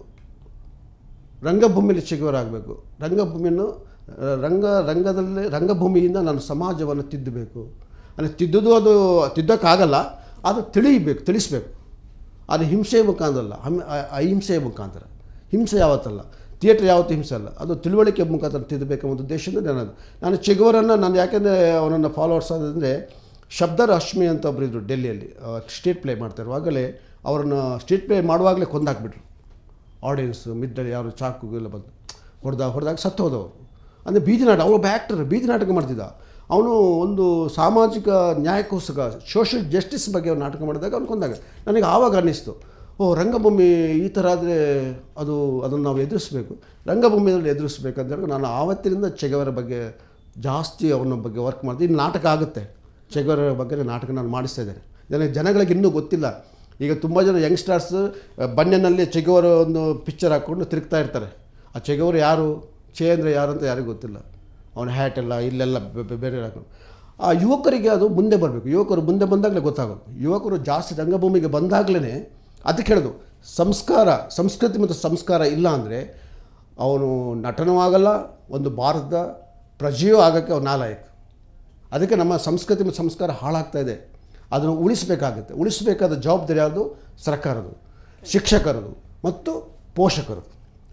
ರಂಗಭೂಮಿಯಲ್ಲಿ ಚಿಗುವರಾಗಬೇಕು ರಂಗಭೂಮಿಯನ್ನು ಆ, ರಂಗ ರಂಗದಲ್ಲಿ ರಂಗಭೂಮಿಯಿಂದ ನಾನು ಸಮಾಜವನ್ನು ತಿದ್ದಬೇಕು ಅಂದರೆ ತಿದ್ದುದು ಅದು ತಿದ್ದೋಕ್ಕಾಗಲ್ಲ ಅದು ತಿಳಿಯಬೇಕು ತಿಳಿಸ್ಬೇಕು ಅದು ಹಿಂಸೆಯ ಮುಖಾಂತರ ಅಲ್ಲ ಹಮ್ ಅ- ಅಹಿಂಸೆಯ ಮುಖಾಂತರ ಹಿಂಸೆ ಯಾವತ್ತಲ್ಲ ಥಿಯೇಟ್ರ್ ಯಾವತ್ತೂ ಹಿಂಸೆ ಅಲ್ಲ ಅದು ತಿಳುವಳಿಕೆ ಮುಖಾಂತರ ತಿದ್ದಬೇಕೆಂಬ ಒಂದು ಉದ್ದೇಶದಿಂದ ನಾನು ನಾನು ಚಿಗುವರನ್ನು ನಾನು ಯಾಕೆಂದರೆ ಅವನನ್ನು ಫಾಲೋವರ್ಸ್ ಆದಂದರೆ ಶಬ್ದ ರಶ್ಮಿ ಅಂತ ಒಬ್ಬರು ಇದ್ದರು ಡೆಲ್ಲಿಯಲ್ಲಿ ಸ್ಟ್ರೀಟ್ ಪ್ಲೇ ಮಾಡ್ತಾ ಇರುವಾಗಲೇ ಅವರನ್ನು ಸ್ಟ್ರೀಟ್ ಪ್ಲೇ ಮಾಡುವಾಗಲೇ ಕೊಂದಾಕ್ಬಿಟ್ರು ಆಡಿಯನ್ಸ್ ಮಿಡ್ಡಲ್ಲಿ ಯಾರು ಚಾಕು ಎಲ್ಲ ಬಂದು ಹೊಡೆದಾಗ ಹೊಡೆದಾಗ ಸತ್ತು ಹೋದವರು ಅಂದರೆ ಬೀದಿ ನಾಟಕ ಅವನು ಒಬ್ಬ ಆ್ಯಕ್ಟರ್ ಬೀದಿ ನಾಟಕ ಮಾಡ್ತಿದ್ದ ಅವನು ಒಂದು ಸಾಮಾಜಿಕ ನ್ಯಾಯಕ್ಕೋಸ್ಕರ ಸೋಷಿಯಲ್ ಜಸ್ಟಿಸ್ ಬಗ್ಗೆ ಅವ್ನು ನಾಟಕ ಮಾಡಿದಾಗ ಅವ್ನು ಕೊಂದಾಗ ನನಗೆ ಆವಾಗ ಅನ್ನಿಸ್ತು ಓ ರಂಗಭೂಮಿ ಈ ಥರ ಆದರೆ ಅದು ಅದನ್ನು ನಾವು ಎದುರಿಸಬೇಕು ರಂಗಭೂಮಿಯಲ್ಲಿ ಎದುರಿಸ್ಬೇಕು ಹೇಳಿ ನಾನು ಆವತ್ತಿನಿಂದ ಚೆಗವರ ಬಗ್ಗೆ ಜಾಸ್ತಿ ಅವನ ಬಗ್ಗೆ ವರ್ಕ್ ಮಾಡ್ತೀನಿ ಇನ್ನು ನಾಟಕ ಆಗುತ್ತೆ ಚೆಗವರ ಬಗ್ಗೆ ನಾಟಕ ನಾನು ಮಾಡಿಸ್ತಾ ಇದ್ದೇನೆ ನನಗೆ ಜನಗಳಿಗೆ ಇನ್ನೂ ಗೊತ್ತಿಲ್ಲ ಈಗ ತುಂಬ ಜನ ಯಂಗ್ಸ್ಟರ್ಸ್ ಬನ್ನಿನಲ್ಲಿ ಚೆಗವರ ಒಂದು ಪಿಕ್ಚರ್ ಹಾಕ್ಕೊಂಡು ತಿರುಗ್ತಾ ಇರ್ತಾರೆ ಆ ಚೆಗವರು ಯಾರು ಚೇ ಅಂದರೆ ಯಾರು ಅಂತ ಯಾರಿಗೂ ಗೊತ್ತಿಲ್ಲ ಅವನ ಹ್ಯಾಟ್ ಎಲ್ಲ ಇಲ್ಲೆಲ್ಲ ಬೆ- ಬೆ- ಬೇರೆ ಹಾಕೊಂಡು ಆ ಯುವಕರಿಗೆ ಅದು ಮುಂದೆ ಬರಬೇಕು ಯುವಕರು ಮುಂದೆ ಬಂದಾಗಲೇ ಗೊತ್ತಾಗೋದು ಯುವಕರು ಜಾಸ್ತಿ ರಂಗಭೂಮಿಗೆ ಬಂದಾಗಲೇ ಅದಕ್ಕೆ ಹೇಳೋದು ಸಂಸ್ಕಾರ ಸಂಸ್ಕೃತಿ ಮತ್ತು ಸಂಸ್ಕಾರ ಇಲ್ಲ ಅಂದರೆ ಅವನು ನಟನೂ ಆಗಲ್ಲ ಒಂದು ಭಾರತದ ಪ್ರಜೆಯೂ ಆಗೋಕ್ಕೆ ಅವನು ನಾಲಾಯಕ ಅದಕ್ಕೆ ನಮ್ಮ ಸಂಸ್ಕೃತಿ ಮತ್ತು ಸಂಸ್ಕಾರ ಹಾಳಾಗ್ತಾ ಇದೆ ಅದನ್ನು ಉಳಿಸಬೇಕಾಗುತ್ತೆ ಉಳಿಸಬೇಕಾದ ಜವಾಬ್ದಾರಿ ಯಾವುದು ಸರ್ಕಾರದು ಶಿಕ್ಷಕರದು ಮತ್ತು ಪೋಷಕರದು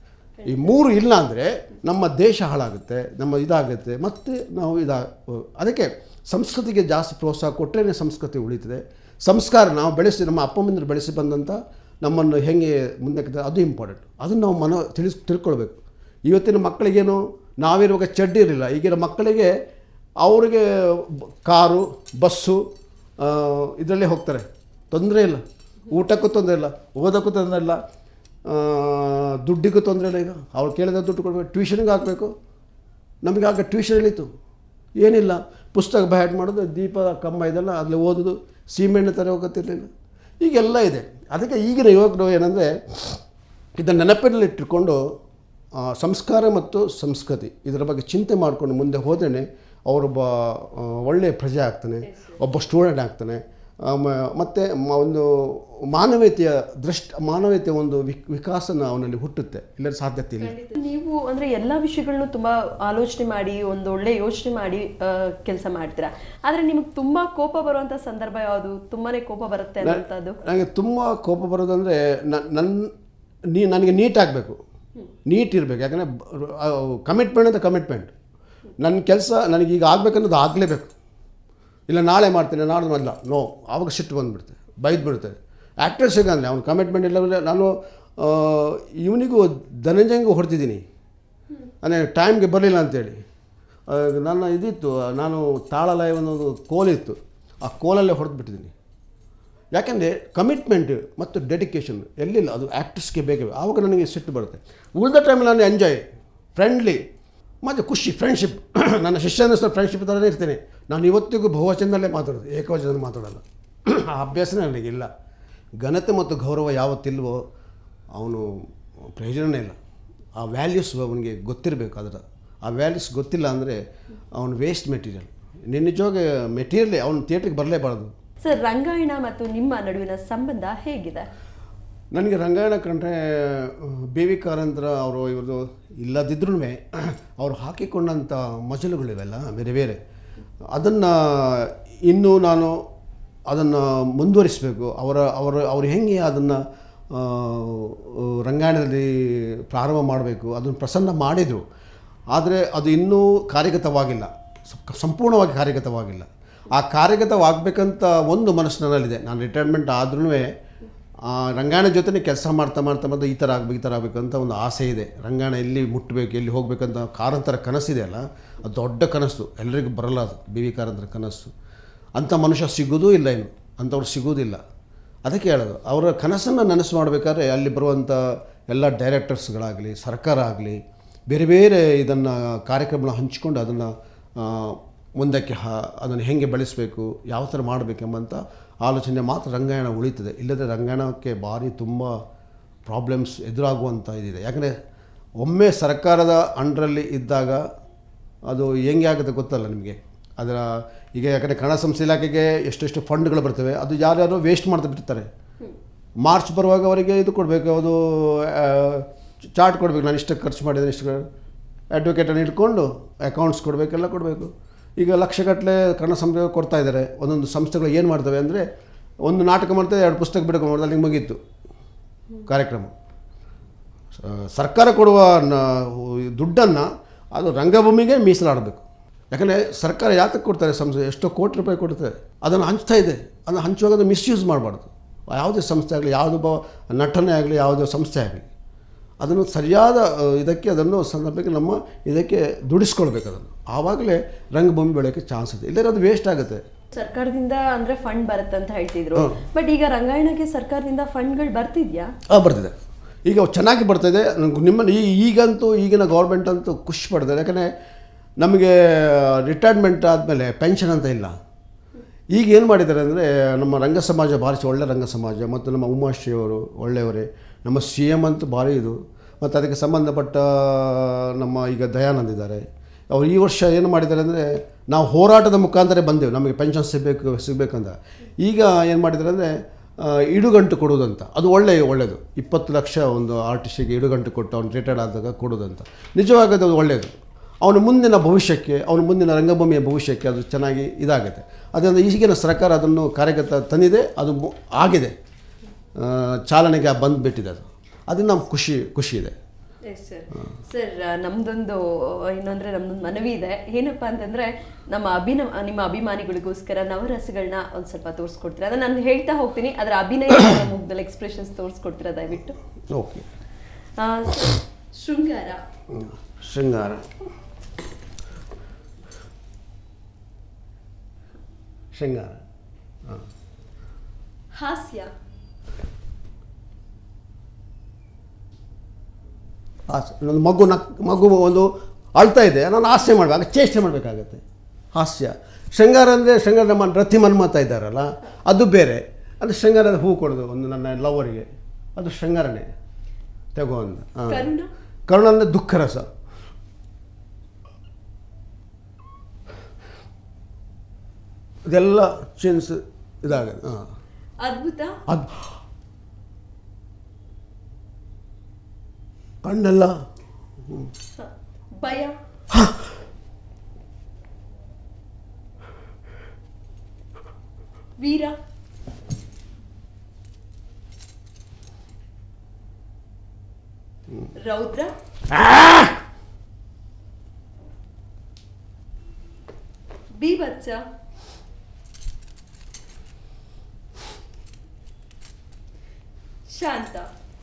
ಈ ಮೂರು ಇಲ್ಲ ಅಂದರೆ ನಮ್ಮ ದೇಶ ಹಾಳಾಗುತ್ತೆ ನಮ್ಮ ಇದಾಗುತ್ತೆ ಮತ್ತು ನಾವು ಇದಾ ಅದಕ್ಕೆ ಸಂಸ್ಕೃತಿಗೆ ಜಾಸ್ತಿ ಪ್ರೋತ್ಸಾಹ ಕೊಟ್ಟರೆ ಸಂಸ್ಕೃತಿ ಉಳಿತದೆ ಸಂಸ್ಕಾರ ನಾವು ಬೆಳೆಸಿ ನಮ್ಮ ಅಪ್ಪ ಅಮ್ಮಂದಿರು ಬೆಳೆಸಿ ಬಂದಂಥ ನಮ್ಮನ್ನು ಹೆಂಗೆ ಮುಂದಕ್ಕೆ ಅದು ಇಂಪಾರ್ಟೆಂಟ್ ಅದನ್ನು ನಾವು ಮನ ತಿಳಿಸ್ ತಿಳ್ಕೊಳ್ಬೇಕು ಇವತ್ತಿನ ಮಕ್ಕಳಿಗೇನು ನಾವಿರುವಾಗ ಚಡ್ಡಿ ಇರಲಿಲ್ಲ ಈಗಿನ ಮಕ್ಕಳಿಗೆ ಅವರಿಗೆ ಬ- ಕಾರು ಬಸ್ಸು ಇದರಲ್ಲೇ ಹೋಗ್ತಾರೆ ತೊಂದರೆ ಇಲ್ಲ ಊಟಕ್ಕೂ ತೊಂದರೆ ಇಲ್ಲ ಓದೋಕ್ಕೂ ತೊಂದರೆ ಇಲ್ಲ ಆ, ದುಡ್ಡಿಗೂ ತೊಂದರೆ ಇಲ್ಲ ಈಗ ಅವ್ರು ಕೇಳಿದ ದುಡ್ಡು ಕೊಡಬೇಕು ಟ್ಯೂಷನ್ಗೆ ಹಾಕಬೇಕು ನಮಗೆ ಆಗ ಟ್ಯೂಷನ್ ಇಲ್ಲಿತ್ತು ಏನಿಲ್ಲ ಪುಸ್ತಕ ಬ್ಯಾಟ್ ಮಾಡೋದು ದೀಪ ಕಂಬ ಇದೆಲ್ಲ ಅಲ್ಲಿ ಓದೋದು ಸೀಮೆಣ್ಣೆ ತರ ಹೋಗೋತಿರ್ಲಿಲ್ಲ ಈಗೆಲ್ಲ ಇದೆ ಅದಕ್ಕೆ ಈಗಿನ ಯುವಕರು ಏನಂದರೆ ಇದನ್ನು ನೆನಪಿನಲ್ಲಿಟ್ಟುಕೊಂಡು ಆ, ಸಂಸ್ಕಾರ ಮತ್ತು ಸಂಸ್ಕೃತಿ ಇದರ ಬಗ್ಗೆ ಚಿಂತೆ ಮಾಡಿಕೊಂಡು ಮುಂದೆ ಹೋದ್ರೇ ಅವರೊಬ್ಬ ಆ, ಒಳ್ಳೆಯ ಪ್ರಜೆ ಆಗ್ತಾನೆ ಒಬ್ಬ ಸ್ಟೂಡೆಂಟ್ ಆಗ್ತಾನೆ ಮತ್ತು ಒಂದು ಮಾನವೀಯತೆಯ ದೃಷ್ಟ ಮಾನವೀಯತೆಯ ಒಂದು ವಿಕ್ ವಿಕಾಸನ ಅವನಲ್ಲಿ ಹುಟ್ಟುತ್ತೆ ಇಲ್ಲದ ಸಾಧ್ಯತೆ ಇಲ್ಲ ನೀವು ಅಂದ್ರೆ ಎಲ್ಲಾ ವಿಷಯಗಳನ್ನು ತುಂಬಾ ಆಲೋಚನೆ ಮಾಡಿ ಒಂದು ಒಳ್ಳೆ ಯೋಚನೆ ಮಾಡಿ ಕೆಲಸ ಮಾಡ್ತೀರಾ ಆದ್ರೆ ನಿಮಗೆ ತುಂಬಾ ಕೋಪ ಬರುವಂತ ಸಂದರ್ಭ ಯಾವುದು ತುಂಬಾನೇ ಕೋಪ ಬರುತ್ತೆ ಅನ್ನೋಂಥದ್ದು ನನಗೆ ತುಂಬ ಕೋಪ ಬರೋದಂದರೆ ನನ್ನ ನೀ ನನಗೆ ನೀಟ್ ಆಗಬೇಕು ನೀಟ್ ಇರಬೇಕು ಯಾಕಂದರೆ ಕಮಿಟ್ಮೆಂಟ್ ಅಂತ ಕಮಿಟ್ಮೆಂಟ್ ನನ್ನ ಕೆಲಸ ನನಗೆ ಈಗ ಆಗಬೇಕನ್ನೋದು ಆಗಲೇಬೇಕು ಇಲ್ಲ ನಾಳೆ ಮಾಡ್ತೀನಿ ನಾಳೆ ಮಾಡಲ್ಲ ನೋ ಆವಾಗ ಸಿಟ್ಟು ಬಂದುಬಿಡುತ್ತೆ ಬೈದು ಬಿಡುತ್ತೆ ಆ್ಯಕ್ಟರ್ಸಿಗೆ ಅಂದರೆ ಅವ್ನು ಕಮಿಟ್ಮೆಂಟ್ ಇಲ್ಲ ಅಂದರೆ ನಾನು ಇವನಿಗೂ ಧನಂಜಯಂಗೂ ಹೊಡ್ತಿದ್ದೀನಿ ಅಂದರೆ ಟೈಮ್ಗೆ ಬರಲಿಲ್ಲ ಅಂತೇಳಿ ಆ, ನನ್ನ ಇದಿತ್ತು ನಾನು ತಾಳಲಯ ಒಂದು ಕೋಲಿತ್ತು ಆ ಕೋಲಲ್ಲೇ ಹೊಡೆದು ಬಿಟ್ಟಿದ್ದೀನಿ ಯಾಕೆಂದರೆ ಕಮಿಟ್ಮೆಂಟ್ ಮತ್ತು ಡೆಡಿಕೇಶನ್ ಎಲ್ಲಿಲ್ಲ ಅದು ಆ್ಯಕ್ಟರ್ಸ್ಗೆ ಬೇಕೇ ಆವಾಗ ನನಗೆ ಸಿಟ್ಟು ಬರುತ್ತೆ ಉಳಿದ ಟೈಮಲ್ಲಿ ನಾನು ಎಂಜಾಯ್ ಫ್ರೆಂಡ್ಲಿ ಮತ್ತು ಖುಷಿ ಫ್ರೆಂಡ್ಶಿಪ್ ನನ್ನ ಶಿಷ್ಯನ ಸಹ ಫ್ರೆಂಡ್ಶಿಪ್ ಥರನೇ ಇರ್ತೇನೆ ನಾನು ಇವತ್ತಿಗೂ ಬಹುವಚನದಲ್ಲೇ ಮಾತಾಡೋದು ಏಕವಚನ ಮಾತಾಡೋಲ್ಲ ಆ ಅಭ್ಯಾಸನೇ ನನಗಿಲ್ಲ ಘನತೆ ಮತ್ತು ಗೌರವ ಯಾವತ್ತಿಲ್ವೋ ಅವನು ಪ್ರಯೋಜನವೇ ಇಲ್ಲ ಆ ವ್ಯಾಲ್ಯೂಸ್ ಅವನಿಗೆ ಗೊತ್ತಿರಬೇಕು ಅದರ ಆ ವ್ಯಾಲ್ಯೂಸ್ ಗೊತ್ತಿಲ್ಲ ಅಂದರೆ ಅವನು ವೇಸ್ಟ್ ಮೆಟೀರಿಯಲ್ ನಿನ್ನ ನಿಜವಾಗಿ ಮೆಟೀರಿಯಲ್ ಅವನು ಥಿಯೇಟ್ರಿಗೆ ಬರಲೇಬಾರ್ದು ಸರ್ ರಂಗಾಯಣ ಮತ್ತು ನಿಮ್ಮ ನಡುವಿನ ಸಂಬಂಧ ಹೇಗಿದೆ ನನಗೆ ರಂಗಾಯಣ ಕಂಡ್ರೆ ಬಿ ವಿ ಕಾರಂತರ ಅವರು ಇವ್ರದ್ದು ಇಲ್ಲದಿದ್ರೂ ಅವರು ಹಾಕಿಕೊಂಡಂಥ ಮಜಲುಗಳಿವೆಲ್ಲ ಬೇರೆ ಬೇರೆ ಅದನ್ನು ಇನ್ನೂ ನಾನು ಅದನ್ನು ಮುಂದುವರಿಸಬೇಕು ಅವರ ಅವರ ಅವ್ರು ಹೆಂಗೆ ಅದನ್ನು ರಂಗಾಯಣದಲ್ಲಿ ಪ್ರಾರಂಭ ಮಾಡಬೇಕು ಅದನ್ನು ಪ್ರಸನ್ನ ಮಾಡಿದರು ಆದರೆ ಅದು ಇನ್ನೂ ಕಾರ್ಯಗತವಾಗಿಲ್ಲ ಸ- ಸಂಪೂರ್ಣವಾಗಿ ಕಾರ್ಯಗತವಾಗಿಲ್ಲ ಆ ಕಾರ್ಯಗತವಾಗಬೇಕಂತ ಒಂದು ಮನಸ್ಸು ನನ್ನಲ್ಲಿದೆ ನಾನು ರಿಟೈರ್ಮೆಂಟ್ ಆದ್ರೂ ರಂಗಾಯಣ ಜೊತೆನೇ ಕೆಲಸ ಮಾಡ್ತಾ ಮಾಡ್ತಾ ಮಾಡ್ತಾ ಈ ಥರ ಆಗಬೇಕು ಈ ಥರ ಆಗಬೇಕು ಅಂತ ಒಂದು ಆಸೆ ಇದೆ ರಂಗಾಯಣ ಎಲ್ಲಿ ಮುಟ್ಟಬೇಕು ಎಲ್ಲಿ ಹೋಗಬೇಕಂತ ಕಾರಂತರ ಕನಸಿದೆ ಅಲ್ಲ ಅದು ದೊಡ್ಡ ಕನಸು ಎಲ್ರಿಗೂ ಬರಲ್ಲ ಅದು ಬಿ ವಿ ಕಾರಂತರ ಕನಸು ಅಂಥ ಮನುಷ್ಯ ಸಿಗೋದೂ ಇಲ್ಲ ಇನ್ನು ಅಂಥವ್ರು ಸಿಗೋದಿಲ್ಲ ಅದಕ್ಕೆ ಹೇಳೋದು ಅವರ ಕನಸನ್ನು ನನಸು ಮಾಡಬೇಕಾದ್ರೆ ಅಲ್ಲಿ ಬರುವಂಥ ಎಲ್ಲ ಡೈರೆಕ್ಟರ್ಸ್ಗಳಾಗಲಿ ಸರ್ಕಾರ ಆಗಲಿ ಬೇರೆ ಬೇರೆ ಇದನ್ನು ಕಾರ್ಯಕ್ರಮಗಳನ್ನ ಹಂಚಿಕೊಂಡು ಅದನ್ನು ಮುಂದಕ್ಕೆ ಹ ಅದನ್ನು ಹೇಗೆ ಬೆಳೆಸಬೇಕು ಯಾವ ಥರ ಮಾಡಬೇಕೆಂಬಂಥ ಆಲೋಚನೆ ಮಾತ್ರ ರಂಗಾಯಣ ಉಳಿತದೆ ಇಲ್ಲದೆ ರಂಗಾಯಣಕ್ಕೆ ಭಾರಿ ತುಂಬ ಪ್ರಾಬ್ಲಮ್ಸ್ ಎದುರಾಗುವಂಥ ಇದಿದೆ ಯಾಕಂದರೆ ಒಮ್ಮೆ ಸರ್ಕಾರದ ಅಂಡರಲ್ಲಿ ಇದ್ದಾಗ ಅದು ಹೆಂಗೆ ಆಗುತ್ತೆ ಗೊತ್ತಲ್ಲ ನಿಮಗೆ ಅದರ ಈಗ ಯಾಕಂದರೆ ಕನ್ನಡ ಸಂಸ್ಥೆ ಇಲಾಖೆಗೆ ಎಷ್ಟೆಷ್ಟು ಫಂಡ್ಗಳು ಬರ್ತವೆ ಅದು ಯಾರ್ಯಾರೋ ವೇಸ್ಟ್ ಮಾಡ್ತಾ ಬಿಟ್ಟಿರ್ತಾರೆ ಮಾರ್ಚ್ ಬರುವಾಗ ಅವರಿಗೆ ಇದು ಕೊಡಬೇಕು ಅದು ಚಾರ್ಟ್ ಕೊಡಬೇಕು ನಾನು ಇಷ್ಟು ಖರ್ಚು ಮಾಡಿದ್ದೇನೆ ಇಷ್ಟು ಅಡ್ವೊಕೇಟನ್ನು ಇಟ್ಕೊಂಡು ಅಕೌಂಟ್ಸ್ ಕೊಡಬೇಕೆಲ್ಲ ಕೊಡಬೇಕು ಈಗ ಲಕ್ಷಗಟ್ಟಲೆ ಕನ್ನಡ ಸಂಸ್ಥೆ ಕೊಡ್ತಾ ಇದ್ದಾರೆ ಒಂದೊಂದು ಸಂಸ್ಥೆಗಳು ಏನು ಮಾಡ್ತವೆ ಅಂದರೆ ಒಂದು ನಾಟಕ ಮಾಡ್ತವೆ ಎರಡು ಪುಸ್ತಕ ಬಿಡಕ್ಕೆ ಮಾಡಿದ್ರೆ ಅಲ್ಲಿಗೆ ಮುಗೀತು ಕಾರ್ಯಕ್ರಮ ಸ- ಸರ್ಕಾರ ಕೊಡುವ ದುಡ್ಡನ್ನು ಅದು ರಂಗಭೂಮಿಗೆ ಮೀಸಲಾಡಬೇಕು ಯಾಕಂದರೆ ಸರ್ಕಾರ ಯಾತಕ್ಕೆ ಕೊಡ್ತಾರೆ ಸಂಸ್ಥೆ ಎಷ್ಟೋ ಕೋಟಿ ರೂಪಾಯಿ ಕೊಡ್ತಾರೆ ಅದನ್ನು ಹಂಚ್ತಾ ಇದೆ ಅದನ್ನು ಹಂಚುವಾಗ ಅದು ಮಿಸ್ಯೂಸ್ ಮಾಡಬಾರ್ದು ಯಾವುದೇ ಸಂಸ್ಥೆ ಆಗಲಿ ಯಾವುದು ಬ ನಟನೆ ಆಗಲಿ ಯಾವುದೇ ಸಂಸ್ಥೆ ಆಗಲಿ ಅದನ್ನು ಸರಿಯಾದ ಅ, ಇದಕ್ಕೆ ಅದನ್ನು ಸಂದರ್ಭಕ್ಕೆ ನಮ್ಮ ಇದಕ್ಕೆ ದುಡಿಸ್ಕೊಳ್ಬೇಕು ಅದನ್ನು ಆವಾಗಲೇ ರಂಗಭೂಮಿ ಬೆಳೆಯೋಕ್ಕೆ ಚಾನ್ಸ್ ಇದೆ ಇಲ್ಲದ್ರೆ ಅದು ವೇಸ್ಟ್ ಆಗುತ್ತೆ ಸರ್ಕಾರದಿಂದ ಅಂದ್ರೆ ಫಂಡ್ ಬರುತ್ತೆ ಅಂತ ಹೇಳ್ತಿದ್ರು ಹ್ಮ್. ಬಟ್ ಈಗ ರಂಗಾಯಣಕ್ಕೆ ಸರ್ಕಾರದಿಂದ ಫಂಡ್ಗಳು ಬರ್ತಿದ್ಯಾ ಆ, ಬರ್ತಿದೆ ಈಗ ಚೆನ್ನಾಗಿ ಬರ್ತಾಯಿದೆ ನಿಮ್ಮ ಈ ಈಗಂತೂ ಈಗಿನ ಗೌರ್ಮೆಂಟ್ ಅಂತೂ ಖುಷಿ ಪಡ್ತಾರೆ ಯಾಕಂದರೆ ನಮಗೆ ರಿಟೈರ್ಮೆಂಟ್ ಆದಮೇಲೆ ಪೆನ್ಷನ್ ಅಂತ ಇಲ್ಲ ಈಗ ಏನು ಮಾಡಿದ್ದಾರೆ ಅಂದರೆ ನಮ್ಮ ರಂಗ ಸಮಾಜ ಭಾರಿ ಒಳ್ಳೆ ರಂಗ ಸಮಾಜ ಮತ್ತು ನಮ್ಮ ಉಮಾಶ್ರೀಯವರು ಒಳ್ಳೆಯವರೇ ನಮ್ಮ ಸಿ ಎಮ್ ಅಂತೂ ಭಾರಿ ಇದು ಮತ್ತು ಅದಕ್ಕೆ ಸಂಬಂಧಪಟ್ಟ ನಮ್ಮ ಈಗ ದಯಾನಂದ್ ಇದ್ದಾರೆ ಅವ್ರು ಈ ವರ್ಷ ಏನು ಮಾಡಿದ್ದಾರೆ ಅಂದರೆ ನಾವು ಹೋರಾಟದ ಮುಖಾಂತರ ಬಂದೆವು ನಮಗೆ ಪೆನ್ಷನ್ ಸಿಗಬೇಕು ಸಿಗಬೇಕಂತ ಈಗ ಏನು ಮಾಡಿದ್ದಾರೆ ಅಂದರೆ ಇಡುಗಂಟು ಕೊಡೋದಂತ ಅದು ಒಳ್ಳೆಯ ಒಳ್ಳೆಯದು ಇಪ್ಪತ್ತು ಲಕ್ಷ ಒಂದು ಆರ್ಟಿಸ್ಟಿಗೆ ಇಡುಗಂಟು ಕೊಟ್ಟು ಅವ್ನು ರಿಟೈರ್ಡ್ ಆದಾಗ ಕೊಡೋದಂತ ನಿಜವಾಗಿ ಅದು ಒಳ್ಳೆಯದು ಅವನ ಮುಂದಿನ ಭವಿಷ್ಯಕ್ಕೆ ಅವನ ಮುಂದಿನ ರಂಗಭೂಮಿಯ ಭವಿಷ್ಯಕ್ಕೆ ಅದು ಚೆನ್ನಾಗಿ ಇದಾಗುತ್ತೆ ಅದರಿಂದ ಈಗಿನ ಸರ್ಕಾರ ಅದನ್ನು ಕಾರ್ಯಗತ ತಂದಿದೆ ಅದು ಮು- ಆಗಿದೆ ಆ, ಚಾಲನೆಗೆ ಬಂದುಬಿಟ್ಟಿದೆ ಅದು ಅದನ್ನು ನಮ್ಗೆ ಖುಷಿ ಖುಷಿ ಇದೆ ಸರ್ ಸರ್ ನಮ್ದೊಂದು ಏನಂದ್ರೆ ನಮ್ದೊಂದು ಮನವಿ ಇದೆ ಏನಪ್ಪಾ ಅಂತಂದ್ರೆ ನಮ್ಮ ಅಭಿನ ನಿಮ್ಮ ಅಭಿಮಾನಿಗಳಿಗೋಸ್ಕರ ನವರಸಗಳನ್ನ ಒಂದ್ ಸ್ವಲ್ಪ ತೋರಿಸ್ಕೊಡ್ತೀರಾ ಅದನ್ನ ನಾನು ಹೇಳ್ತಾ ಹೋಗ್ತೀನಿ ಅದರ ಅಭಿನಯ ಮುಗ್ದಲ್ಲಿ ಎಕ್ಸ್ಪ್ರೆಷನ್ಸ್ ತೋರಿಸ್ಕೊಡ್ತೀರಾ ದಯವಿಟ್ಟು ಓಕೆ ಆ, ಶೃಂಗಾರ ಶೃಂಗಾರ ಶೃಂಗಾರ ಹಾಂ ಹಾಸ್ಯ ಆಸೆ ಒಂದು ಮಗು ನಕ್ ಮಗು ಒಂದು ಅಳ್ತಾ ಇದೆ ನಾನು ಹಾಸ್ಯ ಮಾಡಬೇಕು ಚೇಷ್ಟೆ ಮಾಡಬೇಕಾಗತ್ತೆ ಹಾಸ್ಯ ಶೃಂಗಾರ ಅಂದರೆ ಶೃಂಗಾರ ನಮ್ಮ ರತಿ ಮನ್ಮತ ಇದ್ದಾರಲ್ಲ ಅದು ಬೇರೆ ಅದು ಶೃಂಗಾರದ ಹೂ ಕೊಡೋದು ಒಂದು ನನ್ನ ಲವರಿಗೆ ಅದು ಶೃಂಗಾರನೇ ತಗೋ ಅಂದ ಹಾಂ. ಕರುಣ ಕರುಣ ಅಂದರೆ ದುಃಖರಸ ಇದೆಲ್ಲ ಚೇಂಜ್ ಇದಾಗದು ಹಾಂ ಅದ್ಭುತ ಅದು ಕಣ್ಣೆಲ್ಲ ಹ. ಭಯ ವೀರ ರೌದ್ರ ಬೀಭತ್ಸ ಶಾಂತ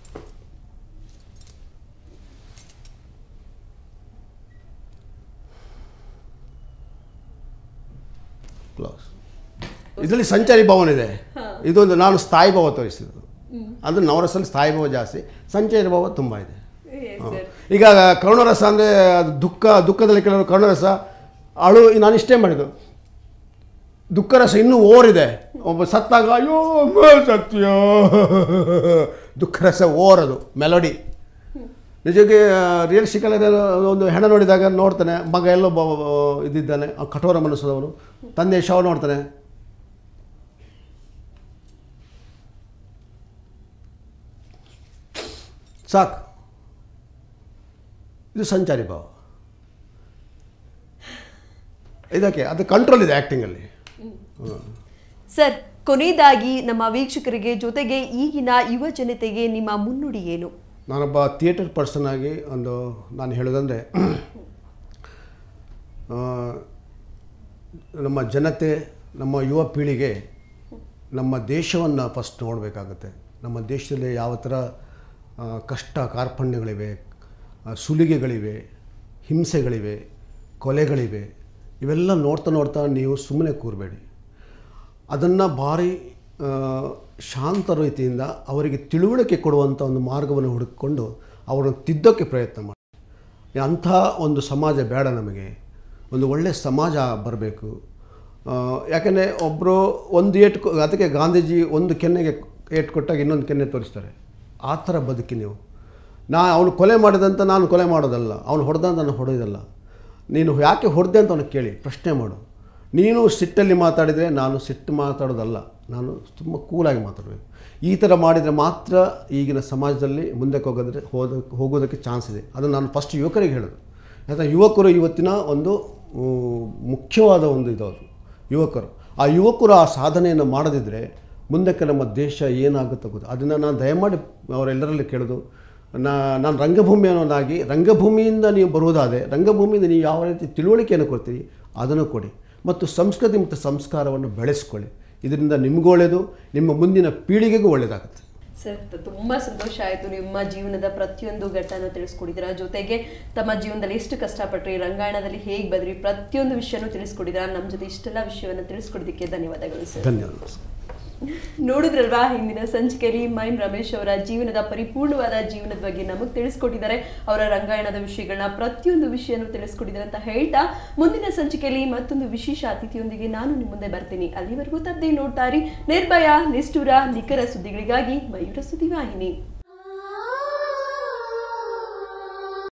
ಕ್ಲಾಸ್ ಇದರಲ್ಲಿ ಸಂಚಾರಿ ಭವನ ಇದೆ ಇದೊಂದು ನಾನು ಸ್ಥಾಯಿ ಭಾವ ತೋರಿಸಿದ್ದು ಅದು ನವರಸಲ್ಲಿ ಸ್ಥಾಯಿ ಭಾವ ಜಾಸ್ತಿ ಸಂಚಾರಿ ಭಾವ ತುಂಬ ಇದೆ Yes, ಹಾ. sir. ಈಗ ಕರುಣರಸ ಅಂದರೆ ಅದು ದುಃಖ ದುಃಖದಲ್ಲಿ ಕೆಲವರು ಕರುಣರಸ ಅಳು ನಾನು ಇಷ್ಟೇ ಮಾಡಿದ್ದು ದುಃಖರಸ ಇನ್ನೂ ಓರಿದೆ ಒಬ್ಬ ಸತ್ತಾಗ ಅಯ್ಯೋ ಅಮ್ಮ ಸತ್ಯ ದುಃಖರಸ ಓರದು ಮೆಲೋಡಿ ನಿಜಕ್ಕೆ ರಿಯಲ್ ಶಿಕಲ್ ಒಂದು ಹೆಣ ನೋಡಿದಾಗ ನೋಡ್ತಾನೆ ಮಗ ಎಲ್ಲೋ ಬ- ಬ- ಇದ್ದಿದ್ದಾನೆ ಆ ಕಠೋರ ಮನಸ್ಸದವನು ತಂದೆ ಶವ ನೋಡ್ತಾನೆ ಸಾಕು ಇದು ಸಂಚಾರಿ ಭಾವ ಇದಕ್ಕೆ ಅದು ಕಂಟ್ರೋಲ್ ಇದೆ ಆ್ಯಕ್ಟಿಂಗಲ್ಲಿ ಸರ್ ಕೊನೆಯದಾಗಿ ನಮ್ಮ ವೀಕ್ಷಕರಿಗೆ ಜೊತೆಗೆ ಈಗಿನ ಯುವ ಜನತೆಗೆ ನಿಮ್ಮ ಮುನ್ನುಡಿ ಏನು ನಾನೊಬ್ಬ ಥಿಯೇಟರ್ ಪರ್ಸನ್ ಆಗಿ ಒಂದು ನಾನು ಹೇಳೋದಂದರೆ ಆ, ನಮ್ಮ ಜನತೆ ನಮ್ಮ ಯುವ ಪೀಳಿಗೆ ನಮ್ಮ ದೇಶವನ್ನು ಫಸ್ಟ್ ನೋಡಬೇಕಾಗುತ್ತೆ ನಮ್ಮ ದೇಶದಲ್ಲಿ ಯಾವ ಥರ ಆ, ಕಷ್ಟ ಕಾರ್ಪಣ್ಯಗಳಿವೆ ಆ, ಸುಲಿಗೆಗಳಿವೆ ಹಿಂಸೆಗಳಿವೆ ಕೊಲೆಗಳಿವೆ ಇವೆಲ್ಲ ನೋಡ್ತಾ ನೋಡ್ತಾ ನೀವು ಸುಮ್ಮನೆ ಕೂರಬೇಡಿ ಅದನ್ನು ಭಾರಿ ಆ, ಶಾಂತ ರೀತಿಯಿಂದ ಅವರಿಗೆ ತಿಳುವಳಿಕೆ ಕೊಡುವಂಥ ಒಂದು ಮಾರ್ಗವನ್ನು ಹುಡುಕಿಕೊಂಡು ಅವರನ್ನು ತಿದ್ದೋಕ್ಕೆ ಪ್ರಯತ್ನ ಮಾಡಿ ಅಂಥ ಒಂದು ಸಮಾಜ ಬೇಡ ನಮಗೆ ಒಂದು ಒಳ್ಳೆಯ ಸಮಾಜ ಬರಬೇಕು ಯಾಕೆಂದರೆ ಒಬ್ಬರು ಒಂದು ಏಟು ಕೊ- ಅದಕ್ಕೆ ಗಾಂಧೀಜಿ ಒಂದು ಕೆನ್ನೆಗೆ ಏಟು ಕೊಟ್ಟಾಗ ಇನ್ನೊಂದು ಕೆನ್ನೆ ತೋರಿಸ್ತಾರೆ ಆ ಥರ ಬದುಕಿ ನೀವು ನಾ ಅವನು ಕೊಲೆ ಮಾಡಿದಂತ ನಾನು ಕೊಲೆ ಮಾಡೋದಲ್ಲ ಅವನು ಹೊಡೆದಂತ ನಾನು ಹೊಡೆಯೋದಲ್ಲ ನೀನು ಯಾಕೆ ಹೊಡೆದೆ ಅಂತ ಅವನಿಗೆ ಕೇಳಿ ಪ್ರಶ್ನೆ ಮಾಡು ನೀನು ಸಿಟ್ಟಲ್ಲಿ ಮಾತಾಡಿದರೆ ನಾನು ಸಿಟ್ಟು ಮಾತಾಡೋದಲ್ಲ ನಾನು ತುಂಬ ಕೂಲಾಗಿ ಮಾತಾಡಬೇಕು ಈ ಥರ ಮಾಡಿದರೆ ಮಾತ್ರ ಈಗಿನ ಸಮಾಜದಲ್ಲಿ ಮುಂದಕ್ಕೆ ಹೋಗೋದ್ರೆ ಹೋದ ಹೋಗೋದಕ್ಕೆ ಚಾನ್ಸ್ ಇದೆ ಅದನ್ನು ನಾನು ಫಸ್ಟ್ ಯುವಕರಿಗೆ ಹೇಳೋದು ಯಾಕಂದರೆ ಯುವಕರು ಇವತ್ತಿನ ಒಂದು ಆ, ಮುಖ್ಯವಾದ ಒಂದು ಇದು ಅವರು ಯುವಕರು ಆ ಯುವಕರು ಆ ಸಾಧನೆಯನ್ನು ಮಾಡದಿದ್ದರೆ ಮುಂದಕ್ಕೆ ನಮ್ಮ ದೇಶ ಏನಾಗುತ್ತೆ ಗೊತ್ತು ಅದನ್ನು ನಾನು ದಯಮಾಡಿ ಅವರೆಲ್ಲರಲ್ಲಿ ಕೇಳೋದು ನಾ ನಾನು ರಂಗಭೂಮಿಯವನಾಗಿ ರಂಗಭೂಮಿಯಿಂದ ನೀವು ಬರುವುದಾದರೆ ರಂಗಭೂಮಿಯಿಂದ ನೀವು ಯಾವ ರೀತಿ ತಿಳುವಳಿಕೆಯನ್ನು ಕೊಡ್ತೀರಿ ಅದನ್ನು ಕೊಡಿ ಮತ್ತು ಸಂಸ್ಕೃತಿ ಮತ್ತು ಸಂಸ್ಕಾರವನ್ನು ಬೆಳೆಸ್ಕೊಳ್ಳಿ ಇದರಿಂದ ನಿಮಗೂ ಒಳ್ಳೆಯದು ನಿಮ್ಮ ಮುಂದಿನ ಪೀಳಿಗೆಗೂ ಒಳ್ಳೆಯದಾಗುತ್ತೆ ಸರ್ ತುಂಬಾ ಸಂತೋಷ ಆಯ್ತು ನಿಮ್ಮ ಜೀವನದ ಪ್ರತಿಯೊಂದು ಘಟ್ಟನ ತಿಳಿಸ್ಕೊಡಿದ್ರ ಜೊತೆಗೆ ತಮ್ಮ ಜೀವನದಲ್ಲಿ ಎಷ್ಟು ಕಷ್ಟಪಟ್ರಿ ರಂಗಾಯಣದಲ್ಲಿ ಹೇಗೆ ಬದ್ರಿ ಪ್ರತಿಯೊಂದು ವಿಷಯನೂ ತಿಳಿಸ್ಕೊಡಿದ್ರ ನಮ್ಮ ಜೊತೆ ಇಷ್ಟೆಲ್ಲ ವಿಷಯವನ್ನು ತಿಳಿಸ್ಕೊಡೋದಕ್ಕೆ ಧನ್ಯವಾದಗಳು ಸರ್ ಧನ್ಯವಾದ ನೋಡಿದ್ರಲ್ವಾ ಹಿಂದಿನ ಸಂಚಿಕೆಯಲ್ಲಿ ಮೈಮ್ ರಮೇಶ್ ಅವರ ಜೀವನದ ಪರಿಪೂರ್ಣವಾದ ಜೀವನದ ಬಗ್ಗೆ ನಮಗೆ ತಿಳಿಸ್ಕೊಟ್ಟಿದ್ದಾರೆ ಅವರ ರಂಗಾಯಣದ ವಿಷಯಗಳನ್ನ ಪ್ರತಿಯೊಂದು ವಿಷಯನೂ ತಿಳಿಸ್ಕೊಟ್ಟಿದ್ದಾರೆ ಅಂತ ಹೇಳ್ತಾ ಮುಂದಿನ ಸಂಚಿಕೆಯಲ್ಲಿ ಮತ್ತೊಂದು ವಿಶೇಷ ಅತಿಥಿಯೊಂದಿಗೆ ನಾನು ನಿಮ್ಮ ಮುಂದೆ ಬರ್ತೀನಿ ಅಲ್ಲಿವರೆಗೂ ತಪ್ಪದೆ ನೋಡ್ತಾರಿ ನಿರ್ಭಯ ನಿಷ್ಠುರ ನಿಖರ ಸುದ್ದಿಗಳಿಗಾಗಿ ಮಯೂರ ಸುದ್ದಿ ವಾಹಿನಿ